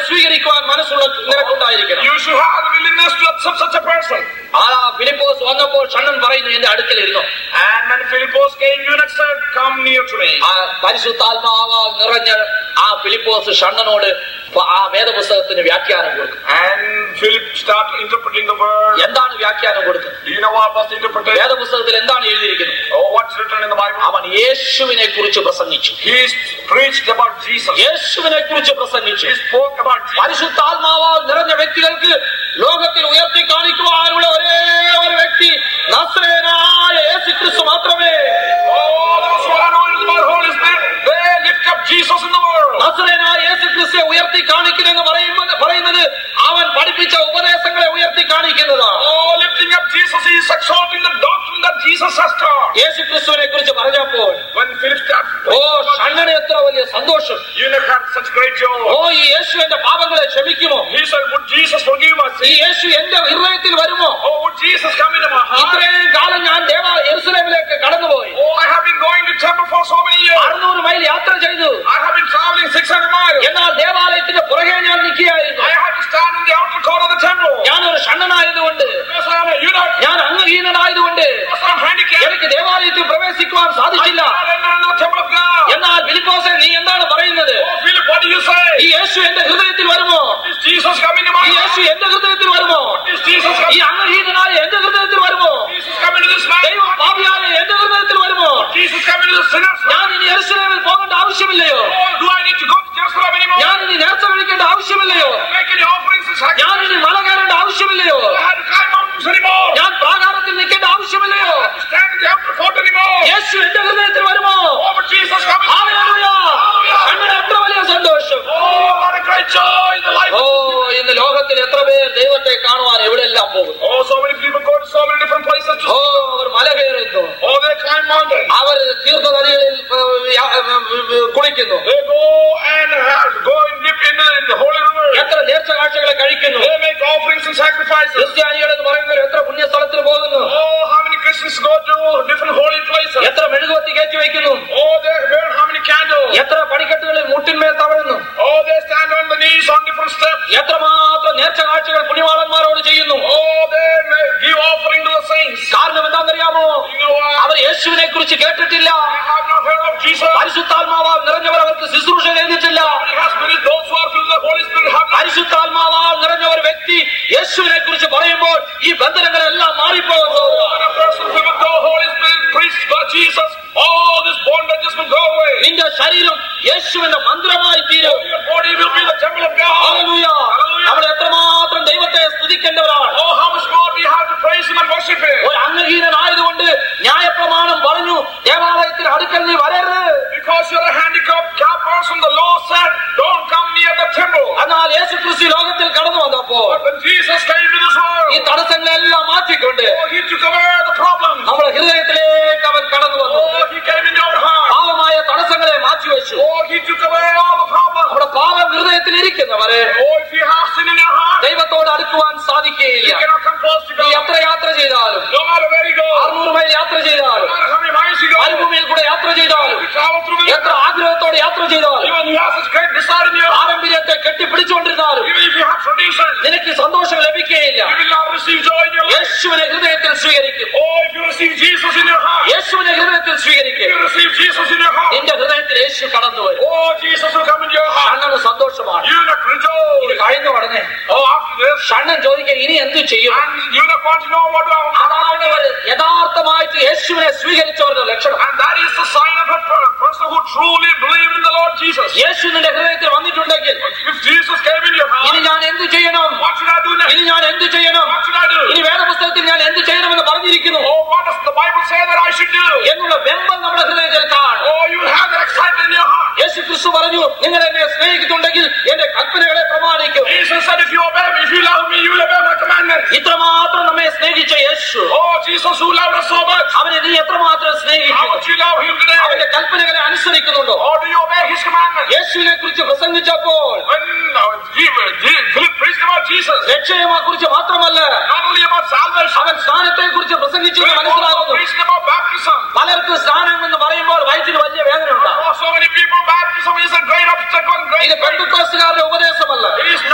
സ്വീകരിക്കുവാൻ മനസ്സുള്ള നിനക്കുണ്ടായിരിക്കണം You should have the willingness to accept such a person. ആ ഫിലിപ്പോസ് വന്നപ്പോൾ ഷണ്ണൻ പറയുന്നു എന്റെ അടുക്കലിരുന്നു And when Philippus came, eunuch said, Come near to me. ആ പരിശുദ്ധാത്മാവാൽ നിറഞ്ഞ ആ ഫിലിപ്പോസ് ഷണ്ണനോട് പ- ആ വേദപുസ്തകത്തിന് വ്യാഖ്യാനം കൊടുക്കും And Philip started interpreting the word. എന്താണ് വ്യാഖ്യാനം കൊടുക്കുന്നത് Do you know what was interpreted? വേദപുസ്തകത്തിൽ എന്താണ് എഴുതിയിരിക്കുന്നത് Oh, what's written in the Bible? അവൻ യേശുവിനെ കുറിച്ച് പ്രസംഗിച്ചു He preached about Jesus. യേശുവിനെ കുറിച്ച് പ്രസംഗിച്ചു He spoke about Jesus. പരിശുദ്ധാത്മാവാൽ നിറഞ്ഞ വ്യക്തികൾക്ക് ലോകത്തിൽ ഉയർത്തി കാണിക്കുവാനുള്ള ഒരേ ഒരു വ്യക്തി നസ്രേനായ യേശു ക്രിസ്തു മാത്രമേ Oh, those who are anointed by the Holy Spirit, they lift up Jesus in the world. നസ്രേനായ യേശു ക്രിസ്തുവെ ഉയർത്തി കാണിക്കുന്നെന്ന് പറയുന്നത് പറയുന്നത് അവൻ പഠിപ്പിച്ച ഉപദേശങ്ങളെ ഉയർത്തി കാണിക്കുന്നതാണ് Oh, lifting up Jesus is exalting the doctrine that Jesus has taught. യേശു ക്രിസ്തുവിനെ കുറിച്ച് പറഞ്ഞപ്പോൾ When Philip started, ഓ ഷണ്ണന് എത്ര വലിയ സന്തോഷം eunuch had such great joy. ഓ ഈ യേശു എന്റെ പാപങ്ങളെ ക്ഷമിക്കുമോ He said, Would Jesus forgive us? ഈ യേശു എന്റെ ഹൃദയത്തിൽ വരുമോ Oh, would Jesus come into my heart? ഇത്രയും കാലം ഞാൻ ദേവ യെരുസലേമിലേക്ക് കടന്നുപോയി Oh, I have been going to temple for so many years. അറുന്നൂറ് മൈൽ യാത്ര ചെയ്തു I have been traveling 600 miles. എന്നാൽ ദേവാലയത്തിന്റെ പുറകെ ഞാൻ നിൽക്കുകയായിരുന്നു I had to stand in the outer court of the temple. ഞാൻ ഒരു ഷണ്ണനായതുകൊണ്ട് Because I am a eunuch. ഞാൻ അംഗഹീനനായതുകൊണ്ട് Because I am handicapped. എനിക്ക് ദേവാലയത്തിൽ പ്രവേശിക്കുവാൻ I സാധിച്ചില്ല cannot enter into the temple of God. എന്നാൽ ഫിലിപ്പോസെ നീ എന്താണ് പറയുന്നത് Oh, Philip, what do you say? ഈ യേശു എന്റെ ഹൃദയത്തിൽ വരുമോ Is Jesus coming to my ഈ യേശു heart? എന്റെ ഹൃദയത്തിൽ വരുമോ Is Jesus ഈ coming? അംഗഹീനനായ എന്റെ ഹൃദയത്തിൽ വരുമോ Jesus coming to this man? ദൈവം പാപിയായ എന്റെ ഹൃദയത്തിൽ വരുമോ Jesus coming to the sinners? ഞാൻ ഇനി യെരുസലേമിൽ പോകേണ്ട ആവശ്യമില്ലയോ Oh, do I need to go to Jerusalem anymore? ഞാൻ ഇനി നേർച്ച കഴിക്കേണ്ട ആവശ്യമില്ലയോ Make any offerings and sacrifices? ഞാൻ ഇനി മല കയറേണ്ട ആവശ്യമില്ലയോ I had to climb mountains anymore. ഞാൻ പ്രാകാരത്തിൽ നിൽക്കേണ്ട ആവശ്യമില്ലയോ I had to stand in the outer court anymore. യേശു എന്റെ ഹൃദയത്തിൽ വരുമോ Oh, but Jesus coming. Hallelujah. കണ്ണിന് എത്ര വലിയ സന്തോഷം Oh, what a great joy in the life. ഓ ഇന്ന് ലോകത്തിൽ എത്ര പേർ ദൈവത്തെ കാണുവാൻ എവിടെല്ലാം പോകുന്നു Oh, so many people go to so many different places. ഓ അവർ മല കയറുന്നു Oh, they climb mountains. Our തീർത്ഥനദികളിൽ uh, yeah- uh, uh, കുളിക്കുന്നു They go and have, go and dip in the, in the holy river. എത്ര നേർച്ച കാഴ്ചകളെ കഴിക്കുന്നു They make offerings and sacrifices. ക്രിസ്ത്യാനികൾ എന്ന് പറയുന്നവർ എത്ര പുണ്യസ്ഥലത്തിൽ പോകുന്നു Oh, how many Christians go to different holy places? എത്ര മെഴുകുവത്തി കയറ്റി വയ്ക്കുന്നു Oh, they burn how many candles? എത്ര പടിക്കെട്ടുകളിൽ മുട്ടിന്മേൽ തവഴുന്നു Oh, they stand on the knees on different steps. എത്രമാത്രം നേർച്ച കാഴ്ചകൾ പുണ്യവാളന്മാരോട് ചെയ്യുന്നു Oh, they may give offering to the saints. കാരണം എന്താണെന്നറിയാമോ You know what? അവർ യേശുവിനെ കുറിച്ച് കേട്ടിട്ടില്ല They have not heard of Jesus. പരിശുദ്ധാത്മാവാൽ നിറഞ്ഞവർ അവർക്ക് ശുശ്രൂഷ ചെയ്തിട്ടില്ല He has been those who are filled with the Holy Spirit have not. പരിശുദ്ധാത്മാവാൽ നിറഞ്ഞ ഒരു വ്യക്തി യേശുവിനെ കുറിച്ച് പറയുമ്പോൾ ഈ ബന്ധനങ്ങളെല്ലാം മാറിപ്പോകുന്നു When a person filled with the Holy Spirit preaches about Jesus, all this bondages will go away. നിന്റെ ശരീരം യേശുവിന്റെ മന്ദിരമായി തീരും Your body will be the temple of God. Hallelujah. നമ്മൾ എത്രമാത്രം ദൈവത്തെ സ്തുതിക്കേണ്ടവരാണ് Oh, how much more we have to praise Him and worship Him. ഒരു അംഗഹീനനായതുകൊണ്ട് ന്യായപ്രമാണം പറഞ്ഞു ദേവാലയത്തിൽ അടുക്കൽ നീ വരരുത് Because you're a handicapped cat person, the law said, don't come near the temple. എന്നാൽ യേശു ക്രിസ്തു ലോകത്തിൽ കടന്നു വന്നപ്പോൾ But when Jesus came to this ഈ world, തടസ്സങ്ങളെല്ലാം മാറ്റിക്കൊണ്ട് oh, He took away the problems. നമ്മുടെ ഹൃദയത്തിലേക്ക് അവൻ കടന്നു വന്നു Oh, He came into our heart. പാവമായ തടസ്സങ്ങളെ മാറ്റിവെച്ചു Oh, He took away all the problems. നമ്മുടെ പാപം ഹൃദയത്തിൽ ഇരിക്കുന്നവരെ Oh, if you have sin in your heart, ദൈവത്തോട് അടുക്കുവാൻ you സാധിക്കുകയില്ല cannot come close to നീ God. എത്ര യാത്ര ചെയ്താലും No matter where you go, no അറുന്നൂറ് മൈൽ യാത്ര ചെയ്താലും matter how many miles you go, മരുഭൂമിയിൽ കൂടെ യാത്ര ചെയ്താലും you travel through the എത്ര ആഗ്രഹത്തോടെ യാത്ര ചെയ്താലും even you have such great desire in your heart, പാരമ്പര്യത്തെ കെട്ടിപ്പിടിച്ചുകൊണ്ടിരുന്നാലും even if you have tradition, നിനക്ക് സന്തോഷം ലഭിക്കുകയില്ല you will not receive joy in your life. യേശുവിനെ ഹൃദയത്തിൽ സ്വീകരിക്കും Oh, if you receive Jesus in your heart, യേശുവിനെ ഹൃദയത്തിൽ if സ്വീകരിക്കും you receive Jesus in your heart, നിന്റെ ഹൃദയത്തിൽ യേശു കടന്നു വരും oh, Jesus will come into your heart. ഷണ്ണന് സന്തോഷമാണ് You not ഇത് rejoice. കഴിഞ്ഞ ഉടനെ Oh, after this, ഷണ്ണൻ ചോദിക്കാൻ ഇനി എന്തു ചെയ്യും and you not want to know what will അതാണ് ഒരു യഥാർത്ഥമായിട്ട് യേശുവിനെ സ്വീകരിച്ചവരുടെ ലക്ഷണം And that is the sign of a per- person who truly believed in the Lord Jesus. യേശു നിന്റെ ഹൃദയത്തിൽ വന്നിട്ടുണ്ടെങ്കിൽ If Jesus came in your ഇനി heart, ഞാൻ എന്തു ചെയ്യണം what should I do next? ഇനി ഞാൻ എന്തു ചെയ്യണം What should I do? ഇനി വേദപുസ്തകത്തിൽ ഞാൻ എന്ത് ചെയ്യണമെന്ന് പറഞ്ഞിരിക്കുന്നു Oh, what does the Bible say that I should do? എന്നുള്ള വെമ്പൽ നമ്മുടെ ഹൃദയത്തിൽ കാണും Oh, you will have that excitement in your heart. യേശു ക്രിസ്തു പറഞ്ഞു നിങ്ങൾ എന്നെ സ്നേഹിക്കുന്നുണ്ടെങ്കിൽ എന്റെ കൽപ്പനകളെ പ്രമാണിക്കും Jesus said, if you obey me, if you love me, you will obey my commandments. ഇത്രമാത്രം നമ്മെ സ്നേഹിച്ച യേശു Oh, Jesus who loved us so much. അവനെ നീ എത്രമാത്രം How സ്നേഹിക്കുന്നു much you love him today? അവന്റെ കൽപ്പനകളെ അനുസരിക്കുന്നുണ്ടോ Or do you obey his commandments? യേശുവിനെ കുറിച്ച് പ്രസംഗിച്ചപ്പോൾ When uh, he- he- Philip preached about Jesus, രക്ഷയെ കുറിച്ച് മാത്രമല്ല not only about salvation, അവൻ സ്നാനത്തെ കുറിച്ച് പ്രസംഗിച്ചു എന്ന് Philip also മനസ്സിലാകുന്നു preached about baptism. പലർക്കും സ്നാനം എന്ന് പറയുമ്പോൾ വയറ്റിന് വലിയ വേദന ഉണ്ടാകും For so many people, baptism is a great obstacle and great ഇത് പെന്തക്കോസ്തുകാരുടെ ഉപദേശമല്ല It is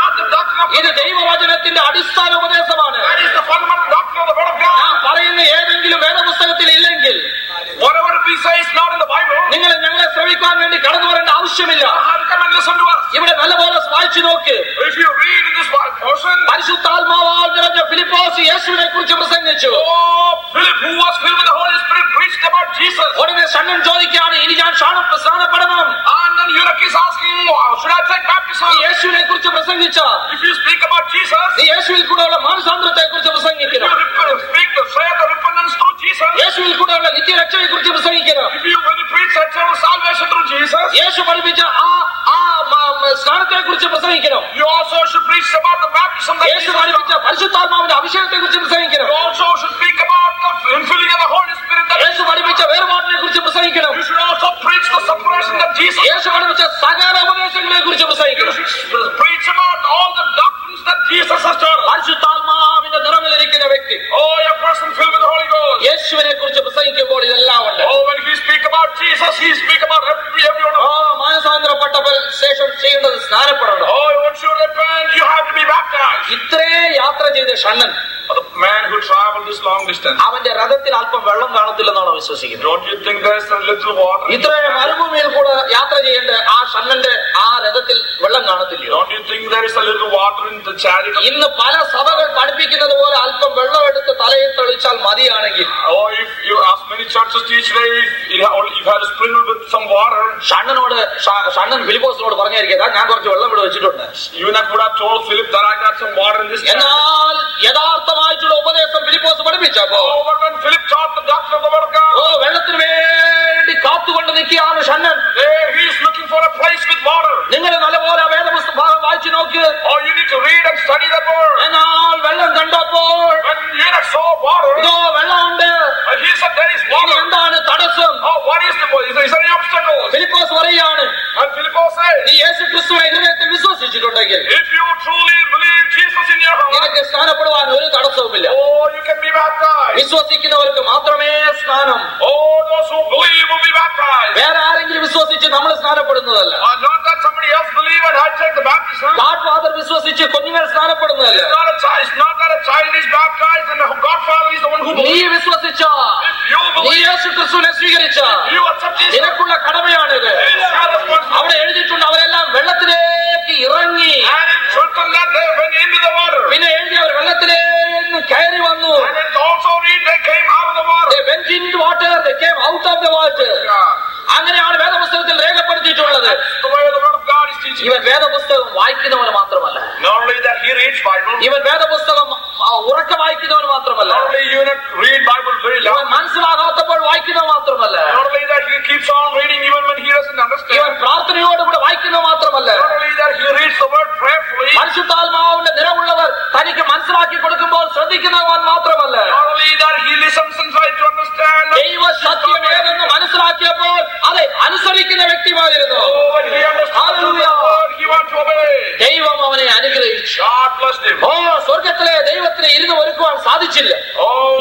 Bible. നിങ്ങൾ ഞങ്ങളെ ശ്രമിക്കാൻ വേണ്ടി കടന്നു വരേണ്ട ആവശ്യമില്ല How to come and listen to us? ഇവിടെ നല്ലപോലെ വായിച്ചു നോക്ക് If you read in this portion, പരിശുദ്ധാത്മാവാൽ നിറഞ്ഞ ഫിലിപ്പോസ് യേശുവിനെ കുറിച്ച് പ്രസംഗിച്ചു oh, Philip, who was filled with the Holy Spirit, preached about Jesus. ഉടനെ ഷണ്ണൻ ചോദിക്കുകയാണ് ഇനി ഞാൻ ക്ഷാണം പ്രസ്ഥാനപ്പെടണം And then Eunuch is asking, "Wow, should I take baptism? നീ യേശുവിനെ കുറിച്ച് പ്രസംഗിച്ച If you speak about Jesus, നീ യേശുവിൽ കൂടെയുള്ള മാനസാന്തരത്തെ കുറിച്ച് if you പ്രസംഗിക്കണം rep- speak the share the repentance through Jesus, യേശുവിൽ കൂടെയുള്ള നിത്യരക്ഷയെ കുറിച്ച് പ്രസംഗിക്കണം if you when you preach eternal salvation through Jesus, യേശു പഠിപ്പിച്ച ആ ആ സ്നാനത്തെ കുറിച്ച് പ്രസംഗിക്കണം you also should preach about the baptism that Yeshu Jesus പഠിപ്പിച്ച പരിശുദ്ധാത്മാവിന്റെ അഭിഷേകത്തെ കുറിച്ച് പ്രസംഗിക്കണം You also should speak about the infilling of the Holy Spirit. That യേശു പഠിപ്പിച്ച വേർപാടിനെ കുറിച്ച് പ്രസംഗിക്കണം you should also preach the separation that Jesus. യേശു പഠിപ്പിച്ച സകല ഉപദേശങ്ങളെ കുറിച്ച് You പ്രസംഗിക്കണം should preach about all the doctrines that Jesus has taught us. പരിശുദ്ധാത്മാവിന്റെ നിറവിലിരിക്കുന്ന വ്യക്തി Oh, a person filled with the Holy Ghost. യേശുവിനെ കുറിച്ച് പ്രസംഗിക്കുമ്പോൾ ഇതെല്ലാം ഉണ്ട് Oh, when he speak about Jesus, he speak about every everyone. ആ മാനസാന്തരപ്പെട്ട ശേഷം ചെയ്യേണ്ടത് സ്നാനപ്പെടണം Oh, once you repent, you have to be baptized. ഇത്രേ യാത്ര ചെയ്ത ഷണ്ണൻ For the man who traveled this long distance, അവന്റെ രഥത്തിൽ അല്പം വെള്ളം കാണത്തില്ലെന്നാണ് വിശ്വസിക്കുന്നത് don't you think there's a little water? ഇത്രേ മരുഭൂമിയിൽ കൂടെ യാത്ര ചെയ്യേണ്ട ആ ഷണ്ണന്റെ ആ രഥത്തിൽ വെള്ളം കാണത്തില്ലയോ Don't you think there is a little water in the chariot? of- ഇന്ന് പല സഭകൾ പഠിപ്പിക്കുന്നത് പോലെ അല്പം വെള്ളം എടുത്ത് തലയിൽ തെളിച്ചാൽ മതിയാണെങ്കിൽ Oh, if you ask many churches teach today, if you have if you had to sprinkle with some water, ഷണ്ണനോട് ഷ- ഷണ്ണൻ ഫിലിപ്പോസിനോട് പറഞ്ഞായിരിക്കും "ദാ ഞാൻ കുറച്ച് വെള്ളം ഇവിടെ വെച്ചിട്ടുണ്ട് Eunuch would have told Philip that I got some water in this chariot. എന്നാൽ യഥാർത്ഥമായിട്ടുള്ള ഉപദേശം Philipose പഠിപ്പിച്ചപ്പോ Oh, but when Philip taught the doctrine of the word of God, ഓ വെള്ളത്തിന് വേണ്ടി കാത്തുകൊണ്ട് നിൽക്കുകയാണ് ഷണ്ണൻ there he is looking for a place with water. നിങ്ങൾ നല്ലപോലെ ആ വേദപുസ്തക ഭാഗം വായിച്ചു നോക്ക് Oh, you need to read and study that word. എന്നാൽ വെള്ളം കണ്ടപ്പോൾ When Eunuch saw water, ഇതോ വെള്ളമുണ്ട് and he said there is ഇനി water. എന്താണ് തടസ്സം Oh, what is the is there, is there any obstacles? Philipose പറയാണ് And Philip said, നീ യേശു ക്രിസ്തുവിനെ ഹൃദയത്തിൽ വിശ്വസിച്ചിട്ടുണ്ടെങ്കിൽ if you truly believe Jesus in your heart, നിനക്ക് സ്നാനപ്പെടുവാൻ ഒരു തടസ്സവുമില്ല oh, you can be baptized. വിശ്വസിക്കുന്നവർക്ക് മാത്രമേ സ്നാനം Oh, those who believe will be baptized. വേറെ ആരെങ്കിലും വിശ്വസിച്ച് നമ്മൾ സ്നാനപ്പെടുന്നതല്ല Uh, not that somebody else believe and I take the baptism. Godfather വിശ്വസിച്ച് കുഞ്ഞുങ്ങൾ സ്നാനപ്പെടുന്നതല്ല It's not a child. It's not that a child is baptized and the Godfather is the one who നീ believes. വിശ്വസിച്ച If you നീ believe, യേശു ക്രിസ്തുവിനെ സ്വീകരിച്ച you accept Jesus. നിനക്കുള്ള കടമയാണിത് It is your responsibility. അവിടെ എഴുതിയിട്ടുണ്ട് അവരെല്ലാം വെള്ളത്തിലേക്ക് ഇറങ്ങി And it's written that they went into the water. പിന്നെ എഴുതി അവർ വെള്ളത്തിലേക്ക് കയറി വന്നു And it's also read they came out of the water. They went into water, they came out of the water. Yeah. അങ്ങനെയാണ് വേദപുസ്തകത്തിൽ രേഖപ്പെടുത്തിയിട്ടുള്ളത് That's the way the word of God is teaching. ഇവൻ വേദപുസ്തകം വായിക്കുന്നവൻ മാത്രമല്ല Not only that he reads Bible, ഇവൻ വേദപുസ്തകം ആ, ഉറക്കെ വായിക്കുന്നവൻ മാത്രമല്ല not only you not read Bible very ഇവൻ loud, മനസ്സിലാകാത്തപ്പോൾ വായിക്കുന്നത് മാത്രമല്ല not only that he keeps on reading even when he doesn't understand. ഇവൻ പ്രാർത്ഥനയോടുകൂടെ വായിക്കുന്നത് മാത്രമല്ല Not only that he reads the word prayerfully, പരിശുദ്ധാത്മാവിന്റെ നിറവുള്ളവർ തനിക്ക് മനസ്സിലാക്കി കൊടുക്കുമ്പോൾ ശ്രദ്ധിക്കുന്നവൻ മാത്രമല്ല not only that he listens and tries to understand. ദൈവ സത്യം ഏതെന്ന് മനസ്സിലാക്കിയപ്പോൾ അതെ അനുസരിക്കുന്ന വ്യക്തിമായിരുന്നു Oh, when he understands the Hallelujah. word, he wants to obey. ദൈവം അവനെ അനുഗ്രഹിച്ചു God blessed him. ഓ സ്വർഗത്തിലെ ദൈവത്തിന് ഇരുന്ന് ഒരുക്കുവാൻ സാധിച്ചില്ല Oh,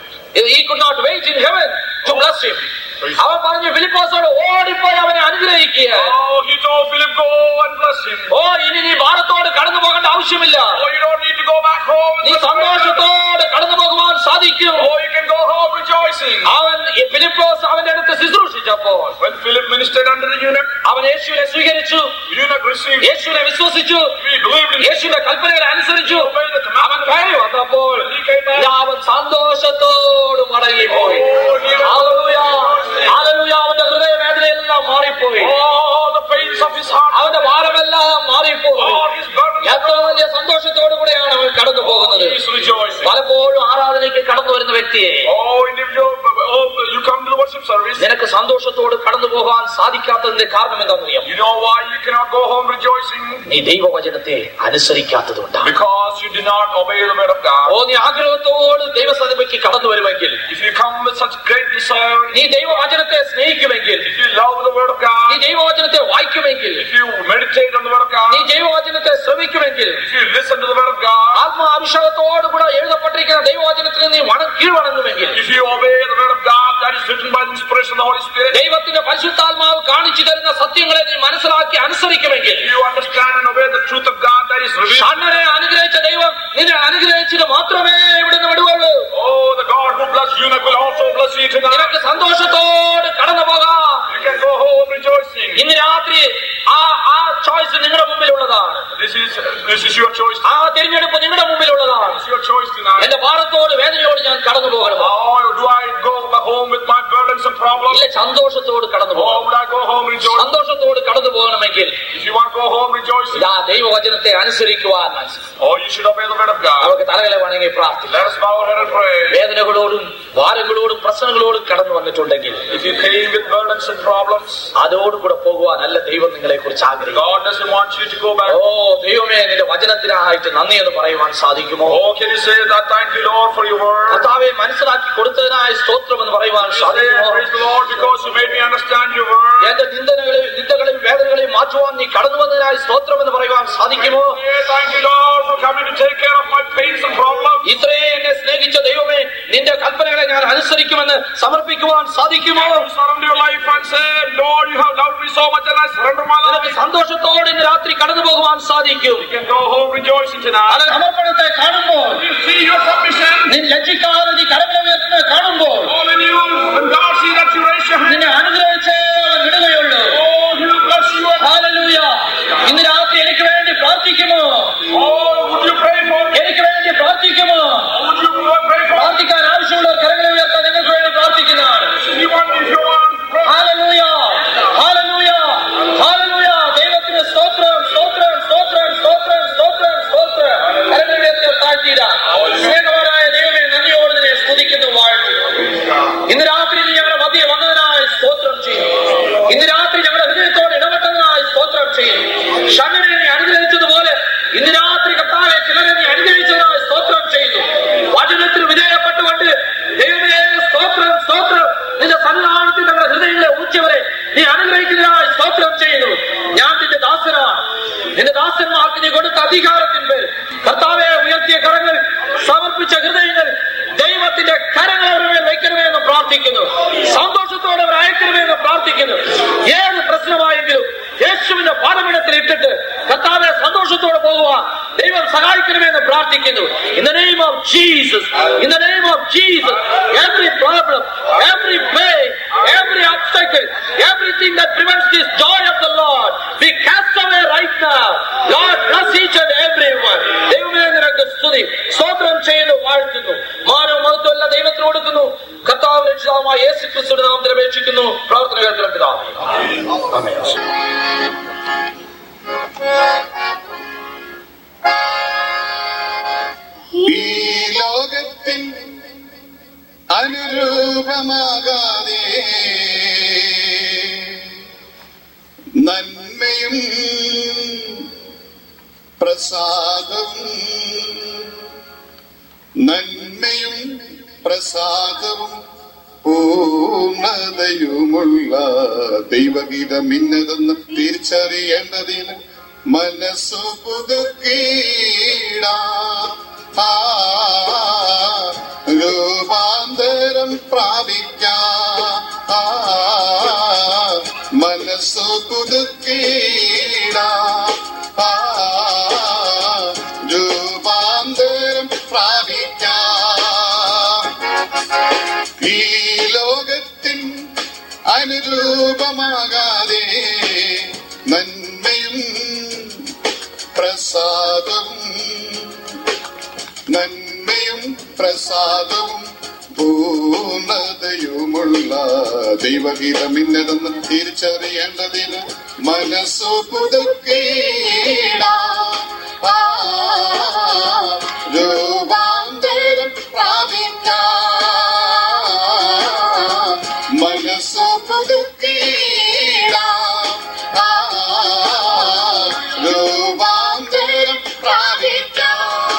he could not wait in heaven to bless him അവൻ പറഞ്ഞു ഫിലിപ്പോസോട് ഓടിപ്പോയി അവനെ അനുഗ്രഹിക്കുക oh, he told Philip, go and bless him. ഓ ഇനി നീ ഭാരത്തോട് കടന്നു പോകേണ്ട ആവശ്യമില്ല Oh, you don't need to go back home. നീ with the സന്തോഷത്തോടെ കടന്നു പോകുവാൻ സാധിക്കും Oh, you can go home rejoicing. അവൻ ഈ ഫിലിപ്പോസ് അവന്റെ അടുത്ത് ശുശ്രൂഷിച്ചപ്പോൾ When Philip ministered under the eunuch, അവൻ യേശുവിനെ സ്വീകരിച്ചു eunuch received. യേശുവിനെ വിശ്വസിച്ചു He believed in യേശുവിന്റെ കൽപ്പനകളെ അനുസരിച്ചു obeyed the അവൻ commandment. കയറി വന്നപ്പോൾ He came back. ഇതാ അവൻ സന്തോഷത്തോട് മടങ്ങിപ്പോയി Oh, he ഹല്ലേലൂയ. ഹല്ലേലൂയ. അവന്റെ ഹൃദയവേദനയെല്ലാം മാറിപ്പോയി All the pains of his heart, അവന്റെ ഭാരമെല്ലാം മാറിപ്പോയി all his burdens, എത്ര വലിയ സന്തോഷത്തോടു കൂടെയാണ് അവൻ കടന്നു പോകുന്നത് he is rejoicing. പലപ്പോഴും ആരാധനയ്ക്ക് കടന്നു വരുന്ന വ്യക്തിയെ Oh, individual, oh, you come to the worship service. നിനക്ക് സന്തോഷത്തോട് കടന്നു പോകാൻ സാധിക്കാത്തതിന്റെ കാരണം എന്താണെന്നറിയാം You know why you cannot go home rejoicing? നീ ദൈവവചനത്തെ അനുസരിക്കാത്തതുകൊണ്ടാണ് Because you did not obey the word of God. ഓ നീ ആഗ്രഹത്തോട് ദൈവസന്നിധിക്ക് കടന്നു വരുമെങ്കിൽ If you come with such great desire, നീ ദൈവവചനത്തെ സ്നേഹിക്കുമെങ്കിൽ if you love the word of നീ God, ദൈവവചനത്തെ വായിക്കുമെങ്കിൽ if you meditate on the word of നീ God, ദൈവവചനത്തെ ശ്രമിക്കുമെങ്കിൽ if you listen to the word of God, ആത്മാഭിഷേകത്തോടുകൂടെ എഴുതപ്പെട്ടിരിക്കുന്ന ദൈവവചനത്തിന് നീ വണ കീഴ്വണങ്ങുമെങ്കിൽ if you obey the word of God that is written by the inspiration of the Holy Spirit, ദൈവത്തിന്റെ പരിശുദ്ധാത്മാവ് കാണിച്ചു തരുന്ന സത്യങ്ങളെ നീ മനസ്സിലാക്കി അനുസരിക്കുമെങ്കിൽ if you understand and obey the truth of God that is revealed, ഷണ്ണനെ അനുഗ്രഹിച്ച ദൈവം നിന്നെ അനുഗ്രഹിച്ചിട്ട് മാത്രമേ ഇവിടുന്ന് വിടുകയുള്ളൂ oh, the God who blessed you will also bless you tonight. നിനക്ക് സന്തോഷത്തോട് കടന്നു പോകാം this is this is your choice. ആ തിരഞ്ഞെടുപ്പ് നിങ്ങളുടെ മുമ്പിലുള്ളതാണ് It's your choice tonight. എന്റെ ഭാരത്തോട് വേദനയോട് ഞാൻ കടന്നു പോകണമോ Or do I go back home with my burdens and problems? ഇല്ല സന്തോഷത്തോട് കടന്നു Or പോകണം would I go home rejoicing? സന്തോഷത്തോട് കടന്നു പോകണമെങ്കിൽ If you want to go home rejoicing, ഇതാ ദൈവവചനത്തെ അനുസരിക്കുവാൻ or you should obey the word of God. നമുക്ക് തലകളെ വണങ്ങി പ്രാർത്ഥിക്കാം Let us bow our head and pray. വേദനകളോടും ഭാരങ്ങളോടും പ്രശ്നങ്ങളോടും കടന്നു വന്നിട്ടുണ്ടെങ്കിൽ If you came with burdens and problems, അതോടുകൂടെ പോകുവാൻ അല്ല ദൈവം നിങ്ങളെ കുറിച്ച് ആഗ്രഹിക്കും God doesn't want you to go back. ഓ ദൈവമേ നിന്റെ വചനത്തിനായിട്ട് നന്ദി എന്ന് പറയുവാൻ സാധിക്കുമോ Oh, can you say that? Thank you, Lord, for your word. കർത്താവെ മനസ്സിലാക്കി കൊടുത്തതിനായ സ്തോത്രം എന്ന് പറയുവാൻ Say, സാധിക്കുമോ praise the Lord because you made me understand your word. എന്റെ നിന്ദനകളെയും നിന്ദകളെയും വേദനകളെയും മാറ്റുവാൻ നീ കടന്നു വന്നതിനായ സ്തോത്രം എന്ന് പറയുവാൻ സാധിക്കുമോ Say, thank you, Lord, for coming to take care of my pains and problems. ഇത്രയും എന്നെ സ്നേഹിച്ച ദൈവമേ നിന്റെ കൽപ്പനകളെ ഞാൻ അനുസരിക്കുമെന്ന് സമർപ്പിക്കുവാൻ സാധിക്കുമോ You surrender your life and say, Lord, you have loved me so much and I surrender my നിനക്ക് life. സന്തോഷത്തോടെ ഇന്ന് രാത്രി കടന്നു പോകുവാൻ സാധിക്കും You can go home rejoicing tonight. അത് സമർപ്പണത്തെ കാണുമ്പോൾ You see your submission. നീ ലജ്ജിക്കാതെ നീ കരങ്ങളെ ഉയർത്തുന്നത് കാണുമ്പോൾ All in you. When God sees that you raise your hand. നിന്നെ അനുഗ്രഹിച്ചേ അവൻ വിടുകയുള്ളൂ Oh, he will bless you. Hallelujah. ഇന്ന് രാത്രി എനിക്ക് വേണ്ടി പ്രാർത്ഥിക്കുമോ Oh, would you pray for me? എനിക്ക് വേണ്ടി പ്രാർത്ഥിക്കുമോ Would you pray for me? പ്രാർത്ഥിക്കാൻ ആവശ്യമുള്ള കരങ്ങളെ ഉയർത്താൻ നിങ്ങൾക്ക് വേണ്ടി പ്രാർത്ഥിക്കുന്നതാണ് You want, if you want, pray. Hallelujah. Hallelujah. Hallelujah. ദൈവത്തിന് സ്തോത്രം സ്തോത്രം സ്തോത്രം സ്തോത്രം സ്തോത്രം സ്തോത്രം കരങ്ങളെ ഉയർത്തി താഴ്ത്തിയിടാം സ്നേഹവാനായ ദൈവമേ നന്ദിയോട് നിന്നെ സ്തുതിക്കുന്നു വാഴ്ത്തുന്നു ഇന്ന് രാത്രി നീ ഞങ്ങളുടെ മധ്യ വന്നതിനായി സ്തോത്രം ചെയ്യുന്നു ഇന്ന് രാത്രി ഞങ്ങളുടെ ഹൃദയത്തോട് ഇടപെട്ടതിനായി സ്തോത്രം ചെയ്യുന്നു ഷണ്ണനെ നീ അനുഗ്രഹിച്ചതുപോലെ ഇന്ന് രാത്രി കർത്താവെ ചിലരെ നീ അനുഗ്രഹിച്ചതിനായി സ്തോത്രം ചെയ്യുന്നു വചനത്തിന് വിധേയപ്പെട്ടുകൊണ്ട് ദൈവമേ സ്തോത്രം സ്തോത്രം നിന്റെ സന്നിധാനത്തിൽ ഞങ്ങളുടെ ഹൃദയങ്ങളെ ഊച്ചവരെ നീ അനുഗ്രഹിക്കുന്നതിനായി സ്തോത്രം ചെയ്യുന്നു ഞാൻ നിന്റെ ദാസനാണ് നിന്റെ ദാസന്മാർക്ക് നീ കൊടുത്ത അധികാരത്തിന്മേൽ കർത്താവെ ഉയർത്തിയ കരങ്ങൾ സമർപ്പിച്ച ഹൃദയങ്ങൾ ദൈവത്തിന്റെ കരങ്ങൾ അവരുടെ മേൽ വയ്ക്കണമേ എന്ന് പ്രാർത്ഥിക്കുന്നു സന്തോഷത്തോടെ അവർ അയക്കണമേ എന്ന് പ്രാർത്ഥിക്കുന്നു ഏത് പ്രശ്നമായെങ്കിലും യേശുവിന്റെ പാദപീഠത്തിൽ ഇട്ടിട്ട് കർത്താവെ സന്തോഷത്തോടെ പോകുവാൻ ദൈവം സഹായിക്കണമേ എന്ന് പ്രാർത്ഥിക്കുന്നു in the name of Jesus in the name of Jesus every problem every pain every obstacle everything that prevents this joy of the lord be cast away right now lord bless each and everyone ദൈവമേ നിനക്ക് സ്തുതി സ്തോത്രം ചെയ്യുന്നു വാഴ്ത്തുന്നു മാനവ മഹത്വം എല്ലാം ദൈവത്തിന് കൊടുക്കുന്നു കർത്താവ് രക്ഷിതാവുമായ യേശു ക്രിസ്തുവിന്റെ നാമത്തിൽ അപേക്ഷിക്കുന്നു പ്രാർത്ഥന കേൾക്കുന്ന പിതാവേ ആമേൻ ഈ ലോകത്തിൻ അനുരൂപമാകാതെ നന്മയും പ്രസാദവും നന്മയും പ്രസാദവും പൂർണ്ണതയുമുള്ള ദൈവഗീതം ഇന്നതെന്ന് തിരിച്ചറിയേണ്ടതിന് മനസ്സു പുതുക്കീടാ ആ, രൂപാന്തരം പ്രാപിക്കാം ആ, മനസ്സു പുതുക്കീടാ ആ, രൂപാന്തരം പ്രാപിക്കാം ഈ ലോകത്തിൻ അനുരൂപമാകാതെ നന്മയും പ്രസാദവും നന്മയും പ്രസാദവും പൂർണ്ണതയുമുള്ള ദൈവഗീതം ഇന്നതെന്ന് തിരിച്ചറിയേണ്ടതിന് മനസ്സു പുതുക്കീടാ ആ, രൂപാന്തരം പ്രാപിക്കാം മനസ്സു പുതുക്കീടാ ആ, രൂപാന്തരം പ്രാപിക്കാം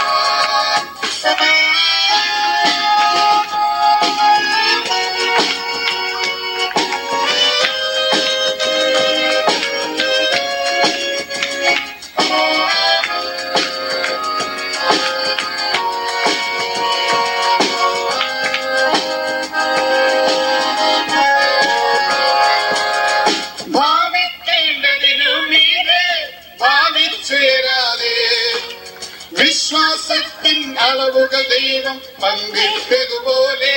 ഭാവിക്കേണ്ടതിനു മീതെ ഭാവിച്ചേരാതെ വിശ്വാസത്തിൻ അളവുകൾ ദൈവം പങ്കിട്ടതുപോലെ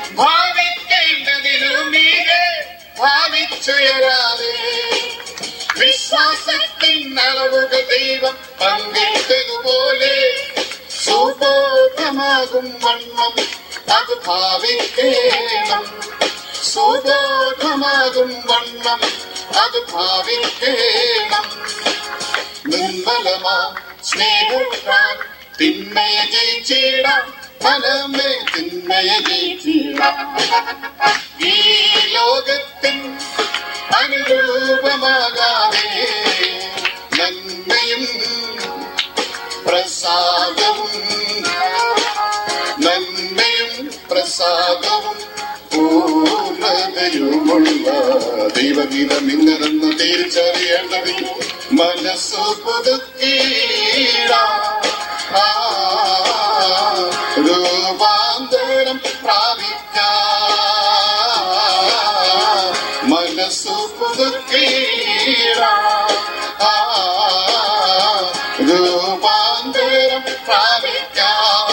ഭാവിക്കേണ്ടതിനു മീതെ ഭാവിച്ചുയരാതെ വിശ്വാസത്തിൻ അളവുകൾ ദൈവം പങ്കിട്ടതുപോലെ സുബോധമാകും വണ്ണം അത് ഭാവിക്കേണം സുബോധമാകും വണ്ണം അത് ഭാവിക്കേണം നിർമ്മലമാ സ്നേഹത്താൽ തിന്മയെ ജയിച്ചിടാം ഫലമേ തിന്മയെ ജയിച്ചിടാം ഈ ലോകത്തിൻ അനുരൂപമാകാതെ നന്മയും പ്രസാദവും നന്മയും പ്രസാദവും പൂർണ്ണതയുമുള്ള ദൈവഗീതം ഇന്നതെന്ന് തിരിച്ചറിയേണ്ടത് മനസ്സു പുതുക്കീട രൂപാന്തരം പ്രാപിക്കാം മനസ്സു പുതുക്കീട രൂപാന്തരം പ്രാപിക്കാം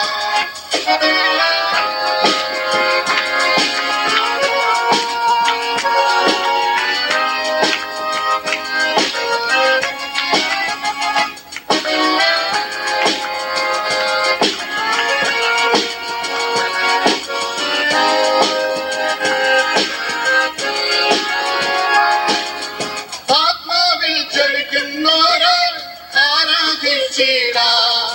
ആത്മാവിൽ ചലിക്കുന്നോരാൾ ആരാധിച്ചിടാം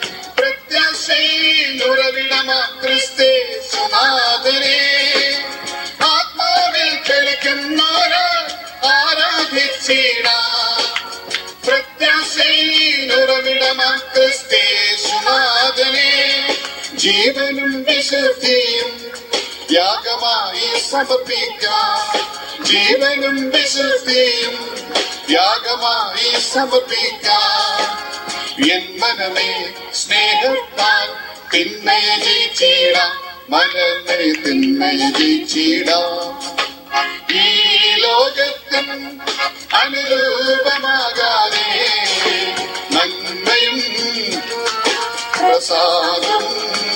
പ്രത്യാശയിലുറവിടമാ ക്രിസ്തേശുനാഥനെ ആത്മാവിൽ ചലിക്കുന്നോരാൾ ആരാധിച്ചിടാം പ്രത്യാശയിലുറവിടമാ ക്രിസ്തേശുനാഥനെ ജീവനും വിശുദ്ധിയും യാഗമായി സമർപ്പിക്കാം ജീവനും വിശുദ്ധിയും യാഗമായി സമർപ്പിക്കാം എൻ മനമേ സ്നേഹത്താൽ തിന്മയെ ജയിച്ചിടാം മനമേ തിന്മയെ ജയിച്ചിടാം ഈ ലോകത്തിൻ അനുരൂപമാകാതെ നന്മയും പ്രസാദം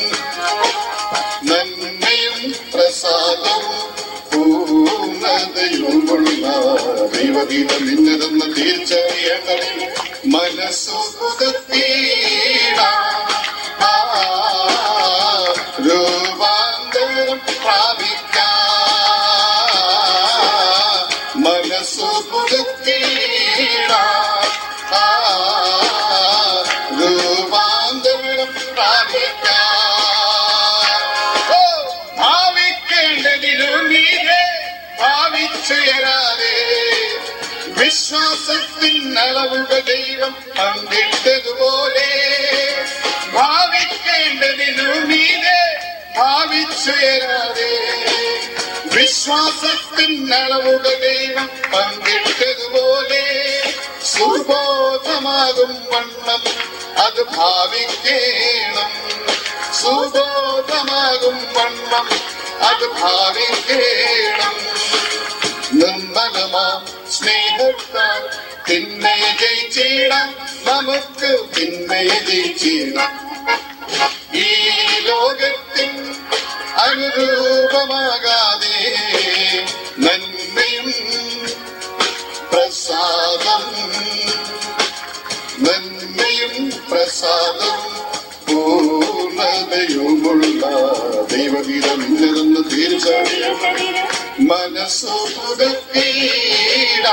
നന്മയും പ്രസാദവും പൂർണ്ണതയുമുള്ള ദൈവഗീതം ഇന്നതെന്ന് തിരിച്ചറിയേണ്ടത് മനസ്സു പുതുക്കീട രൂപാന്തരം പ്രാപിക്കാം മനസ്സു പുതുക്കീട രൂപാന്തരം പ്രാപിക്കാം ഓ, ഭാവിക്കേണ്ടതിനു നീരെ ഭാവിച്ചുയരാതെ വിശ്വാസത്തിൻ അളവുകൾ ദൈവം പങ്കിട്ടതുപോലെ ഭാവിക്കേണ്ടതിനു നീരെ ഭാവിച്ചുയരാതെ വിശ്വാസത്തിൻ അളവുകൾ ദൈവം പങ്കിട്ടതുപോലെ സുബോധമാകും വണ്ണം അത് ഭാവിക്കേണം സുബോധമാകും വണ്ണം അത് ഭാവിക്കേണം നിർമ്മലമാം സ്നേഹത്താൽ തിന്മയെ ജയിച്ചിടാം നമുക്ക് തിന്മയെ ജയിച്ചിടാം ഈ ലോകത്തിൻ അനുരൂപമാകാതെ നന്മയും പ്രസാദം നന്മയും പ്രസാദവും പൂർണ്ണതയുമുള്ള ദൈവഗീതം ഇന്നതെന്ന് തീർച്ചയായും മനസ്സു പുതുക്കീട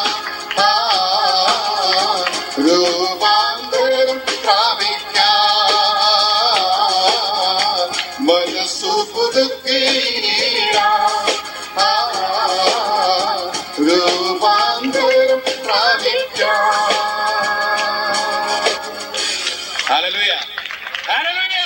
രൂപാന്തരം പ്രാപിക്കാം മനസ്സു പുതുക്കീട രൂപാന്തരം പ്രാപിക്കാം Hallelujah. Hallelujah.